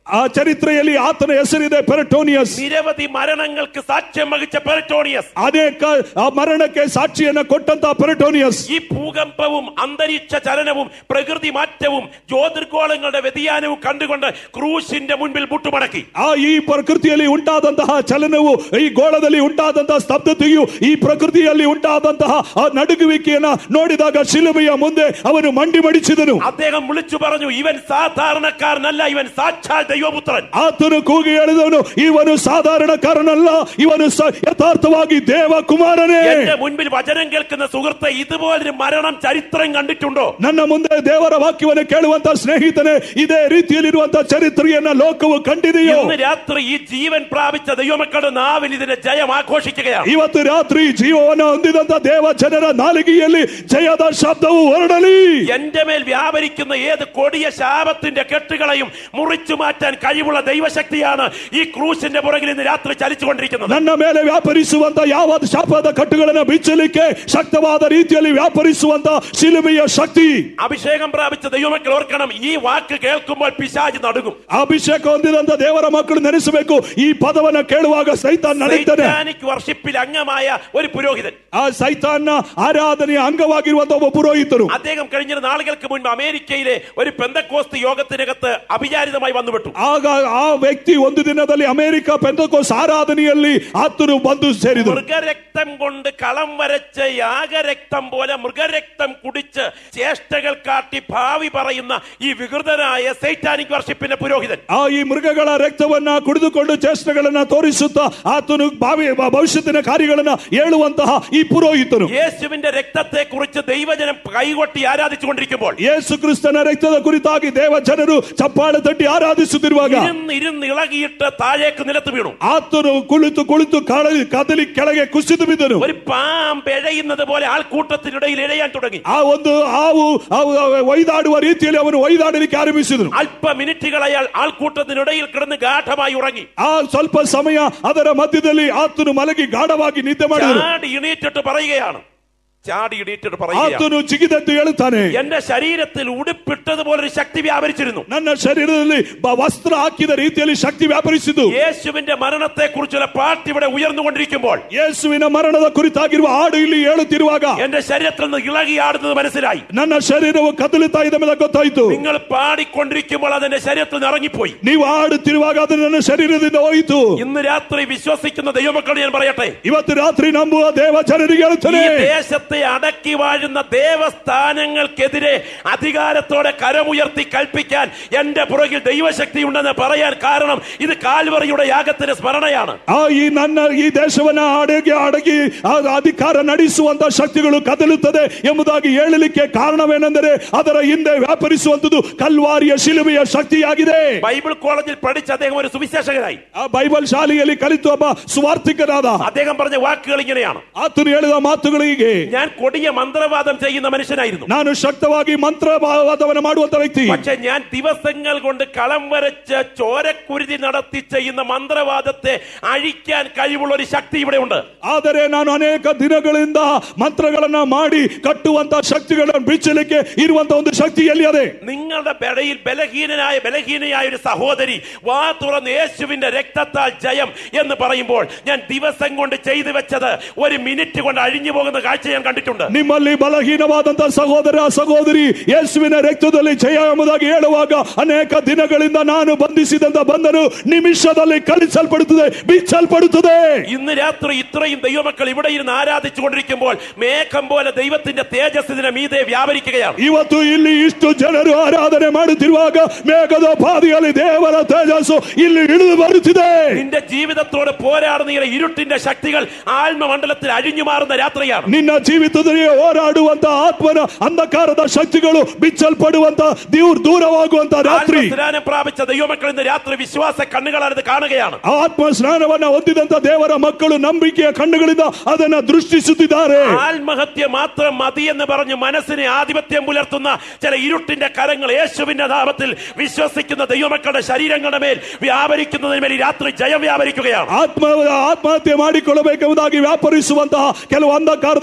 ಆ ಚರಿತ್ರೆಯಲ್ಲಿ ಆತನ ಹೆಸರಿದೆ ಪೆರಟೋನಿಯಸ್ നിരവധി മരണങ്ങൾക്ക് സാക്ഷ്യം വഹിച്ച പെർട്ടോണിയസ് ಅನೇಕ ಆ ಮರಣಕ್ಕೆ ಸಾಕ್ಷಿಯನ್ನ ಕೊಟ್ಟಂತ ಪೆರಟೋನಿಯಸ್ ഈ ഭൂകമ്പവും അന്തരീക്ഷ ചലനവും പ്രകൃതി മാറ്റവും ജ്യോതിർഗോളങ്ങളുടെ വ്യതിയാനവും കണ്ടുകൊണ്ട് ക്രൂശിന്റെ മുൻപിൽ മുട്ടുമടക്കി ಆ ಈ ಪ್ರಕೃತಿಯಲ್ಲಿ ಉಂಟಾದಂತಹ ಚಲನವು ಈ ಗೋಳದಲ್ಲಿ ಉಂಟಾದಂತಹ ಸ್ತಬ್ಧತೆಯು ಈ ಪ್ರಕೃತಿಯಲ್ಲಿ ಉಂಟಾದಂತಹ ಆ ನಡುಗುವಿಕೆಯನ್ನ ನೋಡಿದಾಗ ಶಿಲುಬೆಯ ಮುಂದೆ ಅವನು ಮಂಡಿ ಮಡಿಸಿದನು അദ്ദേഹം വിളിച്ചു പറഞ്ഞു ഇവൻ സാധാരണക്കാരനല്ല ഇവൻ സാക്ഷാൽ ദൈവപുത്രൻ ಆತನು ಕೂಗಿ ಹೇಳಿದವನು ಇವನು ಸಾಧಾರಣಕಾರನಲ್ಲ ಇವನು ಸ- ಯಥಾರ್ಥವಾಗಿ ದೇವ ಕುಮಾರನೇ എന്റെ മുൻപിൽ വചനം കേൾക്കുന്ന സുഹൃത്തെ ഇതുപോലൊരു മരണം ചരിത്രം കണ്ടിട്ടുണ്ടോ ನನ್ನ ಮುಂದೆ ದೇವರ ವಾಕ್ಯವನ್ನು ಕೇಳುವಂತ ಸ್ನೇಹಿತನೇ ಇದೇ ರೀತಿಯಲ್ಲಿರುವಂತಹ ಚರಿತ್ರೆಯನ್ನ ಲೋಕವು ಕಂಡಿದೆಯೋ ഇന്ന് രാത്രി ഈ ജീവൻ പ്രാപിച്ച ദൈവമക്കളുടെ നാവിൽ ഇതിന്റെ ജയം ആഘോഷിക്കുകയാണ് ಇವತ್ತು ರಾತ್ರಿ ಜೀವವನ್ನು ಹೊಂದಿದಂತ ದೇವ ಜನರ ನಾಲಿಗೆಯಲ್ಲಿ ಜಯದ ಶಬ್ದವು ಹೊರಡಲಿ എന്റെ മേൽ വ്യാപരിക്കുന്ന ഏത് കൊടിയ ശാപത്തിന്റെ കെട്ടുകളെയും മുറിച്ചു മാറ്റാൻ കഴിവുള്ള ദൈവശക്തിയാണ് ഈ ക്രൂശിന്റെ പുറകിൽ ഇന്ന് രാത്രി ചലിച്ചുകൊണ്ടിരിക്കുന്നത് ನನ್ನ ಮೇಲೆ ವ್ಯಾಪರಿಸುವಂತ ಯಾವ ಶಾಪದ ಕಟ್ಟುಗಳನ್ನು ಬಿಚ್ಚಲಿಕ್ಕೆ ಶಕ್ತವಾದ ರೀತಿಯಲ್ಲಿ ವ್ಯಾಪರಿಸುವಂತ ಶಿಲುಬೆಯ ಶಕ್ತಿ അഭിഷേകം പ്രാപിച്ച ദൈവമക്കൾ ഓർക്കണം ഈ വാക്ക് കേൾക്കുമ്പോൾ പിശാജ് നടുങ്ങും ಅಭಿಷೇಕ ಹೊಂದಿದಂತ ದೇವರ ಮಕ್ಕಳು ನೆನೆಸಬೇಕು ಈ ಪದವನ್ನ ಕೇಳುವಾಗ ಸೈತಾನ್ ನಡೀತಾನೆ സൈറ്റാനിക് വർഷിപ്പിൽ അംഗമായ ഒരു പുരോഹിതൻ ಆ ಸೈತಾನ್ನ ಆರಾಧನೆಯ ಅಂಗವಾಗಿರುವಂತ ಒಬ್ಬ ಪುರೋಹಿತರು അദ്ദേഹം കഴിഞ്ഞ നാളുകൾക്ക് മുൻപ് അമേരിക്കയിലെ ഒരു പെന്തക്കോസ്ത് യോഗത്തിനകത്ത് അവിചാരിതമായി വന്നുപെട്ടു ಆಗ ಆ ವ್ಯಕ್ತಿ ಒಂದು ದಿನದಲ್ಲಿ ಅಮೆರಿಕ ಪೆಂತಕೋಸ್ ಆರಾಧನೆಯಲ್ಲಿ ಆತನು ಬಂದು ಸೇರಿದರು മൃഗരക്തം കൊണ്ട് കളം വരച്ച് യാഗരക്തം പോലെ മൃഗരക്തം കുടിച്ച് ചേഷ്ടകൾ കാട്ടി ഭാവി പറയുന്ന ഈ വികൃതനായ സൈറ്റാനിക് വർഷിപ്പിന്റെ പുരോഹിതൻ ಆ ಈ ಮೃಗಗಳ ರಕ್ತವನ್ನ ಕುಡಿದುಕೊಂಡು ಚೇಷ್ಟೆಗಳನ್ನ ತೋರಿಸುತ್ತಾ ಆತನು ಭಾವಿ ಭವಿಷ್ಯತ್ತಿನ ಕಾರ್ಯಗಳನ್ನ ಹೇಳುವಂತಹ ಈ ಪುರೋಹಿತರು യേശുവിന്റെ രക്തത്തെ കുറിച്ച് ദൈവജനം കൈകൊട്ടി ആരാധിച്ചുകൊണ്ടിരിക്കുമ്പോൾ ಯೇಸು ಕ್ರಿಸ್ತನ ರಕ್ತದ ಕುರಿತಾಗಿ ದೇವ ಜನರು ಚಪ್ಪಾಳೆ ತಟ್ಟಿ ಆರಾಧಿಸುತ್ತಿರುವಾಗ ഇരുന്ന് ഇരുന്ന് ഇളകിയിട്ട് താഴേക്ക് നിലത്ത് വീണു ಆತನು ಕುಳಿತು ಕುಳಿತು ಕಳಲಿ ಕದಲಿ ಕೆಳಗೆ ಕುಸಿದು ಬಿದ್ದನು ഒരു പാമ്പ് എഴയുന്നത് പോലെ ആൾക്കൂട്ടത്തിനിടയിൽ ഇഴയാൻ തുടങ്ങി ಆ ಒಂದು ಹಾವು ಹಾವು ಒಯ್ದಾಡುವ ರೀತಿಯಲ್ಲಿ ಅವನು ಒಯ್ದಾಡಲಿಕ್ಕೆ ಆರಂಭಿಸಿದನು അല്പ മിനിറ്റുകൾ അയാൾ ആൾക്കൂട്ടത്തിനിടയിൽ കിടന്ന് ഗാഠമായി ഉറങ്ങി ಆ ಸ್ವಲ್ಪ ಸಮಯ ಅದರ ಮಧ್ಯದಲ್ಲಿ ಆತನು ಮಲಗಿ ಗಾಢವಾಗಿ ನಿದ್ದೆ ಮಾಡಿದನು ചാടി എണീറ്റിട്ട് പറയുകയാണ് ചാടി എണീറ്റിട്ട് പറയുകയാണ് ಆತನು ಜಿಗಿದೆದ್ದು ಹೇಳುತ್ತಾನೆ എന്റെ ശരീരത്തിൽ ഉടുപ്പിട്ടതുപോലെ ഒരു ശക്തി വ്യാപരിച്ചിരുന്നു ನನ್ನ ಶರೀರದಲ್ಲಿ ಬ- ವಸ್ತ್ರ ಹಾಕಿದ ರೀತಿಯಲ್ಲಿ ಶಕ್ತಿ ವ್ಯಾಪರಿಸಿದ್ದು യേശുവിന്റെ മരണത്തെ കുറിച്ചുള്ള പാട്ട് ഇവിടെ ഉയർന്നുകൊണ്ടിരിക്കുമ്പോൾ ಯೇಸುವಿನ ಮರಣದ ಕುರಿತಾಗಿರುವ ಹಾಡು ಇಲ್ಲಿ ಹೇಳುತ್ತಿರುವಾಗ എന്റെ ശരീരത്തിൽ നിന്ന് ഇളകിയാടുന്നത് മനസ്സിലായി ನನ್ನ ಶರೀರವು ಕದಲುತ್ತಾ ಇದೆ ಮೇಲೆ ಗೊತ್ತಾಯಿತು നിങ്ങൾ പാടിക്കൊണ്ടിരിക്കുമ്പോൾ അതെന്റെ ശരീരത്തിൽ നിന്ന് ഇറങ്ങിപ്പോയി ನೀವು ಹಾಡುತ್ತಿರುವಾಗ ಅದು ನನ್ನ ಶರೀರದಿಂದ ಹೋಯಿತು ഇന്ന് രാത്രി വിശ്വസിക്കുന്ന ദൈവമക്കളോട് ഞാൻ പറയട്ടെ ಇವತ್ತು ರಾತ್ರಿ ನಂಬುವ ದೇವ ಜನರಿಗೆ ഈ ಹೇಳುತ್ತೇನೆ ദേശത്തെ അടക്കി വാഴുന്ന ദേവസ്ഥാനങ്ങൾക്കെതിരെ അധികാരത്തോടെ കരമുയർത്തി കൽപ്പിക്കാൻ എന്റെ പുറകിൽ ദൈവശക്തി ഉണ്ടെന്ന് പറയാൻ കാരണം ഇത് കാൽവറിയുടെ യാഗത്തിന്റെ സ്മരണയാണ് ಆ ಈ ನನ್ನ ಈ ದೇಶವನ್ನ ಅಡಗಿ ಅಡಗಿ ಆ ಅಧಿಕಾರ ನಡೆಸುವಂತ ಶಕ್ತಿಗಳು ಕದಲುತ್ತದೆ ಎಂಬುದಾಗಿ ಹೇಳಲಿಕ್ಕೆ ಕಾರಣವೇನೆಂದರೆ ಅದರ ಹಿಂದೆ ವ್ಯಾಪರಿಸುವಂತದ್ದು ಕಲ್ವಾರಿಯ ಶಿಲುಬೆಯ ಶಕ್ತಿಯಾಗಿದೆ ബൈബിൾ കോളേജിൽ പഠിച്ച അദ്ദേഹം ഒരു സുവിശേഷകനായി ಆ ಬೈಬಲ್ ಶಾಲೆಯಲ್ಲಿ ಕಲಿತು ಒಬ್ಬ ಸುವಾರ್ಥಿಕನಾದ അദ്ദേഹം പറഞ്ഞ വാക്കുകൾ ഇങ്ങനെയാണ് ಆತನು ಹೇಳಿದ ಮಾತುಗಳು ಹೀಗೆ ഞാൻ കൊടിയ മന്ത്രവാദം ചെയ്യുന്ന മനുഷ്യനായിരുന്നു ನಾನು ಶಕ್ತವಾಗಿ ಮಂತ್ರವಾದವನ್ನು ಮಾಡುವಂತ ವ್ಯಕ್ತಿ പക്ഷെ ഞാൻ ദിവസങ്ങൾ കൊണ്ട് കളം വരച്ച് ചോരക്കുരുതി നടത്തി ചെയ്യുന്ന മന്ത്രവാദത്തെ അഴിക്കാൻ കഴിവുള്ള ഒരു ശക്തി ഇവിടെ ഉണ്ട് ಆದರೆ ನಾನು ಅನೇಕ ದಿನಗಳಿಂದ ಮಂತ್ರಗಳನ್ನ ಮಾಡಿ ಕಟ್ಟುವಂತ ಶಕ್ತಿಗಳನ್ನು ಬಿಚ್ಚಲಿಕ್ಕೆ ಇರುವಂತ ಒಂದು ಶಕ್ತಿ ಎಲ್ಲಿ ಅದೇ നിങ്ങളുടെ ബലയിൽ ബലഹീനനായ ബലഹീനയായ ഒരു സഹോദരി വാ തുറന്ന് യേശുവിന്റെ രക്തത്താൽ ജയം എന്ന് പറയുമ്പോൾ ഞാൻ ദിവസം കൊണ്ട് ചെയ്തു വെച്ചത് ഒരു മിനിറ്റ് കൊണ്ട് അഴിഞ്ഞു പോകുന്ന കാഴ്ച ഞാൻ കണ്ടിട്ടുണ്ട് ನಿಮ್ಮಲ್ಲಿ ಬಲಹೀನವಾದಂತ ಸಹೋದರ ಸಹೋದರಿ ಯೇಸುವಿನ ರಕ್ತದಲ್ಲಿ ಜಯ ಎಂಬುದಾಗಿ ಹೇಳುವಾಗ ಅನೇಕ ದಿನಗಳಿಂದ ನಾನು ಬಂಧಿಸಿದಂತ ಬಂಧನು ನಿಮಿಷದಲ್ಲಿ ಕಲಿಸಲ್ಪಡುತ್ತದೆ ಬಿಚ್ಚಲ್ಪಡುತ್ತದೆ ഇന്ന് രാത്രി ഇത്രയും ദൈവമക്കൾ ഇവിടെ ഇരുന്ന് ആരാധിച്ചു കൊണ്ടിരിക്കുമ്പോൾ മേഘം പോലെ ദൈവത്തിന്റെ തേജസ് ഇതിനെ മീതെ വ്യാപരിക്കുകയാണ് ಇವತ್ತು ಇಲ್ಲಿ ಇಷ್ಟು ಜನರು ಆರಾಧನೆ ಮಾಡುತ್ತಿರುವಾಗ ಮೇಘದ ಪಾದಿಯಲ್ಲಿ ದೇವರ ತೇಜಸ್ಸು ಇಲ್ಲಿ ಇಳಿದು ಬರುತ್ತಿದೆ നിന്റെ ജീവിതത്തോട് പോരാടുന്ന ഈ ഇരുട്ടിന്റെ ശക്തികൾ ആത്മമണ്ഡലത്തിൽ അഴിഞ്ഞു മാറുന്ന രാത്രിയാണ് ನಿನ್ನ ಜೀವಿತದಲ್ಲಿ ಹೋರಾಡುವಂತ ಆತ್ಮನ ಅಂಧಕಾರದ ಶಕ್ತಿಗಳು ಬಿಚ್ಚಲ್ಪಡುವಂತ ದೇವ್ರು ದೂರವಾಗುವಂತ ರಾತ್ರಿ ആത്മസ്നാനം പ്രാപിച്ച ദൈവമക്കൾ ഇന്ന് രാത്രി വിശ്വാസ കണ്ണുകളാൽ ഇത് കാണുകയാണ് ಆತ್ಮ ಸ್ನಾನವನ್ನ ಹೊಂದಿದಂತ ದೇವರ ಮಕ್ಕಳು ನಂಬಿಕೆಯ ಕಣ್ಣುಗಳಿಂದ ಅದನ್ನ ದೃಷ್ಟಿಸುತ್ತಿದ್ದಾರೆ ആത്മഹത്യ മാത്രം മതി എന്ന് പറഞ്ഞ് മനസ്സിനെ ആധിപത്യം പുലർത്തുന്ന ചില ഇരുട്ടിന്റെ കരങ്ങൾ യേശുവിന്റെ നാമത്തിൽ വിശ്വസിക്കുന്ന ദൈവമക്കളുടെ ശരീരങ്ങളുടെ മേൽ വ്യാപരിക്കുന്നതിന് മേൽ ഈ രാത്രി ജയം വ്യാപരിക്കുകയാണ് ಆತ್ಮ ಆತ್ಮಹತ್ಯೆ ಮಾಡಿಕೊಳ್ಳಬೇಕೆಂಬುದಾಗಿ ವ್ಯಾಪರಿಸುವಂತಹ ಕೆಲವು ಅಂಧಕಾರದ ಶಕ್ತಿಗಳು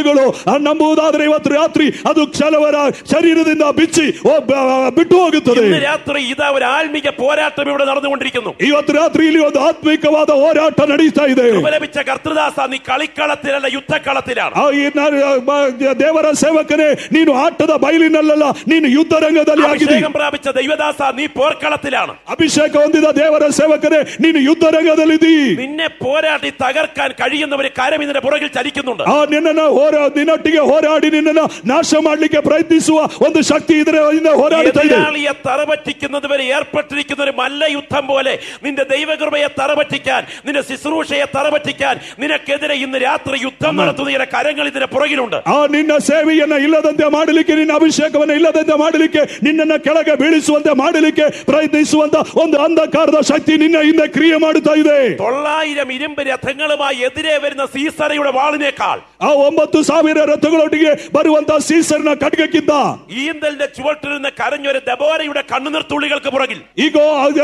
ಮಾತುಗಳು ಆ ನಂಬುವುದಾದ್ರೆ ಇವತ್ತು ರಾತ್ರಿ ಅದು ಕೆಲವರ ಶರೀರದಿಂದ ಬಿಚ್ಚಿ ಓ, ಬ- ಬಿಟ್ಟು ಹೋಗುತ್ತದೆ ഇന്ന് രാത്രി ഇതാ ഒരു ആത്മീക പോരാട്ടം ഇവിടെ നടന്നുകൊണ്ടിരിക്കുന്നു ಇವತ್ತು ರಾತ್ರಿ ಇಲ್ಲಿ ಒಂದು ಆತ್ಮಿಕವಾದ ಹೋರಾಟ ನಡೀತಾ ಇದೆ കൃപ ലഭിച്ച കർത്തൃദാസ നീ കളിക്കളത്തിലല്ല യുദ്ധക്കളത്തിലാണ് ಆ ಈ ನ- ಬ- ದೇವರ ಸೇವಕನೇ ನೀನು ಆಟದ ಬಯಲಿನಲ್ಲ ನೀನು ಯುದ್ಧ ರಂಗದಲ್ಲಿ ಆಗಿದ್ದೀ അഭിഷേകം പ്രാപിച്ച ദൈവദാസ നീ പോർക്കളത്തിലാണ് ಅಭಿಷೇಕ ಹೊಂದಿದ ದೇವರ ಸೇವಕನೇ ನೀನು ಯುದ್ಧ ರಂಗದಲ್ಲಿದ್ದೀ നിന്നെ പോരാടി തകർക്കാൻ കഴിയുന്നവര് കരം ഇതിന്റെ പുറകിൽ ചലിക്കുന്നുണ്ട് ಆ ನಿನ್ನನ್ನ ಹೋರಾ ನಿನ್ನೊಟ್ಟಿಗೆ ಹೋರಾಡಿ ನಿನ್ನನ್ನ ನಾಶ ಮಾಡ್ಲಿಕ್ಕೆ ಪ್ರಯತ್ನಿಸುವ ಒಂದು ಶಕ್ತಿ ಇದರ ಹಿಂದೆ ಹೋರಾಡ್ತಾ ಇದೆ എതിരാളിയെ തറപറ്റിക്കുന്നത് വരെ ഏർപ്പെട്ടിരിക്കുന്ന ഒരു മല്ലയുദ്ധം പോലെ നിന്റെ ദൈവകൃപയെ തറപറ്റിക്കാൻ നിന്റെ ശുശ്രൂഷയെ തറപറ്റിക്കാൻ നിനക്കെതിരെ ഇന്ന് രാത്രി യുദ്ധം നടത്തുന്ന കരങ്ങൾ ഇതിന്റെ പുറകിലുണ്ട് ಆ ನಿನ್ನ ಸೇವೆಯನ್ನ ಇಲ್ಲದಂತೆ ಮಾಡಲಿಕ್ಕೆ ನಿನ್ನ ಅಭಿಷೇಕವನ್ನ ಇಲ್ಲದಂತೆ ಮಾಡಲಿಕ್ಕೆ ನಿನ್ನನ್ನ ಕೆಳಗೆ ಬೀಳಿಸುವಂತೆ ಮಾಡಲಿಕ್ಕೆ ಪ್ರಯತ್ನಿಸುವಂತ ಒಂದು ಅಂಧಕಾರದ ಶಕ್ತಿ ನಿನ್ನ ಹಿಂದೆ ಕ್ರಿಯೆ ಮಾಡುತ್ತಾ ಇದೆ തൊള്ളായിരം ഇരുമ്പ് രഥങ്ങളുമായി എതിരെ വരുന്ന സീസറയുടെ വാളിനേക്കാൾ ಆ ಒಂಬತ್ತು ಸಾವಿರ ರಥಗಳೊಟ್ಟಿಗೆ ಬರುವಂತ ಸೀಸರ್ನ ಖಡ್ಗಕ್ಕಿಂತ ഈന്തലിന്റെ ചുവട്ടിരുന്ന് കരഞ്ഞൊരു ദബോരയുടെ കണ്ണുനീർത്തുള്ളികൾക്ക് പുറകിൽ ಈಗ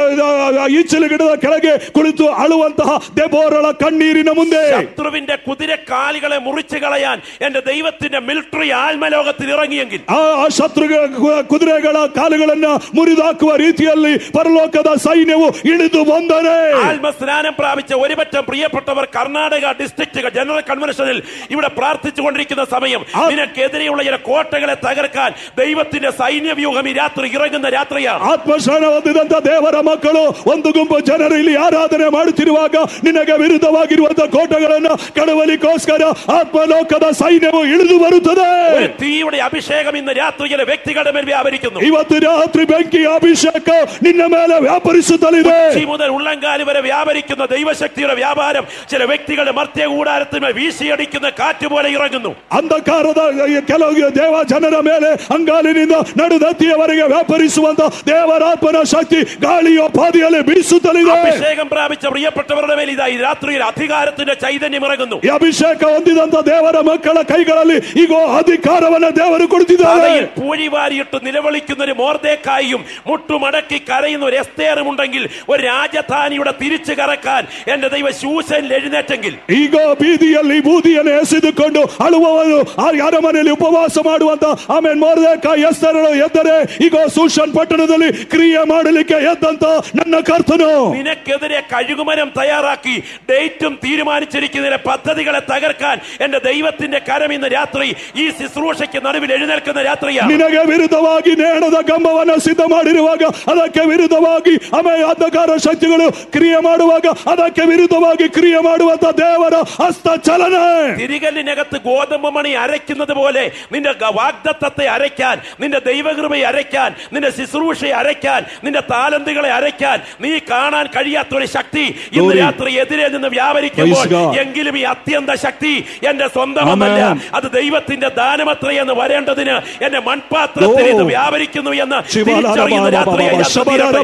ಈಚಲು ಗಿಡದ ಕೆಳಗೆ ಕುಳಿತು ಅಳುವಂತಹ ದೆಬೋರಳ ಕಣ್ಣೀರಿನ ಮುಂದೆ ശത്രുവിന്റെ കുതിരക്കാലുകളെ മുറിച്ചു കളയാൻ എന്റെ ദൈവത്തിന്റെ മിലിറ്ററി ആത്മലോകത്തിൽ ഇറങ്ങിയെങ്കിൽ ಆ ಆ ಶತ್ರುಗಳ ಕು- ಕುದುರೆಗಳ ಕಾಲುಗಳನ್ನ ಮುರಿದಾಕುವ ರೀತಿಯಲ್ಲಿ ಪರಲೋಕದ ಸೈನ್ಯವು ಇಳಿದು ಬಂದರೆ ആത്മസ്നാനം പ്രാപിച്ച ഒരുപറ്റം പ്രിയപ്പെട്ടവർ കർണാടക ഡിസ്ട്രിക്ട് ജനറൽ കൺവെൻഷനിൽ ഇവിടെ പ്രാർത്ഥിച്ചുകൊണ്ടിരിക്കുന്ന സമയം ആ- നിനക്കെതിരെയുള്ള ചില കോട്ടകളെ തകർക്കാൻ ദൈവത്തിന്റെ സൈന്യവ്യൂഹം ഈ രാത്രി ഇറങ്ങുന്ന രാത്രിയാണ് ಆತ್ಮಶಾನ ಹೊಂದಿದಂತ ದೇವರ ಮಕ್ಕಳು ಒಂದು ಗುಂಪು ಜನರು ಇಲ್ಲಿ ಆರಾಧನೆ ಮಾಡುತ್ತಿರುವಾಗ ನಿನಗೆ ವಿರುದ್ಧವಾಗಿರುವಂತಹ ಕೋಟೆಗಳನ್ನು ಕಡವಲಿಕ್ಕೋಸ್ಕರ ಆತ್ಮಲೋಕದ ಸೈನ್ಯವು ಇಳಿದು ಬರುತ್ತದೆ ഒരു തീയുടെ അഭിഷേകം ഇന്ന് രാത്രി ചില വ്യക്തികളുടെ മേൽ വ്യാപരിക്കുന്നു ಇವತ್ತು ರಾತ್ರಿ ಬೆಂಕಿ ಅಭಿಷೇಕ ನಿನ್ನ ಮೇಲೆ ವ್ಯಾಪರಿಸುತ್ತಲಿದೆ ഉച്ചി മുതൽ ഉള്ളങ്കാല് വരെ വ്യാപരിക്കുന്ന ദൈവശക്തിയുടെ വ്യാപാരം ചില വ്യക്തികളുടെ മർത്യ കൂടാരത്തിന്മേൽ വീശിയടിക്കുന്ന കാറ്റ് പോലെ ഇറങ്ങുന്നു ಅಂಧಕಾರದ ಕೆಲವು ದೇವ ಜನರ ಮೇಲೆ ಅಂಗಾಲಿನಿಂದ ನಡುದತ್ತಿಯವರೆಗೆ ವ್ಯಾಪರಿಸುವಂತ ದೇವರಾತ್ಮನ ಶಕ್ತಿ ಗಾಳಿಯ ಪಾದಿಯಲ್ಲಿ ಬೀಸುತ್ತಲಿದೆ അഭിഷേകം പ്രാപിച്ച പ്രിയപ്പെട്ടവരുടെ മേൽ ഇതാ ഈ രാത്രിയിൽ അധികാരത്തിന്റെ ചൈതന്യം ഇറങ്ങുന്നു ಈ ಅಭಿಷೇಕ ಹೊಂದಿದಂತ ದೇವರ ಮಕ್ಕಳ ಕೈಗಳಲ್ಲಿ ಈಗ ಅಧಿಕಾರವನ್ನ ದೇವರು ಕೊಡ್ತಿದ್ದಾರೆ തലയിൽ പൂഴി വാരിയിട്ട് നിലവിളിക്കുന്ന ഒരു മോർദേക്കായും മുട്ടുമടക്കി കരയുന്ന ഒരു എസ്തേറും ഉണ്ടെങ്കിൽ ഒരു രാജധാനിയുടെ തിരിച്ചു കറക്കാൻ എന്റെ ദൈവ ശൂശനിൽ എഴുന്നേറ്റെങ്കിൽ ಈಗ ಬೀದಿಯಲ್ಲಿ ಬೂದಿಯನ್ನು ಎಸೆದುಕೊಂಡು ಅಳುವವರು ಆ ಅರಮನೆಯಲ್ಲಿ ಉಪವಾಸ ಮಾಡುವಂತ ಆಮೇಲೆ ಮೋರ್ದೇಕ ಎಸ್ತರಳು ಎದ್ದರೆ ಈಗ ಸೂಷನ್ ಪಟ್ಟಣದಲ್ಲಿ ಕ್ರಿಯೆ ಮಾಡಲಿಕ್ಕೆ ಎದ್ದಂತ ನನ್ನ ಕರ್ತನು നിനക്കെതിരെ കഴുകുമരം തയ്യാറാക്കി ഡേറ്റും തീരുമാനിച്ചിരിക്കുന്ന പദ്ധതികളെ തകർക്കാൻ എന്റെ ദൈവത്തിന്റെ കരം ഇന്ന് രാത്രി ഈ ശുശ്രൂഷയ്ക്ക് നടുവിൽ എഴുന്നേൽക്കുന്ന രാത്രിയാണ് ನಿನಗೆ ವಿರುದ್ಧವಾಗಿ ನೇಣದ ಕಂಬವನ್ನು ಸಿದ್ಧ ಮಾಡಿರುವಾಗ ಅದಕ್ಕೆ ವಿರುದ್ಧವಾಗಿ ಆಮೇಲೆ ಅಂಧಕಾರ ಶಕ್ತಿಗಳು ಕ್ರಿಯೆ ಮಾಡುವಾಗ ಅದಕ್ಕೆ ವಿರುದ್ಧವಾಗಿ ಕ್ರಿಯೆ ಮಾಡುವಂತ ದೇವರ ಹಸ್ತ ಚಲನೆ തിരികല്ലിനകത്ത് ഗോതമ്പ് മണി അരയ്ക്കുന്നത് പോലെ നിന്റെ ഗ- വാഗ്ദത്തത്തെ അരയ്ക്കാൻ നിന്റെ ദൈവകൃപയെ അരയ്ക്കാൻ നിന്റെ ശുശ്രൂഷയെ അരയ്ക്കാൻ നിന്റെ താലന്തുകളെ അരയ്ക്കാൻ നീ കാണാൻ കഴിയാത്ത ഒരു ശക്തി ഇന്ന് Glory. രാത്രി എതിരെ നിന്ന് വ്യാപരിക്കുമ്പോൾ Praise God. എങ്കിലും ഈ അത്യന്ത ശക്തി എന്റെ സ്വന്തമല്ല Amen. അത് ദൈവത്തിന്റെ ദാനമത്ര എന്ന് വരേണ്ടതിന് എന്റെ മൺപാത്രത്തിൽ ഇത് Oh. വ്യാപരിക്കുന്നു എന്ന് തിരിച്ചറിയുന്ന രാത്രിയായി രാത്രി തീരട്ടെ.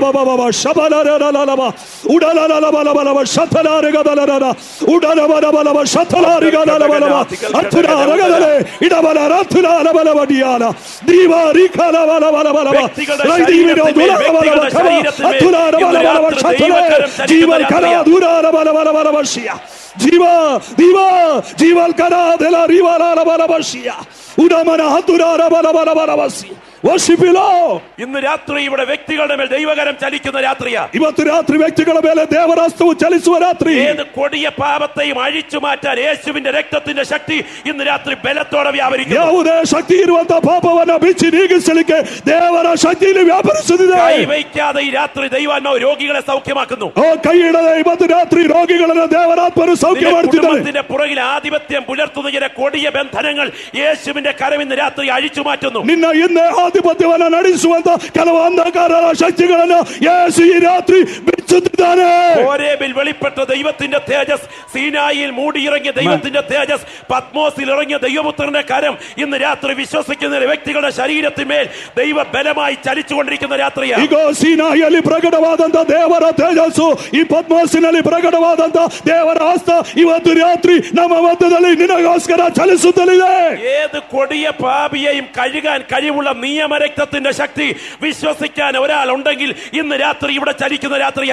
ಜೀವ ಜೀವ ಜೀವಲ್ ಕರ ದೆಲ ರಿವಾಲ ಬಲ ಬಶಿಯ ಉಡಮನ ಹತ್ತುರಾರ ಬಲ ಬಲ ಬಲ ಬಸಿ Worship you, Lord. ഇന്ന് രാത്രി ഇവിടെ വ്യക്തികളുടെ മേൽ ദൈവകരം ചലിക്കുന്ന രാത്രിയാ ಇವತ್ತು ರಾತ್ರಿ ವ್ಯಕ್ತಿಗಳ ಮೇಲೆ ದೇವರ ಹಸ್ತವು ಚಲಿಸುವ ರಾತ್ರಿ ഏത് കൊടിയ പാപത്തെയും അഴിച്ചു മാറ്റാൻ യേശുവിന്റെ രക്തത്തിന്റെ ശക്തി ഇന്ന് രാത്രി ബലത്തോടെ വ്യാപരിക്കുന്നു ಯಾವುದೇ ಶಕ್ತಿ ಇರುವಂತ ಪಾಪವನ್ನ ಬಿಚ್ಚಿ ನೀಗಿಸಲಿಕ್ಕೆ ದೇವರ ಶಕ್ತಿಯಲ್ಲಿ ವ್ಯಾಪರಿಸುತ್ತಿದೆ കൈവയ്ക്കാതെ ഈ രാത്രി ദൈവാത്മാവ് രോഗികളെ സൗഖ്യമാക്കുന്നു ಓ ಕೈ ಇಡದೆ ಇವತ್ತು ರಾತ್ರಿ ರೋಗಿಗಳನ್ನ ದೇವರಾತ್ಮರು ಸೌಖ್ಯ നിന്റെ ಮಾಡುತ್ತಿದ್ದಾರೆ കുടുംബത്തിന്റെ പുറകിൽ ആധിപത്യം പുലർത്തുന്ന ചില കൊടിയ ബന്ധനങ്ങൾ യേശുവിന്റെ കരം ഇന്ന് രാത്രി അഴിച്ചു മാറ്റുന്നു ನಿನ್ನ ಹಿಂದೆ ಆಧಿಪತ್ಯವನ್ನ ನಡೆಸುವಂತ ಕೆಲವು ಅಂಧಕಾರ ಶಕ್ತಿಗಳನ್ನ ಯೇಸು ಈ ರಾತ್ರಿ ಬಿಚ್ಚುತ್ತಿದ್ದಾನೆ ഓരേബിൽ വെളിപ്പെട്ട ദൈവത്തിന്റെ തേജസ് സീനായിൽ മൂടിയിറങ്ങിയ ദൈവത്തിന്റെ തേജസ് പത്മോസിൽ ഇറങ്ങിയ ദൈവപുത്രന്റെ കരം ഇന്ന് രാത്രി വിശ്വസിക്കുന്ന വ്യക്തികളുടെ ശരീരത്തിന്മേൽ ദൈവ ബലമായി ചലിച്ചുകൊണ്ടിരിക്കുന്ന രാത്രിയാണ് ಈಗ ಸೀನಾಯಿಯಲ್ಲಿ ಪ್ರಕಟವಾದಂತ ದೇವರ ತೇಜಸ್ಸು ಈ ಪದ್ಮಾಸಿನಲ್ಲಿ ಪ್ರಕಟವಾದಂತ ದೇವರ ಹಸ್ತ ಇವತ್ತು ರಾತ್ರಿ ನಮ್ಮ ಮಧ್ಯದಲ್ಲಿ ನಿನಗೋಸ್ಕರ ಚಲಿಸುತ್ತಲಿದೆ ഏത് കൊടിയ പാപിയെയും കഴുകാൻ കഴിവുള്ള നിയമരക്തത്തിന്റെ ശക്തി വിശ്വസിക്കാൻ ഒരാൾ ഉണ്ടെങ്കിൽ ഇന്ന് രാത്രി ഇവിടെ ചലിക്കുന്ന രാത്രിയായി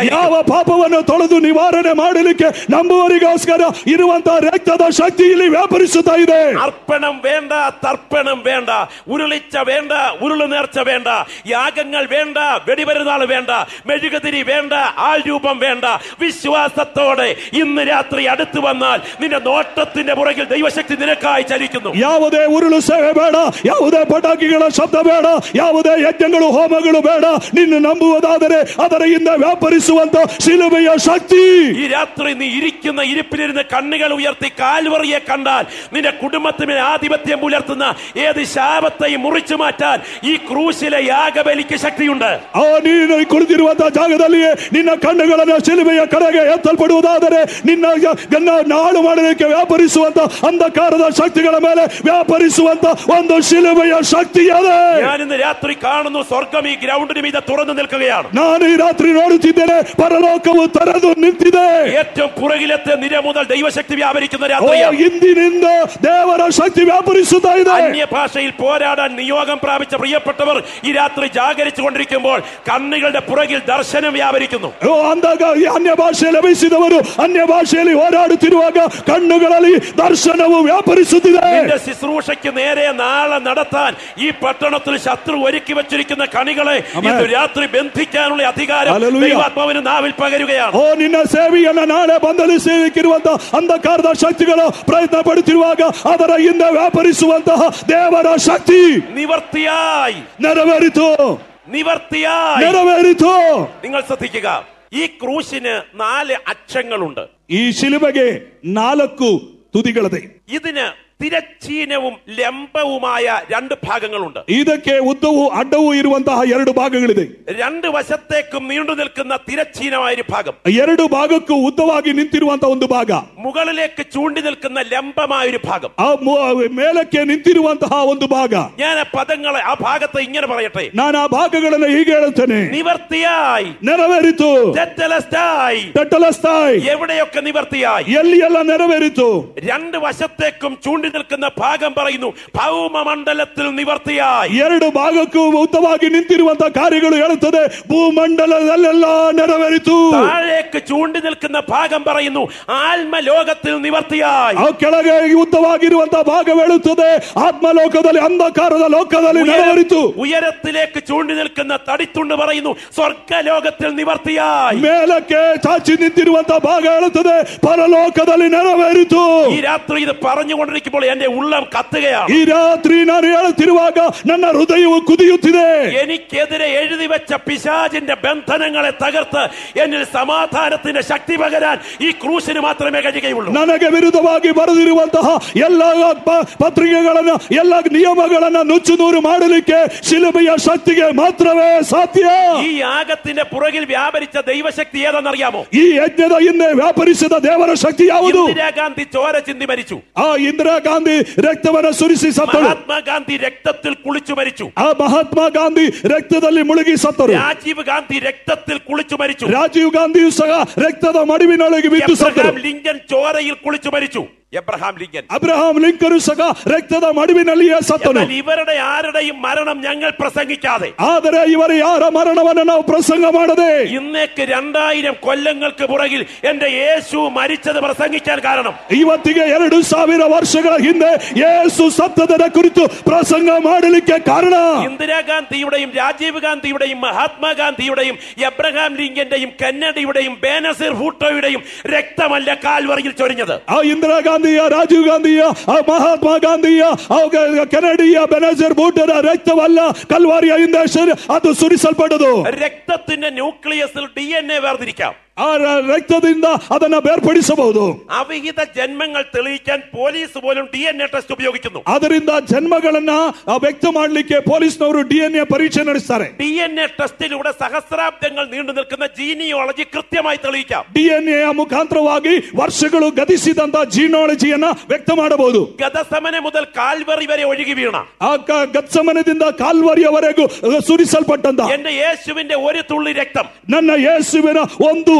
ശക്തിയായിരിക്കും ಯಾವ ಪಾಪವನ್ನು ತೊಳೆದು ನಿವಾರಣೆ ಮಾಡಲಿಕ್ಕೆ ನಂಬುವರಿಗೋಸ್ಕರ ಇರುವಂತ ರಕ್ತದ ಶಕ್ತಿ ಇಲ್ಲಿ ವ್ಯಾಪರಿಸುತ್ತಾ ಇದೆ അർപ്പണം വേണ്ട തർപ്പണം വേണ്ട ഉരുളിച്ച വേണ്ട ഉരുളു നേർച്ച വേണ്ട യാഗങ്ങൾ വേണ്ട വെടിപെരുന്നാൾ വേണ്ട മെഴുകുതിരി വേണ്ട ആൾ രൂപം വേണ്ട വിശ്വാസത്തോടെ ഇന്ന് രാത്രി അടുത്തു വന്നാൽ നിന്റെ നോട്ടത്തിന്റെ പുറകിൽ ദൈവശക്തി നിനക്കായി ചലിക്കുന്നു ಯಾವುದೇ ಉರುಳು ಸೇವೆ ಬೇಡ ಯಾವುದೇ ಪಟಾಕಿಗಳ ಶಬ್ದ ಬೇಡ ಯಾವುದೇ ಯಜ್ಞಗಳು ಹೋಮಗಳು ಬೇಡ ನಿನ್ನ ನಂಬುವುದಾದರೆ ಅದರ ಹಿಂದೆ ವ್ಯಾಪರಿಸುವಂತ ಶಿಲುಬೆಯ ಶಕ್ತಿ ഈ രാത്രി നീ ഇരിക്കുന്ന ഇരിപ്പിലിരുന്ന് കണ്ണുകൾ ഉയർത്തി കാൽവറിയെ കണ്ടാൽ നിന്റെ കുടുംബത്തിന് ആധിപത്യം പുലർത്തുന്ന ഏത് ശാപത്തെയും മുറിച്ചു മാറ്റാൻ ഈ ക്രൂശിലെ യാഗബലിക്ക് ശക്തിയുണ്ട് ಆ ನೀನು ಕುಳಿತಿರುವಂತಹ ಜಾಗದಲ್ಲಿಯೇ ನಿನ್ನ ಕಣ್ಣುಗಳನ್ನು ಶಿಲುಬೆಯ ಕಡೆಗೆ ಎತ್ತಲ್ಪಡುವುದಾದರೆ ನಿನ್ನ ಗನ್ನ ನಾಳು ಮಾಡಲಿಕ್ಕೆ ವ್ಯಾಪರಿಸುವಂತ ಅಂಧಕಾರದ ಶಕ್ತಿಗಳ ಮೇಲೆ ವ್ಯಾಪರಿಸುವಂತ ಒಂದು ಶಿಲುಬೆಯ ಶಕ್ತಿ ಅದೇ ഞാൻ ഇന്ന് രാത്രി കാണുന്നു സ്വർഗം ഈ ഗ്രൗണ്ടിന് മീതെ തുറന്നു നിൽക്കുകയാണ് ನಾನು ಈ ರಾತ್ರಿ ನೋಡುತ್ತಿದ್ದೇನೆ ಪರಲೋಕವು ತೆರೆದು ನಿಂತಿದೆ ഏറ്റവും പുറകിലത്തെ നിര മുതൽ ദൈവശക്തി വ്യാപരിക്കുന്ന ಓ രാത്രിയാണ് ಇಂದಿನಿಂದ ದೇವರ ಶಕ್ತಿ ವ್ಯಾಪರಿಸುತ್ತಾ ಇದೆ അന്യഭാഷയിൽ പോരാടാൻ നിയോഗം പ്രാപിച്ച പ്രിയപ്പെട്ടവർ ഈ രാത്രി ജാഗരിച്ചു കൊണ്ടിരിക്കുമ്പോൾ കണ്ണുകളുടെ പുറകിൽ ദർശനം വ്യാപരിക്കുന്നു ಓ, ಅಂದಾಗ ಈ ಅನ್ಯ ಭಾಷೆ ಲಭಿಸಿದವರು ಅನ್ಯ ಭಾಷೆಯಲ್ಲಿ ಹೋರಾಡುತ್ತಿರುವಾಗ ಕಣ್ಣುಗಳಲ್ಲಿ ದರ್ಶನವು ವ್ಯಾಪರಿಸುತ್ತಿದೆ നിന്റെ ശുശ്രൂഷയ്ക്ക് നേരെ നാളെ നടത്താൻ ഈ പട്ടണത്തിൽ ശത്രു ഒരുക്കി വെച്ചിരിക്കുന്ന കണികളെ ആമേൻ. ഇന്ന് രാത്രി ബന്ധിക്കാനുള്ള അധികാരം ഹല്ലേലൂയ. ദൈവാത്മാവിന് നാവിൽ പകരുകയാണ് ಓ ನಿನ್ನ ಸೇವೆಯನ್ನ ನಾಳೆ ಬಂಧನಿಸಿರುವಂತ ಅಂಧಕಾರದ ಶಕ್ತಿಗಳು ಪ್ರಯತ್ನ ಪಡುತ್ತಿರುವಾಗ ಅದರ ಹಿಂದೆ ವ್ಯಾಪರಿಸುವಂತಹ ದೇವರ ಶಕ್ತಿ നിവർത്തിയായി ನೆರವೇರಿತು നിവർത്തിയായി ನೆರವೇರಿತು നിങ്ങൾ ശ്രദ്ധിക്കുക ഈ ക്രൂശിന് നാല് അക്ഷങ്ങളുണ്ട് ಈ ಶಿಲುಬೆಗೆ ನಾಲ್ಕು ತುದಿಗಳದೆ ഇതിന് തിരച്ചീനവും ലംബവുമായ രണ്ട് ഭാഗങ്ങളുണ്ട് ಇದಕ್ಕೆ ಉದ್ದವು ಅಡ್ಡವು ಇರುವಂತಹ ಎರಡು ಭಾಗಗಳಿದೆ രണ്ട് വശത്തേക്കും നീണ്ടു നിൽക്കുന്ന തിരച്ചീനമായ ഒരു ഭാഗം ಎರಡು ಭಾಗಕ್ಕೂ ಉದ್ದವಾಗಿ ನಿಂತಿರುವಂತಹ ಒಂದು ಭಾಗ മുകളിലേക്ക് ചൂണ്ടി നിൽക്കുന്ന ലംബമായ ഒരു ഭാഗം ಆ ಮು- ಮೇಲಕ್ಕೆ ನಿಂತಿರುವಂತಹ ಒಂದು ಭಾಗ ഞാൻ ആ പദങ്ങളെ ആ ഭാഗത്തെ ഇങ്ങനെ പറയട്ടെ ನಾನು ಆ ಭಾಗಗಳನ್ನು ಹೀಗೆ ಹೇಳುತ್ತೇನೆ നിവർത്തിയായി ನೆರವೇರಿತು തെറ്റലസ്റ്റായി ತಟ್ಟಲಸ್ತಾಯ್ എവിടെയൊക്കെ നിവർത്തിയായി ಎಲ್ಲಿ ಎಲ್ಲ ನೆರವೇರಿತು രണ്ട് വശത്തേക്കും ചൂണ്ടി നിൽക്കുന്ന ഭാഗം പറയുന്നു ഭൗമമണ്ഡലത്തിൽ നിവർത്തിയായി ಎರಡು ಭಾಗಕ್ಕೂ ಉದ್ದವಾಗಿ ನಿಂತಿರುವಂತಹ ಕಾರ್ಯಗಳು ಹೇಳುತ್ತದೆ ಭೂಮಂಡಲದಲ್ಲೆಲ್ಲ ನೆರವೇರಿತು താഴേക്ക് ചൂണ്ടി നിൽക്കുന്ന ഭാഗം പറയുന്നു ആത്മലോകത്തിൽ നിവർത്തിയായി ಆ ಕೆಳಗೆ ಉದ್ದವಾಗಿರುವಂತಹ ಭಾಗ ಹೇಳುತ್ತದೆ ಆತ್ಮಲೋಕದಲ್ಲಿ ಅಂಧಕಾರದ ಲೋಕದಲ್ಲಿ ഉയര- ನೆರವೇರಿತು ഉയരത്തിലേക്ക് ചൂണ്ടി നിൽക്കുന്ന തടിത്തുണ്ട് പറയുന്നു സ്വർഗലോകത്തിൽ നിവർത്തിയായി ಮೇಲಕ್ಕೆ ಚಾಚಿ ನಿಂತಿರುವಂತಹ ಭಾಗ ಹೇಳುತ್ತದೆ ಪರಲೋಕದಲ್ಲಿ ನೆರವೇರಿತು ഈ രാത്രി ഇത് പറഞ്ഞുകൊണ്ടിരിക്കുമ്പോൾ എന്റെ ഉള്ളം കത്തുകയാണ് ಈ ರಾತ್ರಿ ನಾನು ಹೇಳುತ್ತಿರುವಾಗ ನನ್ನ ಹೃದಯವು ಕುದಿಯುತ್ತಿದೆ എനിക്കെതിരെ എഴുതി വെച്ച പിശാചിന്റെ ബന്ധനങ്ങളെ തകർത്ത് എന്നിൽ സമാധാനത്തിന്റെ ശക്തി പകരാൻ ഈ ക്രൂശിന് മാത്രമേ കഴിയുകയുള്ളൂ ನನಗೆ ವಿರುದ್ಧವಾಗಿ ಬರೆದಿರುವಂತಹ ಎಲ್ಲ ಪ- ಪತ್ರಿಕೆಗಳನ್ನ ಎಲ್ಲ ನಿಯಮಗಳನ್ನ ನುಚ್ಚು ನೂರು ಮಾಡಲಿಕ್ಕೆ ಶಿಲುಬೆಯ ಶಕ್ತಿಗೆ ಮಾತ್ರವೇ ಸಾಧ್ಯ ഈ യാഗത്തിന്റെ പുറകിൽ വ്യാപരിച്ച ദൈവശക്തി ഏതെന്നറിയാമോ ಈ ಯಜ್ಞದ ಹಿಂದೆ ವ್ಯಾಪರಿಸಿದ ದೇವರ ಶಕ್ತಿ ಯಾವುದು ഇന്ദിരാഗാന്ധി ചോര ചിന്തി മരിച്ചു ಆ ಇಂದಿರಾ ಗಾಂಧಿ ರಕ್ತವನ್ನ ಸುರಿಸಿ ಸತ್ತಳು മഹാത്മാഗാന്ധി രക്തത്തിൽ കുളിച്ചു മരിച്ചു ಆ ಮಹಾತ್ಮ ಗಾಂಧಿ ರಕ್ತದಲ್ಲಿ ಮುಳುಗಿ ಸತ್ತರು രാജീവ് ഗാന്ധി രക്തത്തിൽ കുളിച്ചു മരിച്ചു ರಾಜೀವ್ ಗಾಂಧಿಯು ಸಹ ರಕ್ತದ ಮಡುವಿನೊಳಗೆ ಬಿದ್ದು ಸತ್ತರು എബ്രഹാം ലിങ്കൻ ചോരയിൽ കുളിച്ചു മരിച്ചു എബ്രഹാം ലിങ്കൻ ಅಬ್ರಹಾಂ ಲಿಂಕನು ಸಹ ರಕ್ತದ ಮಡುವಿನಲ್ಲಿಯೇ ಸತ್ತನು എന്നാൽ ഇവരുടെ ആരുടെയും മരണം ഞങ്ങൾ പ്രസംഗിക്കാതെ ಆದರೆ ಇವರ ಯಾರ ಮರಣವನ್ನು ನಾವು ಪ್ರಸಂಗ ಮಾಡದೆ ഇന്നേക്ക് രണ്ടായിരം കൊല്ലങ്ങൾക്ക് പുറകിൽ എന്റെ യേശു മരിച്ചത് പ്രസംഗിക്കാൻ കാരണം ಇವತ್ತಿಗೆ ಎರಡು ಸಾವಿರ ವರ್ಷಗಳ ಹಿಂದೆ ಯೇಸು ಸತ್ತದರ ಕುರಿತು ಪ್ರಸಂಗ ಮಾಡಲಿಕ್ಕೆ ಕಾರಣ ഇന്ദിരാഗാന്ധിയുടെയും രാജീവ് ഗാന്ധിയുടെയും മഹാത്മാഗാന്ധിയുടെയും എബ്രഹാം ലിങ്കന്റെയും കന്നഡയുടെയും ബേനസിർ ഭൂട്ടോയുടെയും രക്തമല്ല കാൽവറിയിൽ ചൊരിഞ്ഞത് ಆ ಇಂದಿರಾ ಗಾಂಧಿಯ ರಾಜೀವ್ ಗಾಂಧಿಯ ಆ ಮಹಾತ್ಮ ಗಾಂಧಿಯ ಆ ಕೆನಡಿಯ ಬೆನಜರ್ ಬೂಟರ ರಕ್ತವಲ್ಲ ಕಲ್ವಾರಿಯ ಹಿಂದೆ ಶರೀ- ಅದು ಸುರಿಸಲ್ಪಡದು രക്തത്തിന്റെ ന്യൂക്ലിയസിൽ ഡി എൻ എ വേർതിരിക്കാം ಆ ರ- ರಕ್ತದಿಂದ ಅದನ್ನ ಬೇರ್ಪಡಿಸಬಹುದು അവിഹിത ജന്മങ്ങൾ തെളിയിക്കാൻ പോലീസ് പോലും ഡി എൻ എ ടെസ്റ്റ് ഉപയോഗിക്കുന്നു ಅದರಿಂದ ಜನ್ಮಗಳನ್ನ ಆ, ವ್ಯಕ್ತ ಮಾಡಲಿಕ್ಕೆ ಪೊಲೀಸ್ನವರು ಡಿ ಎನ್ ಎ ಪರೀಕ್ಷೆ ನಡೆಸ್ತಾರೆ ഡി എൻ എ ടെസ്റ്റിലൂടെ സഹസ്രാബ്ദങ്ങൾ നീണ്ടു നിൽക്കുന്ന ജീനിയോളജി കൃത്യമായി തെളിയിക്കാം ಡಿ ಎನ್ ಎ ಮುಖಾಂತರವಾಗಿ ವರ್ಷಗಳು ಗತಿಸಿದಂತ ಜೀನಾಲಜಿಯನ್ನ ವ್ಯಕ್ತ ಮಾಡಬಹುದು ഗതസമന മുതൽ കാൽവറി വരെ ഒഴുകി വീണ ಆ ಕ- ಗತ್ಸಮನದಿಂದ ಕಾಲ್ವರಿಯವರೆಗೂ ಅಹ್, ಸುರಿಸಲ್ಪಟ್ಟಂತ എന്റെ യേശുവിന്റെ ഒരു തുള്ളി രക്തം ನನ್ನ ಯೇಸುವಿನ ಒಂದು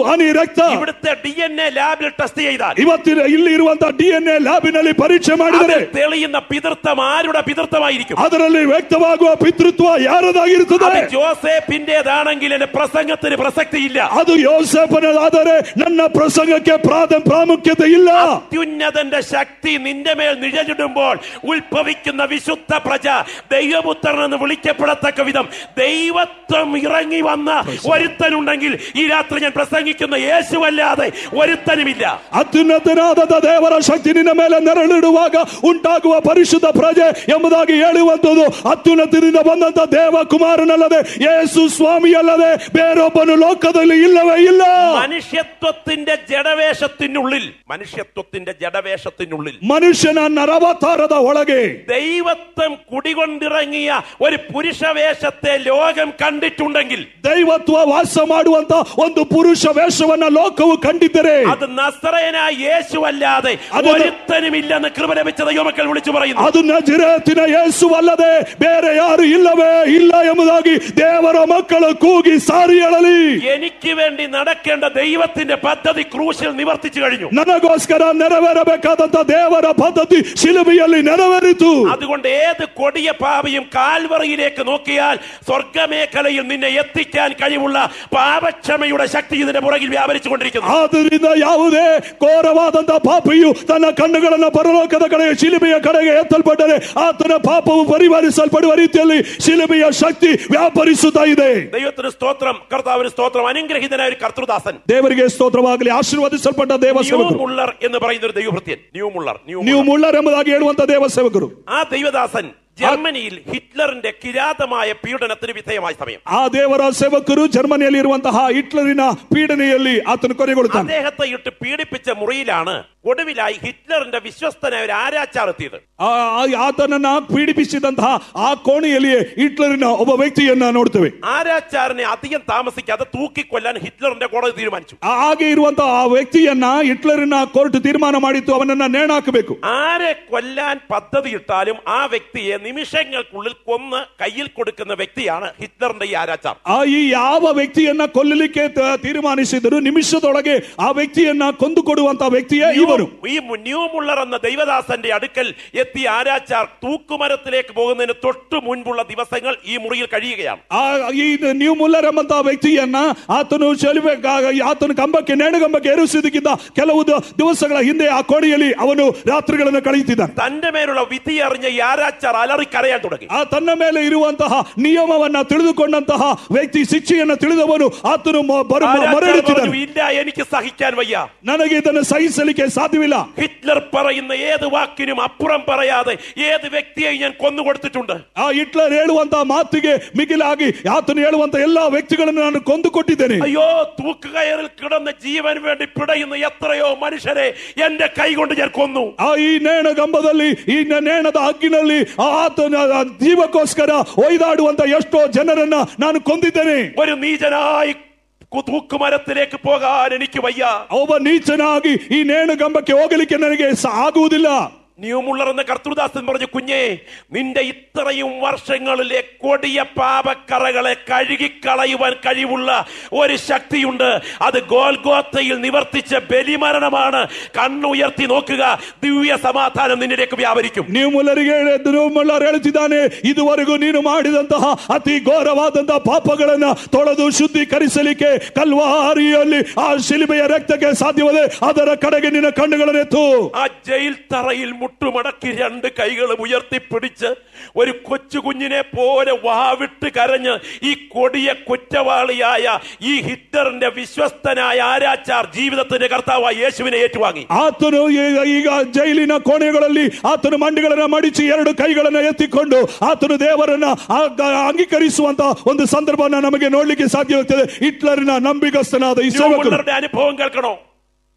ಹನಿ ರಕ್ತ ഇവിടുത്തെ ഡി എൻ എ ലാബിൽ ടെസ്റ്റ് ചെയ്താൽ ಇವತ್ತಿನ ಇಲ್ಲಿ ಇರುವಂತಹ ಡಿ ಎನ್ ಎ ಲ್ಯಾಬಿನಲ್ಲಿ ಪರೀಕ್ಷೆ ಮಾಡಿದರೆ അതിൽ തെളിയുന്ന പിതൃത്വം ആരുടെ പിതൃത്വമായിരിക്കും ಅದರಲ್ಲಿ ವ್ಯಕ್ತವಾಗುವ ಪಿತೃತ್ವ ಯಾರದಾಗಿರುತ್ತದೆ അത് ജോസേഫിന്റേതാണെങ്കിൽ എന്റെ പ്രസംഗത്തിന് പ്രസക്തിയില്ല ಅದು ಯೋಸೇಫನದಾದರೆ ನನ್ನ ಪ್ರಸಂಗಕ್ಕೆ ಪ್ರಾಧ ಪ್ರಾಮುಖ್ಯತೆ ಇಲ್ಲ അത്യുന്നതന്റെ ശക്തി നിന്റെ മേൽ നിഴലിടുമ്പോൾ ഉത്ഭവിക്കുന്ന വിശുദ്ധ പ്രജ ദൈവപുത്രൻ എന്ന് വിളിക്കപ്പെടത്തക്ക വിധം ദൈവത്വം ഇറങ്ങി വന്ന ഒരുത്തനുണ്ടെങ്കിൽ ഈ രാത്രി ഞാൻ പ്രസംഗിക്കുന്ന യേശുവല്ലാതെ ഒരുത്തനുമില്ല ಅತ್ಯುನ್ನತನಾದ ದೇವರ ಶಕ್ತಿ ನಿನ್ನ ಮೇಲೆ ನೆರಳಿಡುವಾಗ ಉಂಟಾಗುವ ಪರಿಶುದ್ಧ ಪ್ರಜೆ ಎಂಬುದಾಗಿ ಹೇಳುವಂತದ್ದು ಅತ್ಯುನ್ನತದಿಂದ ಬಂದಂತ ದೇವ ಕುಮಾರನಲ್ಲದೆ ಯೇಸು ಸ್ವಾಮಿ ಅಲ್ಲದೆ ಬೇರೊಬ್ಬನು ಲೋಕದಲ್ಲಿ ಇಲ್ಲವೇ ಇಲ್ಲ മനുഷ്യത്വത്തിന്റെ ജഡവേഷത്തിനുള്ളിൽ മനുഷ്യത്വത്തിന്റെ ജഡവേഷത്തിനുള്ളിൽ ಮನುಷ್ಯನ ನರವತಾರದ ಒಳಗೆ ദൈവത്വം കുടികൊണ്ടിറങ്ങിയ ഒരു പുരുഷവേഷത്തെ ലോകം കണ്ടിട്ടുണ്ടെങ്കിൽ ದೈವತ್ವ ವಾಸ ಮಾಡುವಂತ ಒಂದು ಪುರುಷ ವೇಷವನ್ನ ಲೋಕವು ಕಂಡಿದ್ದರೆ അത് നസ്രയനായ യേശുവല്ലാതെ അത് ഒരുത്തനുമില്ലെന്ന് കൃപ ലഭിച്ച ദൈവമക്കൾ വിളിച്ചു പറയുന്നു ಅದು ನಜರೇತಿನ ಯೇಸು ಅಲ್ಲದೆ ಬೇರೆ ಯಾರು ಇಲ್ಲವೇ ಇಲ್ಲ ಎಂಬುದಾಗಿ ದೇವರ ಮಕ್ಕಳು ಕೂಗಿ ಸಾರಿ ಹೇಳಲಿ എനിക്ക് വേണ്ടി നടക്കേണ്ട ദൈവത്തിന്റെ പദ്ധതി ക്രൂശിൽ നിവർത്തിച്ചു കഴിഞ്ഞു ನನಗೋಸ್ಕರ ನೆರವೇರಬೇಕಾದಂತ ದೇವರ ಪದ್ಧತಿ ಶಿಲುಬೆಯಲ್ಲಿ ನೆರವೇರಿತು അതുകൊണ്ട് ഏത് കൊടിയ പാപിയും കാൽവറിയിലേക്ക് നോക്കിയാൽ സ്വർഗമേഖലയിൽ നിന്നെ എത്തിക്കാൻ കഴിവുള്ള പാപക്ഷമയുടെ ശക്തി ഇതിന്റെ പുറകിൽ വ്യാപരിച്ചു കൊണ്ടിരിക്കുന്നു ಆದ್ದರಿಂದ ಯಾವುದೇ ಘೋರವಾದಂತ ಪಾಪಿಯು ತನ್ನ ಕಣ್ಣುಗಳನ್ನ ಪರಲೋಕದ ಕಡೆಗೆ ಶಿಲುಬೆಯ ಕಡೆಗೆ ಎತ್ತಲ್ಪಟ್ಟರೆ ಆತನ ಪಾಪವು ಪರಿಹರಿಸಲ್ಪಡುವ ರೀತಿಯಲ್ಲಿ ಶಿಲುಬೆಯ ಶಕ್ತಿ ವ್ಯಾಪರಿಸುತ್ತಾ ಇದೆ ദൈവത്തിന് സ്തോത്രം കർത്താവിന് സ്തോത്രം അനുഗ്രഹിതനായ ഒരു കർത്തൃദാസൻ ದೇವರಿಗೆ ಸ್ತೋತ್ರವಾಗಲಿ ಆಶೀರ್ವದಿಸಲ್ಪಟ್ಟ ದೇವ ന്യൂ ಸೇವಕರು മുള്ളർ എന്ന് പറയുന്ന ഒരു ദൈവഭൃത്യൻ ന്യൂ മുള്ളർ ന്യൂ ನೀವು മുള്ളർ. ಮುಳ್ಳರ್ ಎಂಬುದಾಗಿ ಹೇಳುವಂತ ದೇವ ಸೇವಕರು ആ ദൈവദാസൻ ജർമ്മനിയിൽ ഹിറ്റ്ലറിന്റെ കിരാതമായ പീഡനത്തിന് വിധേയമായ സമയം ಆ ದೇವರ ಸೇವಕರು ಜರ್ಮನಿಯಲ್ಲಿ ಇರುವಂತಹ ಹಿಟ್ಲರಿನ ಪೀಡನೆಯಲ್ಲಿ ಆತನು ಕೊನೆಗೊಳ್ಳುತ್ತಾನೆ അദ്ദേഹത്തെ ഇട്ട് പീഡിപ്പിച്ച മുറിയിലാണ് ഒടുവിലായി ഹിറ്റ്ലറിന്റെ വിശ്വസ്തനായ ഒരു ആരാച്ചാർ എത്തിയത് ಆ- ಆ- ಆತನನ್ನ ಪೀಡಿಪಿಸಿದಂತಹ ಆ ಕೋಣೆಯಲ್ಲಿಯೇ ಹಿಟ್ಲರಿನ ಒಬ್ಬ ವ್ಯಕ್ತಿಯನ್ನ ನೋಡ್ತೇವೆ ആരാച്ചാറിനെ അധികം താമസിക്കാതെ തൂക്കിക്കൊല്ലാൻ ഹിറ്റ്ലറിന്റെ കോടതി തീരുമാനിച്ചു ಆ- ಹಾಗೆ ಇರುವಂತಹ ಆ ವ್ಯಕ್ತಿಯನ್ನ ಹಿಟ್ಲರಿನ ಕೋರ್ಟ್ ತೀರ್ಮಾನ ಮಾಡಿತ್ತು ಅವನನ್ನ ನೇಣಾಕಬೇಕು ആരെ കൊല്ലാൻ പദ്ധതി ഇട്ടാലും ആ വ്യക്തിയെ നിമിഷങ്ങൾക്കുള്ളിൽ കൊന്ന് കയ്യിൽ കൊടുക്കുന്ന വ്യക്തിയാണ് ഹിറ്റ്ലറിന്റെ ഈ ആരാച്ചാർ ಆ ಈ ಯಾವ ವ್ಯಕ್ತಿಯನ್ನ ಕೊಲ್ಲಲಿಕ್ಕೆ ತ- ತೀರ್ಮಾನಿಸಿದರು ನಿಮಿಷದೊಳಗೆ ಆ ವ್ಯಕ್ತಿಯನ್ನ ಕೊಂದು ಕೊಡುವಂತಹ ವ್ಯಕ್ತಿಯೇ ಇವರು ഈ ന്യൂ മുള്ളർ എന്ന ദൈവദാസന്റെ അടുക്കൽ എത്തിയ ആരാച്ചാർ തൂക്കുമരത്തിലേക്ക് പോകുന്നതിന് തൊട്ടു മുൻപുള്ള ദിവസങ്ങൾ ഈ മുറിയിൽ കഴിയുകയാണ് ಆ ಈ ನ್ಯೂ ಮುಲ್ಲರ್ ಎಂಬಂತಹ ವ್ಯಕ್ತಿಯನ್ನ ಆತನು ಚೆಲುವೆ ಆತನ ಕಂಬಕ್ಕೆ ನೇಣು ಕಂಬಕ್ಕೆ ಏರಿಸುವುದಕ್ಕಿಂತ ಕೆಲವು ದ- ದಿವಸಗಳ ಹಿಂದೆ ಆ ಕೋಣೆಯಲ್ಲಿ ಅವನು ರಾತ್ರಿಗಳನ್ನು ಕಳೆಯುತ್ತಿದ್ದಾನೆ തന്റെ മേലുള്ള വിധി അറിഞ്ഞ ഈ ആരാച്ചാർ അലറി കരയാൻ തുടങ്ങി ಆ ತನ್ನ ಮೇಲೆ ಇರುವಂತಹ ನಿಯಮವನ್ನ ತಿಳಿದುಕೊಂಡಂತಹ ವ್ಯಕ್ತಿ ಶಿಕ್ಷೆಯನ್ನು ತಿಳಿದವನು ಆತನು ಮ- ಬರು- ആരാച്ചാർ ಮರಳುತ್ತಿದ್ದಾನೆ പറഞ്ഞു, ഇല്ല എനിക്ക് സഹിക്കാൻ വയ്യ ನನಗೆ ಇದನ್ನು ಸಹಿಸಲಿಕ್ಕೆ ಸಾಧ್ಯವಿಲ್ಲ ഹിറ്റ്ലർ പറയുന്ന ഏത് വാക്കിനും അപ്പുറം പറയാതെ ഏത് വ്യക്തിയെ ഞാൻ കൊന്നുകൊടുത്തിട്ടുണ്ട് ಆ ಹಿಟ್ಲರ್ ಹೇಳುವಂತಹ ಮಾತಿಗೆ ಮಿಗಿಲಾಗಿ ಆತನು ಹೇಳುವಂತ ಎಲ್ಲಾ ವ್ಯಕ್ತಿಗಳನ್ನು ನಾನು ಕೊಂದು ಕೊಟ್ಟಿದ್ದೇನೆ അയ്യോ തൂക്കുകയറിൽ കിടന്ന് ജീവൻ വേണ്ടി പിടയുന്ന എത്രയോ മനുഷ്യരെ എന്റെ കൈ കൊണ്ട് ഞാൻ കൊന്നു ಆ ಈ ನೇಣ ಗಂಬದಲ್ಲಿ ಈ ನ- ನೇಣದ ಹಗ್ಗಿನಲ್ಲಿ ಆ ಆತನ ಆ ಜೀವಕ್ಕೋಸ್ಕರ ಒಯ್ದಾಡುವಂತ ಎಷ್ಟೋ ಜನರನ್ನ ನಾನು ಕೊಂದಿದ್ದೇನೆ ഒരു നീചനായി കു- തൂക്കുമരത്തിലേക്ക് പോകാൻ എനിക്ക് വയ്യ ಒಬ್ಬ ನೀಚನಾಗಿ ಈ ನೇಣು ಗಂಬಕ್ಕೆ ಹೋಗಲಿಕ್ಕೆ ನನಗೆ ಸ- ಆಗುವುದಿಲ್ಲ ന്യൂമുള്ളർ എന്ന കർത്തൃദാസൻ പറഞ്ഞു കുഞ്ഞേ നിന്റെ ഇത്രയും വർഷങ്ങളിലെ കൊടിയ പാപക്കറകളെ കഴുകിക്കളയുവാൻ കഴിവുള്ള ഒരു ശക്തിയുണ്ട് അത് ഗോൽഗോത്തയിൽ നിവർത്തിച്ച ബലിമരണമാണ് കണ്ണുയർത്തി നോക്കുക ദിവ്യ സമാധാനം നിന്നിലേക്ക് വ്യാപരിക്കും ನೀವು ಮುಲ್ಲರಿಗೆ ನೀವು ಮುಲ್ಲರ್ ಹೇಳುತ್ತಿದ್ದಾನೆ ಇದುವರೆಗೂ ನೀನು ಮಾಡಿದಂತಹ ಅತಿ ಘೋರವಾದಂತಹ ಪಾಪಗಳನ್ನ ತೊಳೆದು ಶುದ್ಧೀಕರಿಸಲಿಕ್ಕೆ ಕಲ್ವಾರಿಯಲ್ಲಿ ಆ ಶಿಲುಬೆಯ ರಕ್ತಕ್ಕೆ ಸಾಧ್ಯವದೆ ಅದರ ಕಡೆಗೆ ನಿನ್ನ ಕಣ್ಣುಗಳನ್ನೆತ್ತು ആ ജയിൽ തറയിൽ മുട്ടുമടക്കി രണ്ട് കൈകളും ഉയർത്തിപ്പിടിച്ച് ഒരു കൊച്ചു കുഞ്ഞിനെ പോലെ വാവിട്ട് കരഞ്ഞ് ഈ കൊടിയ കുറ്റവാളിയായ ഈ ഹിറ്ററിന്റെ വിശ്വസ്തനായ ആരാച്ചാർ ജീവിതത്തിന്റെ കർത്താവായ യേശുവിനെ ഏറ്റുവാങ്ങി ಆತನು ಈಗ ಈಗ ಜೈಲಿನ ಕೋಣೆಗಳಲ್ಲಿ ಆತನು ಮಂಡಿಗಳನ್ನ ಮಡಿಸಿ ಎರಡು ಕೈಗಳನ್ನ ಎತ್ತಿಕೊಂಡು ಆತನು ದೇವರನ್ನ ಆ- ಅಂಗೀಕರಿಸುವಂತ ಒಂದು ಸಂದರ್ಭವನ್ನ ನಮಗೆ ನೋಡ್ಲಿಕ್ಕೆ ಸಾಧ್ಯವಾಗ್ತದೆ ಹಿಟ್ಲರಿನ ನಂಬಿಗಸ್ತನಾದ ಈ ಸೇವಕರು ന്യൂമുള്ളറുടെ അനുഭവം കേൾക്കണോ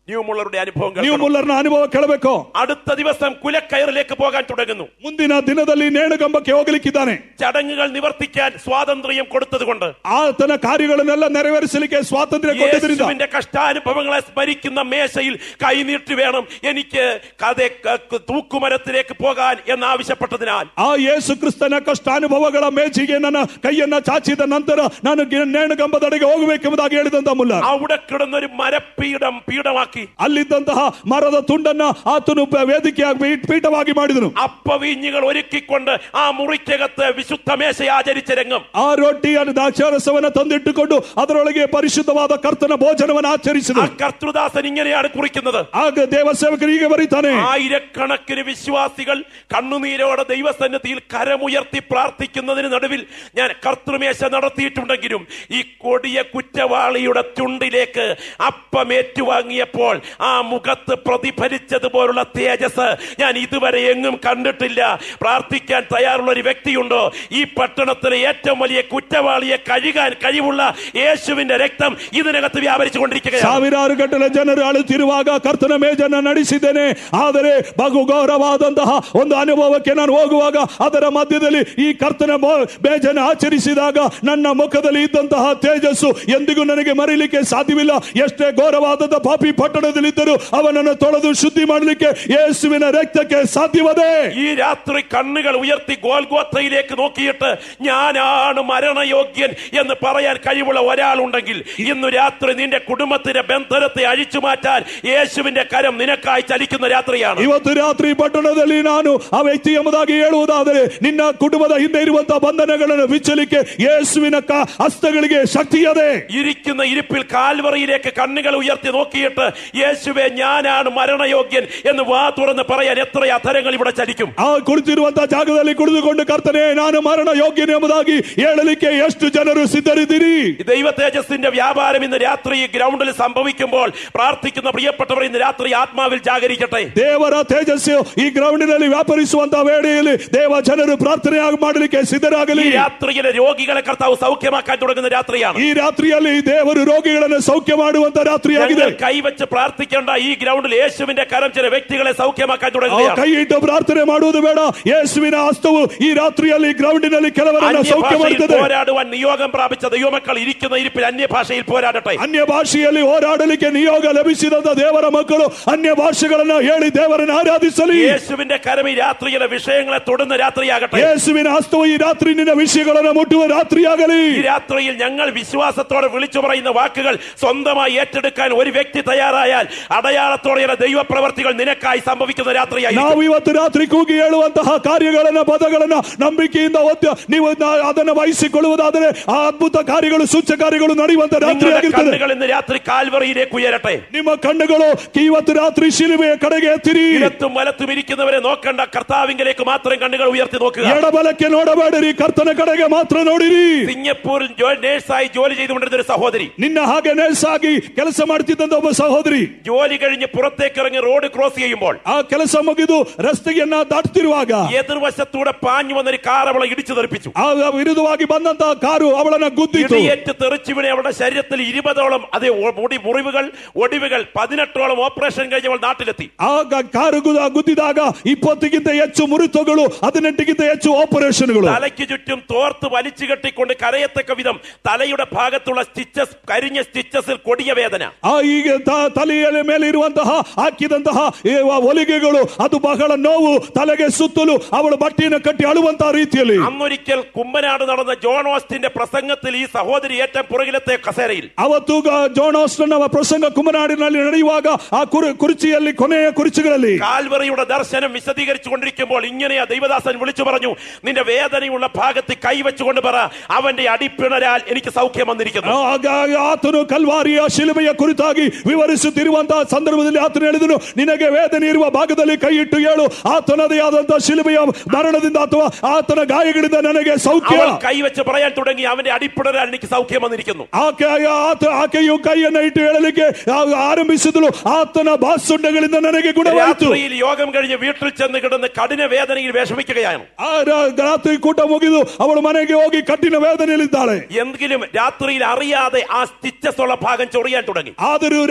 ന്യൂ മുള്ളറുടെ അനുഭവം ನೀವು കേൾക്കണം. ಮುಲ್ಲರ್ನ ಅನುಭವ ಕೇಳಬೇಕು അടുത്ത ദിവസം കുലക്കയറിലേക്ക് പോകാൻ തുടങ്ങുന്നു ಮುಂದಿನ ದಿನದಲ್ಲಿ ನೇಣುಗಂಬಕ್ಕೆ ಹೋಗಲಿಕ್ಕಿದ್ದಾನೆ ചടങ്ങുകൾ നിവർത്തിക്കാൻ സ്വാതന്ത്ര്യം കൊടുത്തതുകൊണ്ട് ಆತನ ಕಾರ್ಯಗಳನ್ನೆಲ್ಲ ನೆರವೇರಿಸಲಿಕ್ಕೆ ಸ್ವಾತಂತ್ರ್ಯ ಕೊಟ್ಟಿದ್ದರಿಂದ യേശുവിന്റെ കഷ്ടാനുഭവങ്ങളെ സ്മരിക്കുന്ന മേശയിൽ കൈനീട്ടി വേണം എനിക്ക് കഥ ക- തൂക്കുമരത്തിലേക്ക് പോകാൻ എന്നാവശ്യപ്പെട്ടതിനാൽ ಆ ಯೇಸು ಕ್ರಿಸ್ತನ ಕಷ್ಟ ಅನುಭವಗಳ ಮೇಜಿಗೆ ನನ್ನ ಕೈಯನ್ನ ಚಾಚಿದ ನಂತರ ನಾನು ಗಿ- ನೇಣುಗಂಬದಡೆಗೆ ಹೋಗಬೇಕೆಂಬುದಾಗಿ ಹೇಳಿದಂತ ಮುಲ್ಲ അവിടെ കിടന്നൊരു മരപ്പീഠം പീഠമാക്കി ಅಲ್ಲಿದ್ದಂತಹ ಮರದ ತುಂಡನ್ನ ಆತನು ಪ- ವೇದಿಕೆಯಾಗಿ ಪೀಠ- ಪೀಠವಾಗಿ ಮಾಡಿದನು അപ്പവീഞ്ഞുകൾ ഒരുക്കിക്കൊണ്ട് ആ മുറിക്കകത്ത് വിശുദ്ധ മേശ ആചരിച്ച രംഗം ಆ ರೊಟ್ಟಿಯನ್ನು ದಾಕ್ಷಾರಸವನ್ನ ತಂದಿಟ್ಟುಕೊಂಡು ಅದರೊಳಗೆ ಪರಿಶುದ್ಧವಾದ ಕರ್ತನ ಭೋಜನವನ್ನು ആ ಆಚರಿಸಿದನು കർത്തൃദാസൻ ഇങ്ങനെയാണ് കുറിക്കുന്നത് ಆಗ ದೇವಸೇವಕರು ಹೀಗೆ ಬರೀತಾನೆ ആയിരക്കണക്കിന് വിശ്വാസികൾ കണ്ണുനീരോടെ ദൈവസന്നിധിയിൽ കരമുയർത്തി പ്രാർത്ഥിക്കുന്നതിന് നടുവിൽ ഞാൻ കർത്തൃമേശ നടത്തിയിട്ടുണ്ടെങ്കിലും ഈ കൊടിയ കുറ്റവാളിയുടെ ചുണ്ടിലേക്ക് അപ്പമേറ്റുവാങ്ങിയപ്പോൾ ആ മുഖത്ത് പ്രതിഫലിച്ചതുപോലുള്ള തേജസ് ഞാൻ ഇതുവരെ എങ്ങും കണ്ടിട്ടില്ല പ്രാർത്ഥിക്കാൻ തയ്യാറുള്ള ഒരു വ്യക്തിയുണ്ടോ ഈ പട്ടണത്തിലെ ഏറ്റവും വലിയ കുറ്റവാളിയെ കഴുകാൻ കഴിവുള്ള യേശുവിന്റെ രക്തം ഇതിനകത്ത് വ്യാപരിച്ചു കൊണ്ടിരിക്കുകയാണ് ಸಾವಿರಾರು ಗಟ್ಟಲೆ ಜನರು ಅಳುತ್ತಿರುವಾಗ ಕರ್ತನ ಮೇಜನ್ನ ನಡೆಸಿದ್ದೇನೆ ಆದರೆ ಬಹು ಗೌರವಾದಂತಹ ಒಂದು ಅನುಭವಕ್ಕೆ ನಾನು ಹೋಗುವಾಗ ಅದರ ಮಧ್ಯದಲ್ಲಿ ಈ ಕರ್ತನ ಮೋ- ಮೇಜನ್ನು ಆಚರಿಸಿದಾಗ ನನ್ನ ಮುಖದಲ್ಲಿ ಇದ್ದಂತಹ ತೇಜಸ್ಸು ಎಂದಿಗೂ ನನಗೆ ಮರೀಲಿಕ್ಕೆ ಸಾಧ್ಯವಿಲ್ಲ ಎಷ್ಟೇ ಘೋರವಾದಂತಹ ಪಾಪಿ ಪಟ್ಟಣದಲ್ಲಿದ್ದರೂ ಅವನನ್ನು ತೊಳೆದು ಶುದ್ಧಿ ಮಾಡಲಿಕ್ಕೆ ಯೇಸುವಿನ ರಕ್ತಕ್ಕೆ ಸಾಧ್ಯವದೇ ഈ രാത്രി കണ്ണുകൾ ഉയർത്തി ഗോൽഗോത്രയിലേക്ക് നോക്കിയിട്ട് ഞാനാണ് മരണയോഗ്യൻ എന്ന് പറയാൻ കഴിവുള്ള ഒരാളുണ്ടെങ്കിൽ ഇന്ന് രാത്രി നിന്റെ കുടുംബത്തിന്റെ ബന്ധനത്തെ അഴിച്ചു മാറ്റാൻ യേശുവിന്റെ കരം നിനക്കായി ചലിക്കുന്ന രാത്രിയാണ് ಇವತ್ತು ರಾತ್ರಿ ಪಟ್ಟಣದಲ್ಲಿ ನಾನು ಆ ವ್ಯಕ್ತಿ ಎಂಬುದಾಗಿ ಹೇಳುವುದಾದರೆ ನಿನ್ನ ಕುಟುಂಬದ ಹಿಂದೆ ಇರುವಂತಹ ಬಂಧನಗಳನ್ನು ಬಿಚ್ಚಲಿಕ್ಕೆ ಯೇಸುವಿನ ಕ- ಹಸ್ತಗಳಿಗೆ ಶಕ್ತಿಯದೆ ഇരിക്കുന്ന ഇരിപ്പിൽ കാൽവറിയിലേക്ക് കണ്ണുകൾ ഉയർത്തി നോക്കിയിട്ട് യേശുവെ ഞാനാണ് മരണയോഗ്യൻ എന്ന് വാ തുറന്ന് പറയാൻ എത്ര അധരങ്ങൾ ഇവിടെ ചലിക്കും ಆ ಕುಳಿತಿರುವಂತಹ ಜಾಗದಲ್ಲಿ ಕುಳಿತುಕೊಂಡು ಕರ್ತನೆ ನಾನು ಮರಣ ಯೋಗ್ಯನೆ ಎಂಬುದಾಗಿ ಹೇಳಲಿಕ್ಕೆ ಎಷ್ಟು ಜನರು ಸಿದ್ಧರಿದ್ದೀರಿ ഈ ദൈവ തേജസ്സിന്റെ വ്യാപാരം ഇന്ന് രാത്രി ഈ ഗ്രൗണ്ടിൽ സംഭവിക്കുമ്പോൾ പ്രാർത്ഥിക്കുന്ന പ്രിയപ്പെട്ടവർ ഇന്ന് രാത്രി ആത്മാവിൽ ജാഗരിക്കട്ടെ ದೇವರ ತೇಜಸ್ಸು ಈ ಗ್ರೌಂಡಿನಲ್ಲಿ ವ್ಯಾಪರಿಸುವಂತಹ ವೇಳೆಯಲ್ಲಿ ದೇವ ಜನರು ಪ್ರಾರ್ಥನೆ ಮಾಡಲಿಕ್ಕೆ ഈ ಸಿದ್ಧರಾಗಲಿ രാത്രിയിലെ രോഗികളെ കർത്താവ് സൗഖ്യമാക്കാൻ തുടങ്ങുന്ന രാത്രിയാണ് ಈ ರಾತ್ರಿಯಲ್ಲಿ ದೇವರು ರೋಗಿಗಳನ್ನು ಸೌಖ್ಯ ಮಾಡುವಂತ ರಾತ್ರಿಯಾಗಿದೆ ഞങ്ങൾ കൈവച്ച് പ്രാർത്ഥിക്കേണ്ട ഈ ഗ്രൗണ്ടിൽ യേശുവിന്റെ കരം ചില വ്യക്തികളെ സൗഖ്യമാക്കാൻ ಆ തുടങ്ങുകയാണ് ಕೈ ಇಟ್ಟು ಪ್ರಾರ್ಥನೆ ಮಾಡುವುದು ಬೇಡ ಯೇಸುವಿನ ಹಸ್ತವು ಈ ರಾತ್ರಿಯಲ್ಲಿ ಗ್ರೌಂಡಿನಲ್ಲಿ ಕೆಲವರನ್ನ ಸೌಖ್ಯ അന്യഭാഷയിൽ ಮಾಡುತ್ತದೆ പോരാടുവാൻ നിയോഗം പ്രാപിച്ച ദൈവമക്കൾ ഇരിക്കുന്ന ഇരിപ്പിൽ അന്യഭാഷയിൽ പോരാടട്ടെ ಅನ್ಯ ಭಾಷೆಯಲ್ಲಿ ಹೋರಾಡಲಿಕ್ಕೆ ನಿಯೋಗ ಲಭಿಸಿದಂತ ದೇವರ ಮಕ್ಕಳು ಅನ್ಯ ಭಾಷೆಗಳನ್ನ ಹೇಳಿ ದೇವರನ್ನ ಆರಾಧಿಸಲಿ യേശുവിന്റെ കരം ഈ രാത്രിയിലെ വിഷയങ്ങളെ തൊടുന്ന രാത്രിയാകട്ടെ ಯೇಸುವಿನ ಹಸ್ತವು ಈ ರಾತ್ರಿ ನಿನ್ನ ವಿಷಯಗಳನ್ನು ಮುಟ್ಟುವ ರಾತ್ರಿಯಾಗಲಿ ഈ രാത്രിയിൽ ഞങ്ങൾ വിശ്വാസത്തോടെ വിളിച്ചു പറയുന്ന വാക്കുകൾ സ്വന്തമായി ഏറ്റെടുക്കാൻ ഒരു വ്യക്തി തയ്യാറായാൽ അടയാളത്തോടെയുള്ള ദൈവപ്രവർത്തികൾ നിനക്കായി സംഭവിക്കുന്ന രാത്രിയായി ನಾವು ಇವತ್ತು ರಾತ್ರಿ ಕೂಗಿ ಹೇಳುವಂತಹ ಕಾರ್ಯಗಳನ್ನ ಪದಗಳನ್ನ ನಂಬಿಕೆಯಿಂದ ಒತ್ತ ನೀವು ನಾ- ಅದನ್ನ ವಹಿಸಿಕೊಳ್ಳುವುದಾದರೆ ಆ ಅದ್ಭುತ ಕಾರ್ಯಗಳು ಸೂಚ್ಯ ಕಾರ್ಯಗಳು ನಡೆಯುವಂತ ರಾತ್ರಿ നിങ്ങളുടെ ಆಗಿರ್ತದೆ കണ്ണുകൾ ഇന്ന് രാത്രി കാൽവറിയിലേക്ക് ഉയരട്ടെ ನಿಮ್ಮ ಕಣ್ಣುಗಳು ಇವತ್ತು ರಾತ್ರಿ ಶಿಲುವೆಯ ಕಡೆಗೆ ಎತ್ತಿರಿ ഇടത്തും വലത്തും ഇരിക്കുന്നവരെ നോക്കണ്ട കർത്താവിംഗിലേക്ക് മാത്രം കണ്ണുകൾ ഉയർത്തി നോക്കുക ಎಡಬಲಕ್ಕೆ ನೋಡಬೇಡಿರಿ ಕರ್ತನ ಕಡೆಗೆ ಮಾತ್ರ ನೋಡಿರಿ സിംഗപ്പൂരിൽ ജോ- നേഴ്സായി ജോലി ചെയ്തുകൊണ്ടിരുന്ന ഒരു സഹോദരി ನಿನ್ನ ಹಾಗೆ ನೆಲ್ಸಾಗಿ ಕೆಲಸ ಮಾಡ್ತಿದ್ದಂತ ಒಬ್ಬ ಸಹೋದರಿ ജോലി കഴിഞ്ഞ് പുറത്തേക്ക് ഇറങ്ങി റോഡ് ക്രോസ് ചെയ്യുമ്പോൾ ಆ ಕೆಲಸ ಮುಗಿದು ರಸ್ತೆಯನ್ನ ದಾಟುತ್ತಿರುವಾಗ എതിർവശത്തൂടെ പാഞ്ഞു വന്നൊരു കാർ അവളെ ഇടിച്ചു തെറിപ്പിച്ചു ಆ ವಿರುದ್ಧವಾಗಿ ಬಂದಂತಹ ಕಾರು ಅವಳನ್ನ ಗುದ್ದಿತು ഇടിയേറ്റ് തെറിച്ചു വീണ അവളുടെ ശരീരത്തിൽ ഇരുപതോളം അതെ ഒ- മുടി മുറിവുകൾ ഒടിവുകൾ പതിനെട്ടോളം ഓപ്പറേഷൻ കഴിഞ്ഞ് അവൾ നാട്ടിലെത്തി ಆಗ ಕಾರು ಗು- ಗುದ್ದಿದಾಗ ಇಪ್ಪತ್ತಿಗಿಂತ ಹೆಚ್ಚು ಮುರಿತಗಳು ಹದಿನೆಂಟಿಗಿಂತ ಹೆಚ್ಚು ಆಪರೇಷನ್ಗಳು തലയ്ക്ക് ചുറ്റും തോർത്ത് വലിച്ചു കെട്ടിക്കൊണ്ട് കരയത്തക്ക വിധം തലയുടെ ഭാഗത്തുള്ള സ്റ്റിച്ചസ് കരിഞ്ഞ സ്റ്റിച്ചസിൽ കൊടിയ വേദന ಆ ಈಗ ತ- ತಲೆಯ ಮೇಲೆ ಇರುವಂತಹ ಹಾಕಿದಂತಹ ಈ ಹೊಲಿಗೆಗಳು ಅದು ಬಹಳ ನೋವು ತಲೆಗೆ ಸುತ್ತಲೂ ಅವಳು ಬಟ್ಟೆಯನ್ನು ಕಟ್ಟಿ ಅಳುವಂತಹ ರೀತಿಯಲ್ಲಿ അന്നൊരിക്കൽ കുമ്പനാട് നടന്ന ജോൺ ഓസ്റ്റിന്റെ പ്രസംഗത്തിൽ ഈ സഹോദരി ഏറ്റവും പുറകിലത്തെ കസേരയിൽ ಅವತ್ತು ಗ- ಜಾನ್ ಆಸ್ಟನ್ ಅವರ ಪ್ರಸಂಗ ಕುಮನಾಡಿನಲ್ಲಿ ನಡೆಯುವಾಗ ಆ ಕುರು ಕುರ್ಚಿಯಲ್ಲಿ ಕೊನೆಯ ಕುರ್ಚಿಗಳಲ್ಲಿ കാൽവറിയുടെ ദർശനം വിശദീകരിച്ചു കൊണ്ടിരിക്കുമ്പോൾ ഇങ്ങനെയാ ദൈവദാസൻ വിളിച്ചു പറഞ്ഞു നിന്റെ വേദനയുള്ള ഭാഗത്ത് കൈവച്ചുകൊണ്ട് പറ അവന്റെ അടിപ്പിണരാൽ എനിക്ക് സൗഖ്യം വന്നിരിക്കുന്നു ಆಗ ಆತನು ಕಲ್ವಾರಿಯ ಶಿಲುಬೆಯ ಕುರಿತಾಗಿ ವಿವರಿಸುತ್ತಿರುವಂತಹ ಸಂದರ್ಭದಲ್ಲಿ ಆತನು ಹೇಳಿದನು ನಿನಗೆ ವೇದನೆ ಇರುವ ಭಾಗದಲ್ಲಿ ಕೈ ಇಟ್ಟು ಹೇಳು ಆತನದೇ ಆದಂತಹ ಶಿಲುಬೆಯ ಮರಣದಿಂದ ಅಥವಾ ಆತನ ಗಾಯಗಳಿಂದ ನನಗೆ ಸೌಖ್ಯ അവൾ കൈവച്ച് പറയാൻ തുടങ്ങി അവന്റെ അടിപ്പിണരാൽ എനിക്ക് സൗഖ്യം വന്നിരിക്കുന്നു ಆಕೆ ಆತ ಆಕೆಯು ಕೈಯನ್ನು ಇಟ್ಟು ಹೇಳಲಿಕ್ಕೆ ಆ- ಆರಂಭಿಸಿದಳು ಆತನ ಬಾಸುಂಡಗಳಿಂದ ನನಗೆ ಗುಣವಾಯಿತು രാത്രിയിൽ യോഗം കഴിഞ്ഞ് വീട്ടിൽ ചെന്ന് കിടന്ന് കഠിന വേദനയിൽ വിഷമിക്കുകയാണ് ಆ ರ- ರಾತ್ರಿ ಕೂಟ ಮುಗಿದು ಅವಳು ಮನೆಗೆ ಹೋಗಿ ಕಠಿಣ ವೇದನೆಯಲ್ಲಿದ್ದಾಳೆ എങ്കിലും രാത്രിയിൽ അറിയാതെ ആ സ്റ്റിച്ചസ് ഉള്ള ഭാഗം ചൊറിയാൻ തുടങ്ങി ಆದರೂ ರಾತ್ರಿ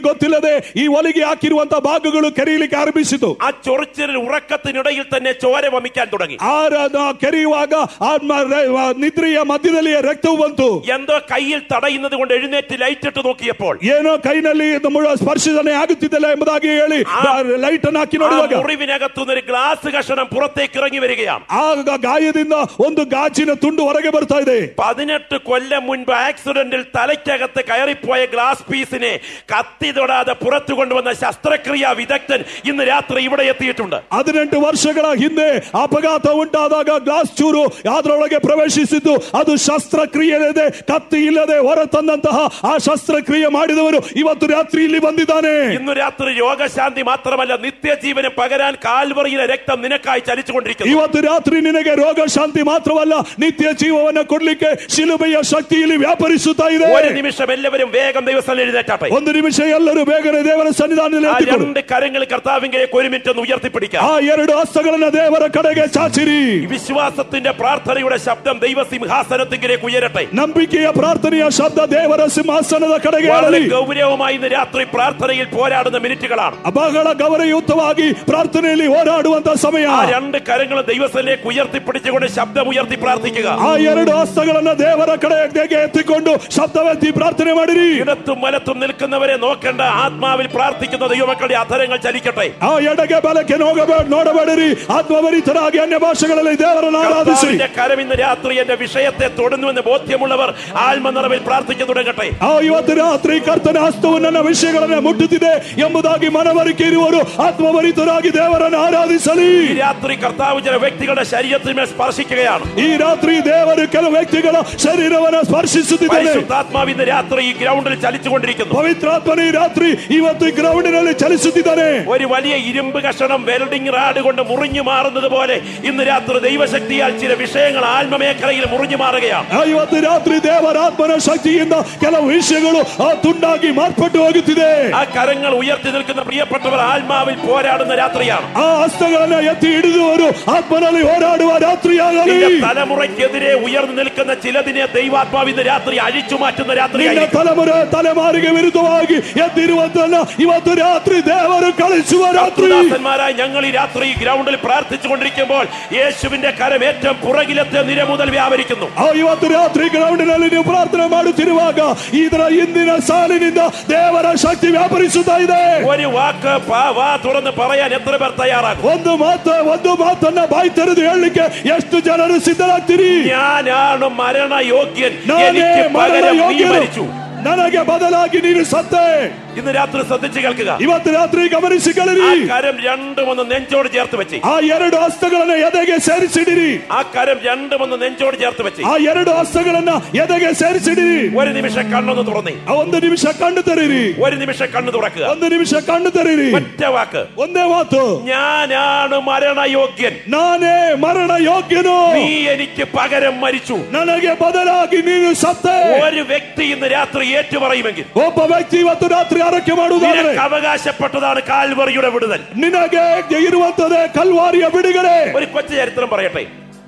ಗೊತ್ತಿಲ್ಲದೆ ಈ ಹೊಲಿಗೆ ಹಾಕಿರುವಂತ ಭಾಗಗಳು ಕೆರೆಯಲಿಕ್ಕೆ ಆರಂಭಿಸಿತು ആ ചൊറിച്ചിലിൽ ഉറക്കത്തിനിടയിൽ തന്നെ ചോര വമിക്കാൻ തുടങ്ങി ಆರ ನ- ಕೆರೆಯುವಾಗ ಆ ಮ- ರ- ಆ ನಿದ್ರೆಯ ಮಧ್ಯದಲ್ಲಿ ರಕ್ತವು ಬಂತು എന്തോ കയ്യിൽ തടയുന്നത് കൊണ്ട് എഴുന്നേറ്റ് ലൈറ്റ് ಇಟ್ಟು നോക്കിയപ്പോൾ ಏನೋ ಕೈನಲ್ಲಿ ಇದು ಮುಳ- ಸ್ಪರ್ಶನೆ ಆಗುತ್ತಿದ್ದಿಲ್ಲ ಎಂಬುದಾಗಿ ಹೇಳಿ ಲೈಟ್ ಅನ್ನು ಹಾಕಿ ആ ನೋಡುವಾಗ മുറിവിനകത്തുനിന്ന് ഒരു ഗ്ലാസ് കഷണം പുറത്തേക്ക് ഇറങ്ങി വരികയാണ് ಆಗ ಗಾಯದಿಂದ ಒಂದು ಗಾಜಿನ ತುಂಡು ಹೊರಗೆ ಬರ್ತಾ ಇದೆ പതിനെട്ട് കൊല്ലം മുൻപ് ആക്സിഡന്റിൽ തലയ്ക്കകത്ത് കയറിപ്പോയ ഗ്ലാസ് പീസിനെ കത്തി തൊടാതെ പുറത്തു കൊണ്ടുവന്ന ശസ്ത്രക്രിയാ വിദഗ്ധൻ ഇന്ന് രാത്രി ഇവിടെ എത്തിയിട്ടുണ്ട് ಹದಿನೆಂಟು ವರ್ಷಗಳ ಹಿಂದೆ ಅಪಘಾತ ಉಂಟಾದಾಗ ಗ್ಲಾಸ್ ಚೂರು ಅದರೊಳಗೆ ಪ್ರವೇಶಿಸಿದ್ದು ಅದು ಶಸ್ತ್ರಕ್ರಿಯೆ ಇಲ್ಲದೆ ಕತ್ತಿ ಇಲ್ಲದೆ ಹೊರ ತಂದಂತಹ ಆ ಶಸ್ತ್ರಕ್ರಿಯೆ ಮಾಡಿದವರು ಇವತ್ತು ರಾತ್ರಿ ಇಲ್ಲಿ ಬಂದಿದ್ದಾನೆ ഇന്ന് രാത്രി രോഗശാന്തി മാത്രമല്ല നിത്യജീവനം പകരാൻ കാൽവറിയിലെ രക്തം നിനക്കായി ചലിച്ചുകൊണ്ടിരിക്കുന്നു ಇವತ್ತು ರಾತ್ರಿ ನಿನಗೆ ರೋಗ ಶಾಂತಿ ಮಾತ್ರವಲ್ಲ ನಿತ್ಯ ಜೀವವನ್ನು ಕೊಡ್ಲಿಕ್ಕೆ ಶಿಲುಬೆಯ ಶಕ್ತಿ ಇಲ್ಲಿ ವ್ಯಾಪರಿಸುತ್ತಾ ಇದೆ ഒരു നിമിഷം എല്ലാവരും വേഗം ദിവസം എഴുന്നേറ്റാട്ടെ ಒಂದು ನಿಮಿಷ ಎಲ್ಲರೂ ಬೇಗನೆ ದೇವರ ಸನ್ನಿಧಾನದಲ್ಲಿ ആ ಎತ್ತಿಕೊಡು. രണ്ട് കരങ്ങൾ കർത്താവിങ്കിലേക്ക് ഒരു മിനിറ്റ് ഒന്ന് ഉയർത്തിപ്പിടിക്കാം ಆ ಎರಡು ಹಸ್ತಗಳನ್ನ ದೇವರ ಕಡೆಗೆ ಚಾಚಿರಿ ഈ വിശ്വാസത്തിന്റെ പ്രാർത്ഥനയുടെ ശബ്ദം ദൈവസിംഹാസനത്തിങ്കിലേക്ക് ഉയരട്ടെ ನಂಬಿಕೆಯ ಪ್ರಾರ್ಥನೆಯ ಶಬ್ದ ದೇವರ ಸಿಂಹಾಸನದ ಕಡೆಗೆ വളരെ ಏಳಲಿ ഗൗരവമായി ഇന്ന് രാത്രി പ്രാർത്ഥനയിൽ പോരാടുന്ന മിനിറ്റുകളാണ് ಬಹಳ ಗೌರವಯುತವಾಗಿ ಪ್ರಾರ್ಥನೆಯಲ್ಲಿ ಹೋರಾಡುವಂತ ಸಮಯ ആ രണ്ട് കരങ്ങളും ദൈവസ്ഥലേക്ക് ഉയർത്തിപ്പിടിച്ചുകൊണ്ട് ശബ്ദം ഉയർത്തി പ്രാർത്ഥിക്കുക ಆ ಎರಡು ಹಸ್ತಗಳನ್ನ ದೇವರ ಕಡೆಗೆ ಎತ್ತಿಕೊಂಡು ಶಬ್ದವೆತ್ತಿ ಪ್ರಾರ್ಥನೆ ಮಾಡಿರಿ ഇടത്തും വലത്തും നിൽക്കുന്നവരെ നോക്കേണ്ട ആത്മാവിൽ പ്രാർത്ഥിക്കുന്ന ദൈവമക്കളുടെ അധരങ്ങൾ ചലിക്കട്ടെ ಆ ಎಡಗೆ ಬಲಕ್ಕೆ ನೋಗಬೇಡ ನೋಡಬೇಡಿರಿ ಆತ್ಮಭರಿತರಾಗಿ ಅನ್ಯ ಭಾಷೆಗಳಲ್ಲಿ ದೇವರನ್ನು ಆರಾಧಿಸಿರಿ കർത്താവിന്റെ കരം ഇന്ന് രാത്രി എന്റെ വിഷയത്തെ തൊടുന്നുവെന്ന് ബോധ്യമുള്ളവർ ആത്മനിറവിൽ പ്രാർത്ഥിക്കാൻ തുടങ്ങട്ടെ ಆ ಇವತ್ತು ರಾತ್ರಿ ಕರ್ತನ ಹಸ್ತವು ನನ್ನ ವಿಷಯಗಳನ್ನ ಮುಟ್ಟುತ್ತಿದೆ ಎಂಬುದಾಗಿ ಮನವರಿಕೆ ಇರುವರು ಆತ್ಮಭರಿತರಾಗಿ ದೇವರನ್ನು ಆರಾಧಿಸಲಿ ഈ രാത്രി കർത്താവ് ചില വ്യക്തികളുടെ ശരീരത്തിന്മേൽ സ്പർശിക്കുകയാണ് ಈ ರಾತ್ರಿ ದೇವರು ಕೆಲವು ವ್ಯಕ್ತಿಗಳ ಶರೀರವನ್ನು ಸ್ಪರ್ಶಿಸುತ್ತಿದ್ದಾನೆ പരിശുദ്ധാത്മാവ് ഇന്ന് രാത്രി ഈ ഗ്രൗണ്ടിൽ ചലിച്ചുകൊണ്ടിരിക്കുന്നു ಪವಿತ್ರಾತ್ಮನ ಈ ರಾತ್ರಿ ಇವತ್ತು ಈ ಗ್ರೌಂಡಿನಲ್ಲಿ ಚಲಿಸುತ್ತಿದ್ದಾನೆ ഒരു വലിയ ഇരുമ്പ് കഷണം വെൽഡിംഗ് റാഡ് കൊണ്ട് മുറിഞ്ഞു മാറുന്നത് പോലെ ഇന്ന് രാത്രി ദൈവശക്തിയാൽ ചില വിഷയങ്ങൾ ആത്മമേഖലയിൽ മുറിഞ്ഞു മാറുകയാണ് ಆ ಇವತ್ತು ರಾತ್ರಿ ದೇವರ ಆತ್ಮನ ಶಕ್ತಿಯಿಂದ ಕೆಲವು ವಿಷಯಗಳು ಆ ತುಂಡಾಗಿ ಮಾರ್ಪಟ್ಟು ಹೋಗುತ್ತಿದೆ ആ കരങ്ങൾ ഉയർത്തി നിൽക്കുന്ന പ്രിയപ്പെട്ടവർ ആത്മാവിൽ പോരാടുന്ന രാത്രിയാണ് ಆ ಹಸ್ತಗಳನ್ನ ಎತ್ತಿ ಹಿಡಿದುವರು ಆತ್ಮನಲ್ಲಿ ಹೋರಾಡುವ ರಾತ್ರಿಯಾಗಲಿ നിന്റെ തലമുറയ്ക്കെതിരെ ഉയർന്നു നിൽക്കുന്ന ചിലതിനെ ദൈവാത്മാവ് ഇന്ന് രാത്രി അഴിച്ചു മാറ്റുന്ന ನಿನ್ನ രാത്രിയായിരിക്കും ತಲೆಮುರೆ ತಲೆಮಾರಿಗೆ ವಿರುದ್ಧವಾಗಿ ಎದ್ದಿರುವಂತನ್ನ ಇವತ್ತು ರಾತ್ರಿ ದೇವರು ಕಳಿಸುವ ರಾತ್ರಿ ദാസന്മാരായി ഞങ്ങൾ ഈ രാത്രി ഈ ഗ്രൗണ്ടിൽ പ്രാർത്ഥിച്ചുകൊണ്ടിരിക്കുമ്പോൾ യേശുവിന്റെ കരം ഏറ്റവും പുറകിലത്തെ നിര മുതൽ വ്യാപരിക്കുന്നു ಆ ಇವತ್ತು ರಾತ್ರಿ ಗ್ರೌಂಡಿನಲ್ಲಿ ನೀವು ಪ್ರಾರ್ಥನೆ ಮಾಡುತ್ತಿರುವಾಗ ಇದರ ಹಿಂದಿನ ಸಾಲಿನಿಂದ ದೇವರ ಶಕ್ತಿ ವ್ಯಾಪರಿಸುತ್ತಾ ಇದೆ ഒരു വാക്ക് പാ- വാ തുറന്ന് പറയാൻ എത്ര പേർ തയ്യാറാകും ಒಂದು ಮಾತು ಒಂದು ಮಾತನ್ನ ಬಾಯಿ ತೆರೆದು ಹೇಳಲಿಕ್ಕೆ ಎಷ್ಟು ಜನರು ಸಿದ್ಧರಾಗ್ತೀರಿ ഞാനാണ് മരണയോഗ്യൻ ನಾನೇ എനിക്ക് ಮರಣ പകരം നീ ಯೋಗ್ಯನು മരിച്ചു ನನಗೆ ಬದಲಾಗಿ ನೀನು ಸತ್ತೆ ഇന്ന് രാത്രി ശ്രദ്ധിച്ച് കേൾക്കുക ಇವತ್ತು ರಾತ್ರಿ ಗಮನಿಸಿ ആ ಕೇಳಿರಿ കരം രണ്ടും ഒന്ന് നെഞ്ചോട് ചേർത്ത് വെച്ച് ಆ ಎರಡು ಹಸ್ತಗಳನ್ನ ಎದೆಗೆ ಸೇರಿಸಿಡಿರಿ ആ കരം രണ്ടും ഒന്ന് നെഞ്ചോട് ചേർത്ത് വെച്ച് ಆ ಎರಡು ಹಸ್ತಗಳನ್ನ ಎದೆಗೆ ಸೇರಿಸಿಡಿರಿ ഒരു നിമിഷം കണ്ണൊന്ന് തുറന്നേ ಆ ಒಂದು ನಿಮಿಷ ಕಣ್ಣು ತೆರೀರಿ ഒരു നിമിഷം കണ്ണു തുറക്കുക ಒಂದು ನಿಮಿಷ ಕಣ್ಣು ತೆರೀರಿ ഒറ്റ വാക്ക് ಒಂದೇ ಮಾತು ഞാനാണ് മരണയോഗ്യൻ ನಾನೇ ಮರಣ ಯೋಗ್ಯನು നീ എനിക്ക് പകരം മരിച്ചു ನನಗೆ ಬದಲಾಗಿ ನೀನು ಸತ್ತೆ ഒരു വ്യക്തി ഇന്ന് രാത്രി ഏറ്റുപറയുമെങ്കിൽ ಒಬ್ಬ ವ್ಯಕ್ತಿ ಇವತ್ತು ರಾತ್ರಿ ಆರೈಕೆ ಮಾಡುವುದಾದರೆ നിനക്ക് അവകാശപ്പെട്ടതാണ് കാൽവറിയുടെ വിടുതൽ ನಿನಗೆ ಇರುವಂತದೇ ಕಲ್ವಾರಿಯ ಬಿಡುಗಡೆ ഒരു കൊച്ചു ചരിത്രം പറയട്ടെ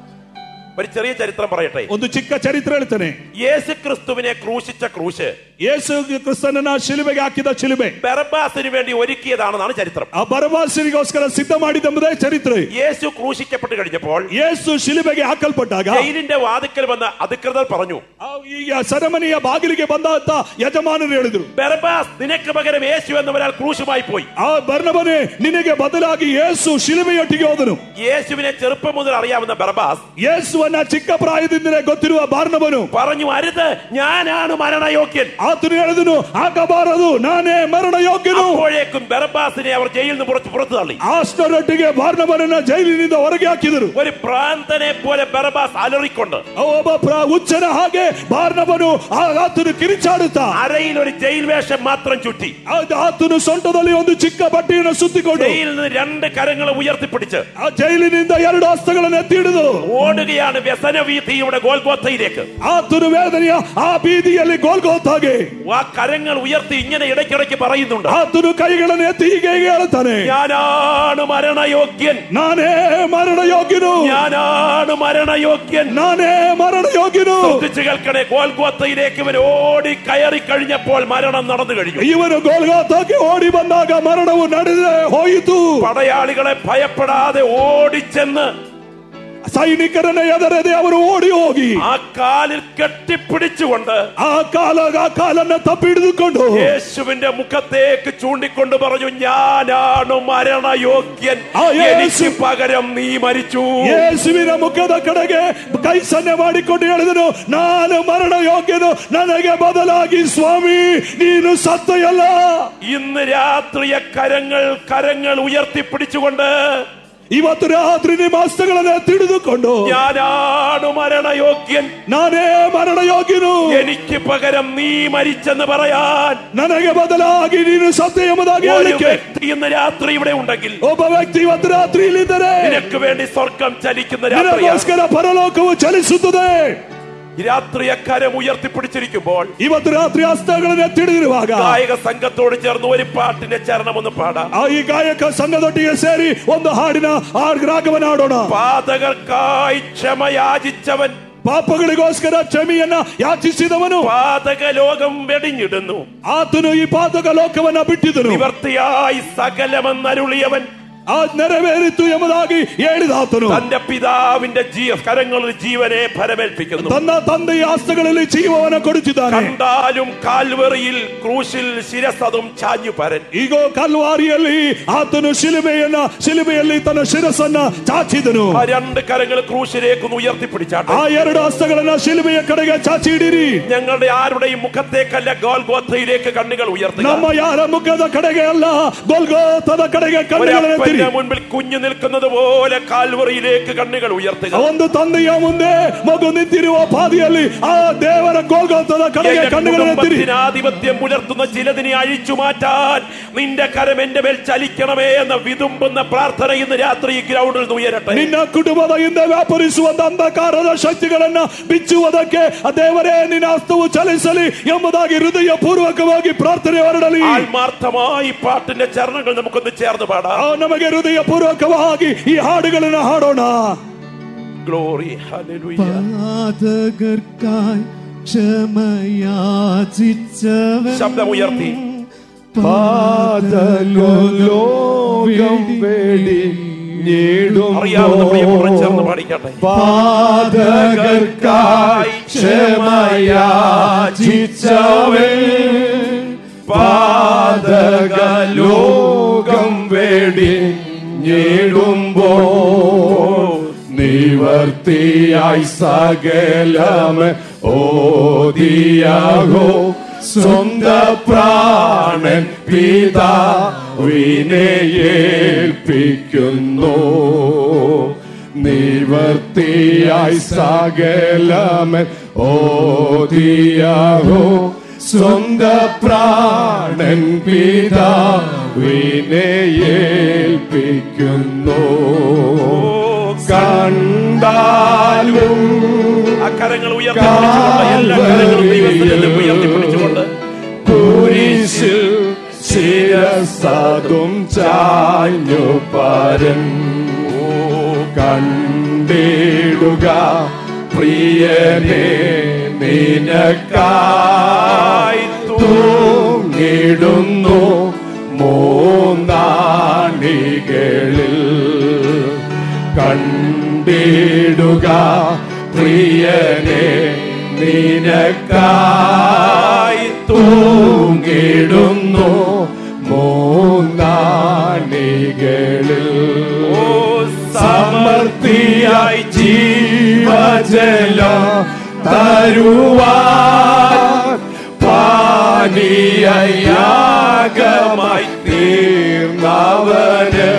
ഒരു ചെറിയ ചരിത്രം പറയട്ടെ ಒಂದು ಚಿಕ್ಕ ಚರಿತ್ರೆ ಹೇಳ್ತೇನೆ യേശു ക്രിസ്തുവിനെ ക്രൂശിച്ച ക്രൂശ് ಯೇಸು ಕ್ರಿಸ್ತನನ್ನ ಶಿಲುಬೆಗೆ ಹಾಕಿದ ಶಿಲುಬೆ ബെറബാസിന് വേണ്ടി ഒരുക്കിയതാണെന്നാണ് ചരിത്രം ಆ ಬರಬಾಸರಿಗೋಸ್ಕರ ಸಿದ್ಧ ಮಾಡಿದೆಂಬುದೇ ಚರಿತ್ರೆ യേശു ക്രൂശിക്കപ്പെട്ട് കഴിഞ്ഞപ്പോൾ ಯೇಸು ಶಿಲುಬೆಗೆ ಹಾಕಲ್ಪಟ್ಟಾಗ ജയിലിന്റെ വാതിക്കൽ വന്ന അധികൃതർ പറഞ്ഞു ಆ ಈಗ ಸೆರೆಮನಿಯ ಬಾಗಿಲಿಗೆ ಬಂದಂತ ಯಜಮಾನರು ಹೇಳಿದ್ರು ബെറബാസ് നിനക്ക് പകരം യേശു എന്ന ഒരാൾ ക്രൂശുമായി പോയി ಆ ಬರ್ನಬನೆ ನಿನಗೆ ಬದಲಾಗಿ ಯೇಸು ಶಿಲುಬೆಯೊಟ್ಟಿಗೆ ಹೋದನು യേശുവിനെ ചെറുപ്പം മുതൽ അറിയാവുന്ന ബെറബാസ് ಯೇಸುವನ್ನ ಚಿಕ್ಕ ಪ್ರಾಯದಿಂದಲೇ ಗೊತ್ತಿರುವ ಬಾರ್ನಬನು പറഞ്ഞു അരുത് ഞാനാണ് മരണയോഗ്യൻ ಆತನು ಹೇಳಿದನು ಆಗಬಾರದು ನಾನೇ ಮರಣ ಯೋಗ್ಯನು അപ്പോഴേക്കും ബെറബാസിനെ അവർ ജയിലിൽ നിന്ന് പുറത്ത് പുറത്തു തള്ളി ಅಷ್ಟರೊಟ್ಟಿಗೆ ಬಾರ್ನಬನನ್ನ ಜೈಲಿನಿಂದ ಹೊರಗೆ ಹಾಕಿದರು ഒരു പ്രാന്തനെ പോലെ ബെറബാസ് അലറിക്കൊണ്ട് ಒಬ್ಬ ಪ್ರ- ಹುಚ್ಚನ ಹಾಗೆ ಬಾರ್ನಬನು ಆ- ಆತನು ಕಿರಿಚಾಡುತ್ತಾ അരയിൽ ഒരു ജയിൽ വേഷം മാത്രം ചുറ്റി ಆ- ಆತನು ಸೊಂಟದಲ್ಲಿ ಒಂದು ಚಿಕ್ಕ ಬಟ್ಟೆಯನ್ನು ಸುತ್ತಿಕೊಂಡು ജയിലിൽ നിന്ന് രണ്ട് കരങ്ങൾ ഉയർത്തിപ്പിടിച്ച് ಆ ಜೈಲಿನಿಂದ ಎರಡು ಹಸ್ತಗಳನ್ನು ಎತ್ತಿ ಹಿಡಿದು ഓടുകയാണ് വേദനയാണ് വ്യസനവീതിയുടെ ഗോൽഗോത്തയിലേക്ക് ಆತನು ವೇದನೆಯ ಆ ಬೀದಿಯಲ್ಲಿ ಗೋಲ್ಗೋತಾಗೆ ആ കരങ്ങൾ ഉയർത്തി ഇങ്ങനെ ഇടയ്ക്കിടയ്ക്ക് പറയുന്നുണ്ട് ಆತನು ಕೈಗಳನ್ನು ಎತ್ತಿ ಹೀಗೆ ಹೀಗೆ ಹೇಳ್ತಾನೆ ഞാനാണ് മരണയോഗ്യൻ ನಾನೇ ಮರಣ ಯೋಗ್ಯನು ഞാനാണ് മരണയോഗ്യൻ ನಾನೇ ಮರಣ ಯೋಗ್ಯನು ശ്രദ്ധിച്ചു കേൾക്കണേ ഗോൽഗോത്തയിലേക്ക് ഇവൻ ഓടി കയറി കഴിഞ്ഞപ്പോൾ മരണം നടന്നു കഴിഞ്ഞു ಇವನು ಗೋಲ್ಗೋತಾಗೆ ಓಡಿ ಬಂದಾಗ ಮರಣವು ನಡೆದೇ ಹೋಯಿತು പടയാളികളെ ഭയപ്പെടാതെ ഓടിച്ചെന്ന് ಸೈನಿಕರನ್ನ ಎದರದೆ ಅವರು ಓಡಿ ಹೋಗಿ ആ കാലിൽ കെട്ടിപ്പിടിച്ചുകൊണ്ട് ಆ ಕಾಲ ಆ ಕಾಲನ್ನ ತಪ್ಪಿಡಿದುಕೊಂಡು യേശുവിന്റെ മുഖത്തേക്ക് ചൂണ്ടിക്കൊണ്ട് പറഞ്ഞു ഞാനാണ് മരണയോഗ്യൻ ആ യേശു- എനിക്ക് പകരം നീ മരിച്ചു ಯೇಸುವಿನ ಮುಖದ ಕಡೆಗೆ ಕೈ ಸನ್ನೆ ಮಾಡಿಕೊಂಡು ಹೇಳಿದನು ನಾನು ಮರಣ ಯೋಗ್ಯನು ನನಗೆ ಬದಲಾಗಿ ಸ್ವಾಮಿ ನೀನು ಸತ್ತೆಯಲ್ಲ ഇന്ന് രാത്രിയെ കരങ്ങൾ കരങ്ങൾ ഉയർത്തിപ്പിടിച്ചുകൊണ്ട് ಇವತ್ತು ರಾತ್ರಿ ನಿಮ್ಮ ಹಸ್ತಗಳನ್ನ ತಿಳಿದುಕೊಂಡು ഞാനാണ് മരണയോഗ്യൻ ನಾನೇ ಮರಣ ಯೋಗ್ಯನು എനിക്ക് പകരം നീ മരിച്ചെന്ന് പറയാൻ ನನಗೆ ಬದಲಾಗಿ ನೀನು ಸತ್ಯ ಎಂಬುದಾಗಿ ഒരു ಹೇಳಿಕೆ വ്യക്തി ഇന്ന് രാത്രി ഇവിടെ ഉണ്ടെങ്കിൽ ಒಬ್ಬ ವ್ಯಕ್ತಿ ಇವತ್ತು ರಾತ್ರಿ ಇಲ್ಲಿದ್ದರೆ നിനക്ക് വേണ്ടി സ്വർഗം ചലിക്കുന്ന രാത്രിയാണ് ನಿನಗೋಸ್ಕರ ಪರಲೋಕವು ಚಲಿಸುತ್ತದೆ ഈ രാത്രി അക്കാരം ഉയർത്തിപ്പിടിച്ചിരിക്കുമ്പോൾ ಇವತ್ತು ರಾತ್ರಿ ಹಸ್ತಗಳನ್ನ ತಿಳಿದಿರುವಾಗ ഗായക സംഘത്തോട് ചേർന്ന് ഒരു പാട്ടിന്റെ ചരണം ഒന്ന് പാടാം ಆ ಈ ಗಾಯಕ ಸಂಘದೊಟ್ಟಿಗೆ ಸೇರಿ ಒಂದು ಹಾಡಿನ ಆ ರಾಗವನ್ನ ಆಡೋಣ പാതകർക്കായി ക്ഷമ യാചിച്ചവൻ ಪಾಪಗಳಿಗೋಸ್ಕರ ಕ್ಷಮೆಯನ್ನ ಯಾಚಿಸಿದವನು പാതക ലോകം വെടിഞ്ഞിടുന്നു ಆತನು ಈ ಪಾತಕ ಲೋಕವನ್ನ ಬಿಟ್ಟಿದನು നിവർത്തിയായി സകലമെന്നരുളിയവൻ ಆ ನೆರವೇರಿತು ಎಂಬುದಾಗಿ ಹೇಳಿದಾತನು തന്റെ പിതാവിന്റെ ജീവ കരങ്ങളിൽ ജീവനെ ഫലമേൽപ്പിക്കുന്നു ತನ್ನ ತಂದೆಯ ಹಸ್ತಗಳಲ್ಲಿ ಜೀವವನ್ನ ಕೊಡುತ್ತಿದ್ದಾನೆ കണ്ടാലും കാൽവറിയിൽ ക്രൂശിൽ ശിരസതും ചാഞ്ഞു പരൻ ಈಗ ಕಲ್ವಾರಿಯಲ್ಲಿ ಆತನು ಶಿಲುಬೆಯನ್ನ ಶಿಲುಬೆಯಲ್ಲಿ ತನ್ನ ಶಿರಸನ್ನ ಚಾಚಿದನು ആ രണ്ട് കരങ്ങൾ ക്രൂശിലേക്കൊന്ന് ഉയർത്തിപ്പിടിച്ചാട്ടെ ಆ ಎರಡು ಹಸ್ತಗಳನ್ನ ಶಿಲುಬೆಯ ಕಡೆಗೆ ಚಾಚಿ ಹಿಡಿರಿ ഞങ്ങളുടെ ആരുടെയും മുഖത്തേക്കല്ല ഗോൽഗോത്തയിലേക്ക് കണ്ണുകൾ ഉയർത്തുക ನಮ್ಮ ಯಾರ ಮುಖದ ಕಡೆಗೆ ಅಲ್ಲ ಗೊಲ್ಗೋತದ ಕಡೆಗೆ ಕಣ್ಣುಗಳನ್ನು ಎತ್ತಿರಿ ഒരപ്പന്റെ മുൻപിൽ കുഞ്ഞു നിൽക്കുന്നത് പോലെ കാൽവറിയിലേക്ക് കണ്ണുകൾ ഉയർത്തുക ಒಂದು ತಂದೆಯ ಮುಂದೆ ಮಗು ನಿಂತಿರುವ ಪಾದಿಯಲ್ಲಿ ಆ ದೇವರ ಗೋಲ್ಗೋತದ ಕಡೆಗೆ എന്റെ ಕಣ್ಣುಗಳನ್ನು ಎತ್ತಿರಿ കുടുംബത്തിനാധിപത്യം പുലർത്തുന്ന ചിലതിനെ അഴിച്ചു മാറ്റാൻ നിന്റെ കരം എന്റെ മേൽ ചലിക്കണമേ എന്ന വിതുമ്പുന്ന പ്രാർത്ഥന ഇന്ന് രാത്രി ഈ ഗ്രൗണ്ടിൽ നിന്ന് ഉയരട്ടെ ನಿನ್ನ ಕುಟುಂಬದ ಹಿಂದೆ ವ್ಯಾಪರಿಸುವಂತ ಅಂಧಕಾರದ ಶಕ್ತಿಗಳನ್ನ ಬಿಚ್ಚುವುದಕ್ಕೆ ಆ ದೇವರೇ ನಿನ್ನ ಹಸ್ತವು ಚಲಿಸಲಿ ಎಂಬುದಾಗಿ ಹೃದಯ ಪೂರ್ವಕವಾಗಿ ಪ್ರಾರ್ಥನೆ ಹೊರಡಲಿ ആത്മാർത്ഥമായി ഈ പാട്ടിന്റെ ചരണങ്ങൾ നമുക്കൊന്ന് ചേർന്ന് ಆ പാടാം ನಮಗೆ ಹೃದಯ ಪೂರ್ವಕವಾಗಿ ಈ ಹಾಡುಗಳನ್ನು ಹಾಡೋಣ ഗ്ലോറി ഹല്ലേലൂയ പാതകർക്കായി ക്ഷമയാചിച്ചവൻ ശബ്ദമുയർത്തി. പാതകലോകം അറിയാവുന്ന പ്രിയമുള്ളവർ ചേർന്ന് പാടിക്കട്ടെ പാതകർക്കായി ക്ഷമയാചിച്ചവൻ പാതകലോകം വേടി ഞേടുമ്പോ നിവർത്തിയായി സകലമ ഓതിയാകോ സ്വന്ത പ്രാണൻ പിതാവിനെ ഏൽപ്പിക്കുന്നു നിവർത്തിയായി സകലമൻ ഓതിയാകോ സ്വന്ത പ്രാണൻ പിതാവിനെ ഏൽപ്പിക്കുന്നു കണ്ടാലും ആ കരങ്ങൾ ഉയർത്തിപ്പിടിച്ചുകൊണ്ട് എല്ലാ കരങ്ങളും ദൈവത്തിൽ ഉയർത്തിപ്പിടിച്ചുകൊണ്ട് കുരിശിൽ ശിരസതും ചാഞ്ഞു പരൻ കണ്ടിടുക പ്രിയനെ നിനക്കായി തൂങ്ങിടുന്നു മൂന്നാണികളിൽ കണ്ടിടുക പ്രിയനെ നിനക്കായി തൂങ്ങിടുന്നു മൂന്നാണികളിൽ ഓ സമൃദ്ധിയായി ജീവജല തരുവാൻ പാനീയയാഗമായി തീർന്നവന്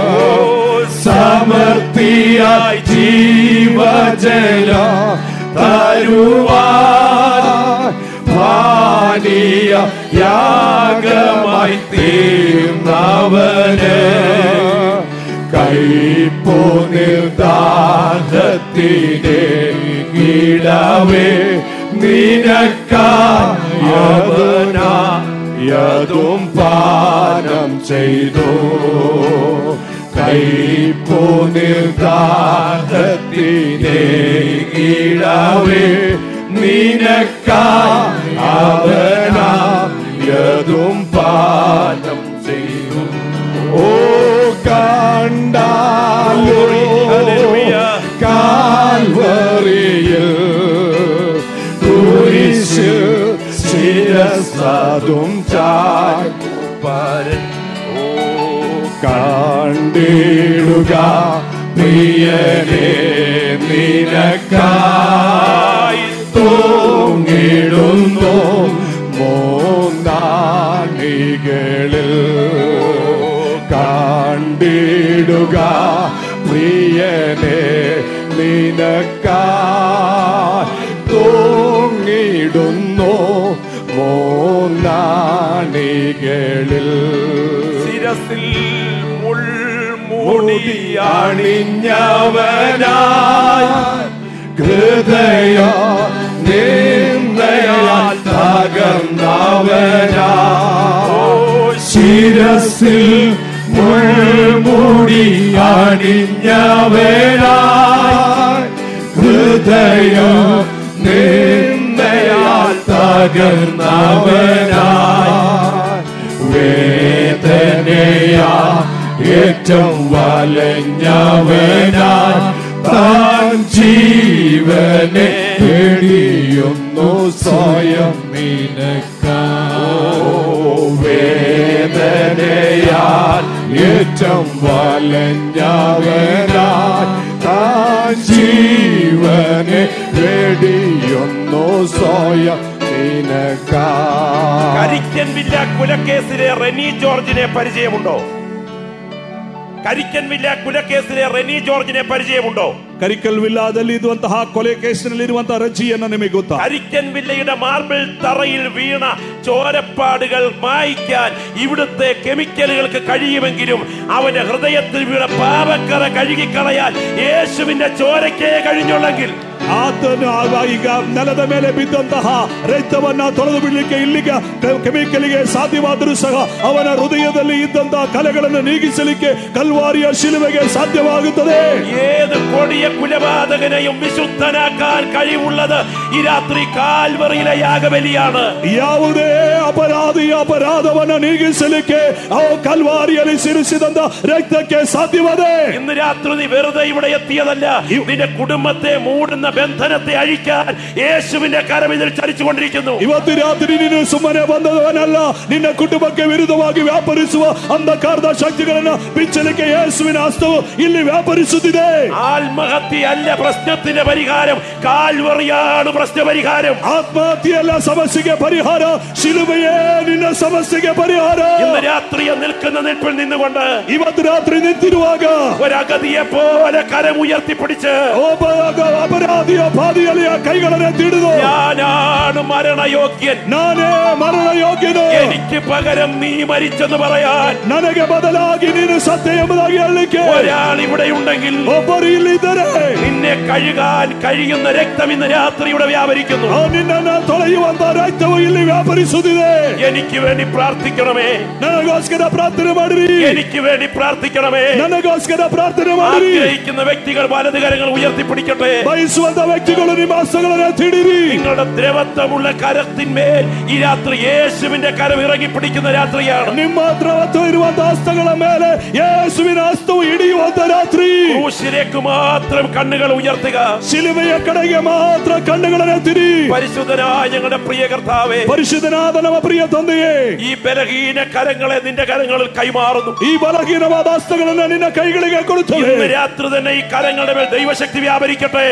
സമൃദ്ധിയായി ജീവജല തരുവാൻ പാനീയ യാഗമായി തീർന്നവന് കൈപ്പോ നിർദാഹത്തിൽ ദാഹത്തിനെ കീടവേ നിനക്കായതും പാനം ചെയ്തു കൈപ്പോ നിർദാഹത്തിനെ കീടവേ നിനക്കായതും പാനം ചെയ്തു ഓ കണ്ടാലോ Hallelujah. കാൽവറിയിൽ കുരിശ് ശിരസാതും ചായ്പരൻ ഓ കണ്ടിടുക പ്രിയനെ നിനക്കായി തൂങ്ങിടുന്നു മൂന്നാണികളിൽ കണ്ടിടുക പ്രിയനെ നിനക്കായി തൂങ്ങിടുന്നു മൂന്നാണികളിൽ ശിരസിൽ മുടി അണിഞ്ഞവനായി ഹൃദയ നിന്ദയാൽ തകർന്നവനാ ശിരസിൽ മുൾമുടി അണിഞ്ഞവനായി ഹൃദയ നിന്ദയാൽ തകർന്നവനായി വേദനയാ ഏറ്റവും വലഞ്ഞവനായി താൻ ജീവനെ പേടിയുന്നു സ്വയം നിനക്കാ വേദനയാൽ ഏറ്റവും വലഞ്ഞവനായി താൻ ജീവനെ പേടിയുന്നു സ്വയം നിനക്കാ കരിക്കൻ വില്ല കുലക്കേസിലെ റെനി ജോർജിനെ പരിചയമുണ്ടോ കരിക്കൻ വില്ല കുലക്കേസിലെ റെനി ജോർജിനെ പരിചയമുണ്ടോ ಕರಿಕಲ್ ವಿಲ್ಲಾದಲ್ಲಿ ಇರುವಂತಹ ಕೊಲೆ ಕೇಸಿನಲ್ಲಿರುವಂತಹ ರಜಿಯನ್ನ ನಿಮಗೆ ಗೊತ್ತಾ കരിക്കൻ വില്ലയുടെ മാർബിൾ തറയിൽ വീണ ചോരപ്പാടുകൾ മായ്ക്കാൻ ഇവിടുത്തെ കെമിക്കലുകൾക്ക് കഴിയുമെങ്കിലും അവന്റെ ഹൃദയത്തിൽ വീണ പാപക്കറ കഴുകിക്കളയാൻ യേശുവിന്റെ ചോരക്കേ കഴിഞ്ഞുള്ളെങ്കിൽ ಆತನು ಆಗ ಈಗ ನೆಲದ ಮೇಲೆ ಬಿದ್ದಂತಹ ರಕ್ತವನ್ನ ತೊಳೆದು ಬಿಡಲಿಕ್ಕೆ ಇಲ್ಲಿಗೆ ಕೆ- ಕೆಮಿಕಲ್ಗೆ ಸಾಧ್ಯವಾದರೂ ಸಹ ಅವನ ಹೃದಯದಲ್ಲಿ ಇದ್ದಂತಹ ಕಲೆಗಳನ್ನು ನೀಗಿಸಲಿಕ್ಕೆ ಕಲ್ವಾರಿಯ ಶಿಲುವೆಗೆ ಸಾಧ್ಯವಾಗುತ್ತದೆ ഏത് കൊടിയ കുലപാതകനെയും വിശുദ്ധനാക്കാൻ കഴിവുള്ളത് ഈ രാത്രി കാൽവറിയിലെ യാഗബലിയാണ് ಯಾವುದೇ ಅಪರಾಧಿಯ ಅಪರಾಧವನ್ನ ನೀಗಿಸಲಿಕ್ಕೆ ಅವ ಕಲ್ವಾರಿಯಲ್ಲಿ ಸಿರಿಸಿದಂತ ರಕ್ತಕ್ಕೆ ಸಾಧ್ಯವಾದೆ ഇന്ന് രാത്രി നീ വെറുതെ ഇവിടെ എത്തിയതല്ല നിന്റെ കുടുംബത്തെ മൂടുന്ന ബന്ധനത്തെ അഴിക്കാൻ യേശുവിന്റെ കരം ഇതിൽ ചലിച്ചുകൊണ്ടിരിക്കുന്നു ಇವತ್ತು ರಾತ್ರಿ ನೀನು ಸುಮ್ಮನೆ ಬಂದವನಲ್ಲ ನಿನ್ನ ಕುಟುಂಬಕ್ಕೆ ವಿರುದ್ಧವಾಗಿ ವ್ಯಾಪರಿಸುವ ಅಂಧಕಾರದ ಶಕ್ತಿಗಳನ್ನ ಬಿಚ್ಚಲಿಕ್ಕೆ ಯೇಸುವಿನ ಹಸ್ತವು ಇಲ್ಲಿ ವ್ಯಾಪರಿಸುತ್ತಿದೆ ആത്മഹത്യ അല്ല പ്രശ്നത്തിന്റെ പരിഹാരം കാൽവറിയാണ് പ്രശ്ന പരിഹാരം ಆತ್ಮಹತ್ಯೆಯಲ್ಲ ಸಮಸ್ಯೆಗೆ ಪರಿಹಾರ ಶಿಲುಬೆಯೇ ನಿನ್ನ ಸಮಸ್ಯೆಗೆ ಪರಿಹಾರ ഇന്ന് രാത്രി നിൽക്കുന്ന നിൽപ്പിൽ നിന്നുകൊണ്ട് ಇವತ್ತು ರಾತ್ರಿ ನಿಂತಿರುವಾಗ ഒരഗതിയെ പോലെ കരം ഉയർത്തിപ്പിടിച്ച് ಒಬ್ಬ ಅಪರಾಧಿಯ ಪಾದಿಯಲ್ಲಿ ಆ ಕೈಗಳನ್ನ ಹಿಡಿದು ഞാനാണ് മരണയോഗ്യൻ ನಾನೇ ಮರಣ ಯೋಗ್ಯನು എനിക്ക് പകരം നീ മരിച്ചെന്ന് പറയാൻ ನನಗೆ ಬದಲಾಗಿ ನೀನು ಸತ್ಯ ಎಂಬುದಾಗಿ ಹೇಳಲಿಕ್ಕೆ ഒരാൾ ഇവിടെ ഉണ്ടെങ്കിൽ ಒಬ್ಬರು ಇಲ್ಲಿದ್ದರೆ നിന്നെ കഴുകാൻ കഴിയുന്ന രക്തം ഇന്ന് രാത്രി ഇവിടെ വ്യാപരിക്കുന്നു ಆ ನಿನ್ನನ್ನ ತೊಳೆಯುವಂತ ರಕ್ತವು ಇಲ್ಲಿ ವ್ಯಾಪರಿಸುತ್ತಿದೆ എനിക്ക് വേണ്ടി പ്രാർത്ഥിക്കണമേ ನನಗೋಸ್ಕರ ಪ್ರಾರ್ಥನೆ ಮಾಡಿರಿ എനിക്ക് വേണ്ടി പ്രാർത്ഥിക്കണമേ ನನಗೋಸ್ಕರ ಪ್ರಾರ್ಥನೆ ಮಾಡಿರಿ ആഗ്രഹിക്കുന്ന വ്യക്തികൾ വലത് കരങ്ങൾ ഉയർത്തിപ്പിടിക്കട്ടെ ಬಯಸುವಂತ ವ್ಯಕ್ತಿಗಳು ನಿಮ್ಮ ಹಸ್ತಗಳನ್ನ ತಿಡಿರಿ നിങ്ങളുടെ ദ്രവത്വമുള്ള കരത്തിന്മേൽ ഈ രാത്രി യേശുവിന്റെ കരം ഇറങ്ങിപ്പിടിക്കുന്ന രാത്രിയാണ് ನಿಮ್ಮ ದ್ರವತ್ವ ಇರುವಂತ ಹಸ್ತಗಳ ಮೇಲೆ ಯೇಸುವಿನ ಹಸ್ತವು ಹಿಡಿಯುವಂತ ರಾತ್ರಿ ക്രൂശിലേക്ക് മാത്രം കണ്ണുകൾ ഉയർത്തുക ಶಿಲುಬೆಯ ಕಡೆಗೆ ಮಾತ್ರ ಕಣ್ಣುಗಳನ್ನ ತಿರಿ പരിശുദ്ധനായ ഞങ്ങളുടെ പ്രിയ കർത്താവേ ಪರಿಶುದ್ಧನಾದ ನಮ್ಮ ಪ್ರಿಯ ತಂದೆಯೇ ഈ ബലഹീന കരങ്ങളെ നിന്റെ കരങ്ങളിൽ കൈമാറുന്നു ಈ ಬಲಹೀನವಾದ ಹಸ್ತಗಳನ್ನ ನಿನ್ನ ಕೈಗಳಿಗೆ ಕೊಡುತ್ತವೆ ഇന്ന് രാത്രി തന്നെ ഈ കരങ്ങളുടെ മേൽ ദൈവശക്തി വ്യാപരിക്കട്ടെ ಇವತ್ತು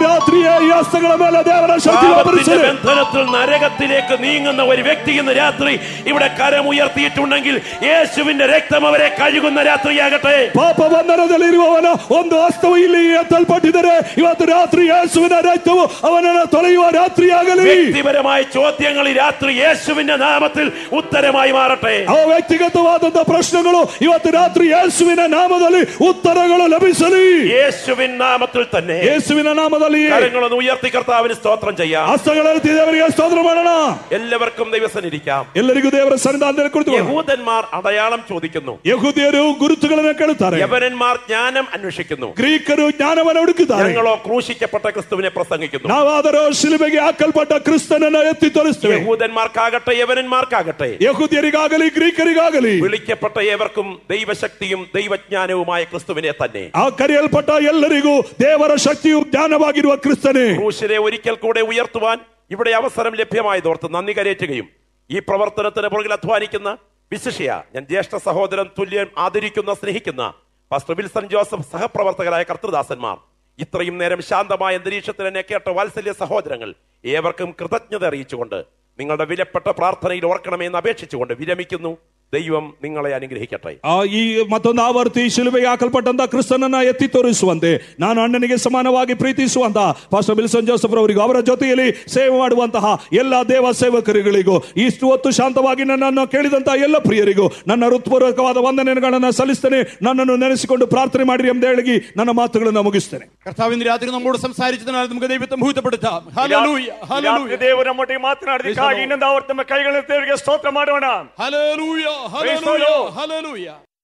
ರಾತ್ರಿಯೇ ಈ ಹಸ್ತಗಳ ಮೇಲೆ ದೇವರ ಶಕ್ತಿ പാപത്തിന്റെ ವ್ಯಾಪರಿಸಲಿ ബന്ധനത്തിൽ നരകത്തിലേക്ക് നീങ്ങുന്ന ഒരു വ്യക്തി ഇന്ന് രാത്രി ഇവിടെ കരമുയർത്തിയിട്ടുണ്ടെങ്കിൽ യേശുവിന്റെ രക്തം അവരെ കഴുകുന്ന രാത്രിയാകട്ടെ ಪಾಪ ಬಂಧನದಲ್ಲಿರುವವನ ಒಂದು ಹಸ್ತವು ಇಲ್ಲಿ ಎತ್ತಲ್ಪಟ್ಟಿದರೆ ಇವತ್ತು ರಾತ್ರಿ ಯೇಸುವಿನ ರಕ್ತವು ಅವನನ್ನು ತೊಳೆಯುವ ರಾತ್ರಿಯಾಗಲಿ വ്യക്തിപരമായ ചോദ്യങ്ങൾ ഈ രാത്രി യേശുവിന്റെ നാമത്തിൽ ഉത്തരമായി മാറട്ടെ ಆ ವ್ಯಕ್ತಿಗತವಾದಂತಹ ಪ್ರಶ್ನೆಗಳು ಇವತ್ತು ರಾತ್ರಿ ಯೇಸುವಿನ ನಾಮದಲ್ಲಿ ಉತ್ತರಗಳು ಲಭಿಸಲಿ യേശുവിൻ നാമത്തിൽ തന്നെ ಯೇಸುವಿನ ನಾಮದಲ್ಲಿ കരങ്ങളൊന്ന് ഉയർത്തി കർത്താവിന് സ്തോത്രം ചെയ്യാം ಹಸ್ತಗಳೆತ್ತಿ ದೇವರಿಗೆ ಸ್ತೋತ್ರ ಮಾಡೋಣ എല്ലാവർക്കും ദൈവസനിരിക്കാം ಎಲ್ಲರಿಗೂ ದೇವರ ಸನ್ನಿಧಾನದಲ್ಲಿ ಕುಳಿತು യഹൂദന്മാർ അടയാളം ചോദിക്കുന്നു ಯಹೂದಿಯರು ಗುರುತುಗಳನ್ನು ಕೇಳುತ್ತಾರೆ യവനന്മാർ ജ്ഞാനം അന്വേഷിക്കുന്നു ಗ್ರೀಕರು ಜ್ಞಾನವನ್ನು ಹುಡುಕಿದ್ದಾರೆ ഞങ്ങളോ ക്രൂശിക്കപ്പെട്ട ക്രിസ്തുവിനെ പ്രസംഗിക്കുന്നു ನಾವಾದರೂ ಶಿಲುಬೆಗೆ ಹಾಕಲ್ಪಟ್ಟ ಕ್ರಿಸ್ತನನ್ನು ಎತ್ತಿ ತೋರಿಸ್ತೇವೆ യഹൂദന്മാർക്കാകട്ടെ യവനന്മാർക്കാകട്ടെ ಯಹೂದಿಯರಿಗಾಗಲಿ ಗ್ರೀಕರಿಗಾಗಲಿ വിളിക്കപ്പെട്ട ഏവർക്കും ദൈവശക്തിയും ദൈവജ്ഞാനവുമായ ക്രിസ്തുവിനെ തന്നെ ಆ ಕರೆಯಲ್ಪಟ್ಟ ಎಲ್ಲರಿಗೂ ದೇವರ ಶಕ್ತಿಯು ಜ್ಞಾನವಾಗಿರುವ ಕ್ರಿಸ್ತನೇ ക്രൂശിനെ ഒരിക്കൽ കൂടെ ഉയർത്തുവാൻ ഇവിടെ അവസരം ലഭ്യമായതോർത്ത് നന്ദി കരയറ്റുകയും ഈ പ്രവർത്തനത്തിന് പുറകിൽ അധ്വാനിക്കുന്ന വിശിഷ്യ ഞാൻ ജ്യേഷ്ഠ സഹോദരൻ തുല്യം ആദരിക്കുന്ന സ്നേഹിക്കുന്ന പാസ്റ്റർ വിൽസൺ ജോസഫ് സഹപ്രവർത്തകരായ കർത്തൃദാസന്മാർ ഇത്രയും നേരം ശാന്തമായ അന്തരീക്ഷത്തിൽ എന്നെ കേട്ട വാത്സല്യ സഹോദരങ്ങൾ ഏവർക്കും കൃതജ്ഞത അറിയിച്ചുകൊണ്ട് നിങ്ങളുടെ വിലപ്പെട്ട പ്രാർത്ഥനയിൽ ഓർക്കണമെന്ന് അപേക്ഷിച്ചുകൊണ്ട് വിരമിക്കുന്നു ദൈവം നിങ്ങളെ അനുഗ്രഹിക്കട്ടെ ಆ ಈ ಮತ್ತೊಂದು ಆವರ್ತಿ ಶಿಲುಬೆಗೆ ಹಾಕಲ್ಪಟ್ಟಂತ ಕ್ರಿಸ್ತನನ್ನ ಎತ್ತಿ ತೋರಿಸುವಂತೆ ನಾನು ಅಣ್ಣನಿಗೆ ಸಮಾನವಾಗಿ ಪ್ರೀತಿಸುವಂತ ಫಾಸ್ಟರ್ ಬಿಲ್ಸನ್ ಜೋಸಫ್ ರವರಿಗೂ ಅವರ ಜೊತೆಯಲ್ಲಿ ಸೇವೆ ಮಾಡುವಂತಹ ಎಲ್ಲ ದೇವ ಸೇವಕರುಗಳಿಗೂ ಇಷ್ಟು ಹೊತ್ತು ಶಾಂತವಾಗಿ ನನ್ನನ್ನು ಕೇಳಿದಂತಹ ಎಲ್ಲ ಪ್ರಿಯರಿಗೂ ನನ್ನ ಹೃತ್ಪೂರ್ವಕವಾದ ವಂದನೆಗಳನ್ನು ಸಲ್ಲಿಸ್ತೇನೆ ನನ್ನನ್ನು ನೆನೆಸಿಕೊಂಡು ಪ್ರಾರ್ಥನೆ ಮಾಡಿರಿ ಎಂದು ಹೇಳಿ ನನ್ನ ಮಾತುಗಳನ್ನು ಮುಗಿಸ್ತೇನೆ കർത്താവിന് രാത്രി നമ്മോട് സംസാരിച്ചതിനാൽ നമുക്ക് ദൈവത്തെ മുഹൂർത്തപ്പെടുത്താം ഹല്ലേലൂയ ರಾತ್ರಿ ഹല്ലേലൂയ ದೇವರು ನಮ್ಮೊಟ್ಟಿಗೆ ಮಾತನಾಡಲಿಕ್ಕಾಗಿ ಇನ್ನೊಂದು ಆವರ್ತ ನಮ್ಮ ಕೈಗಳನ್ನು ದೇವರಿಗೆ ಸ್ತೋತ್ರ ಮಾಡೋಣ hallelujah Praise the hallelujah Lord. Hallelujah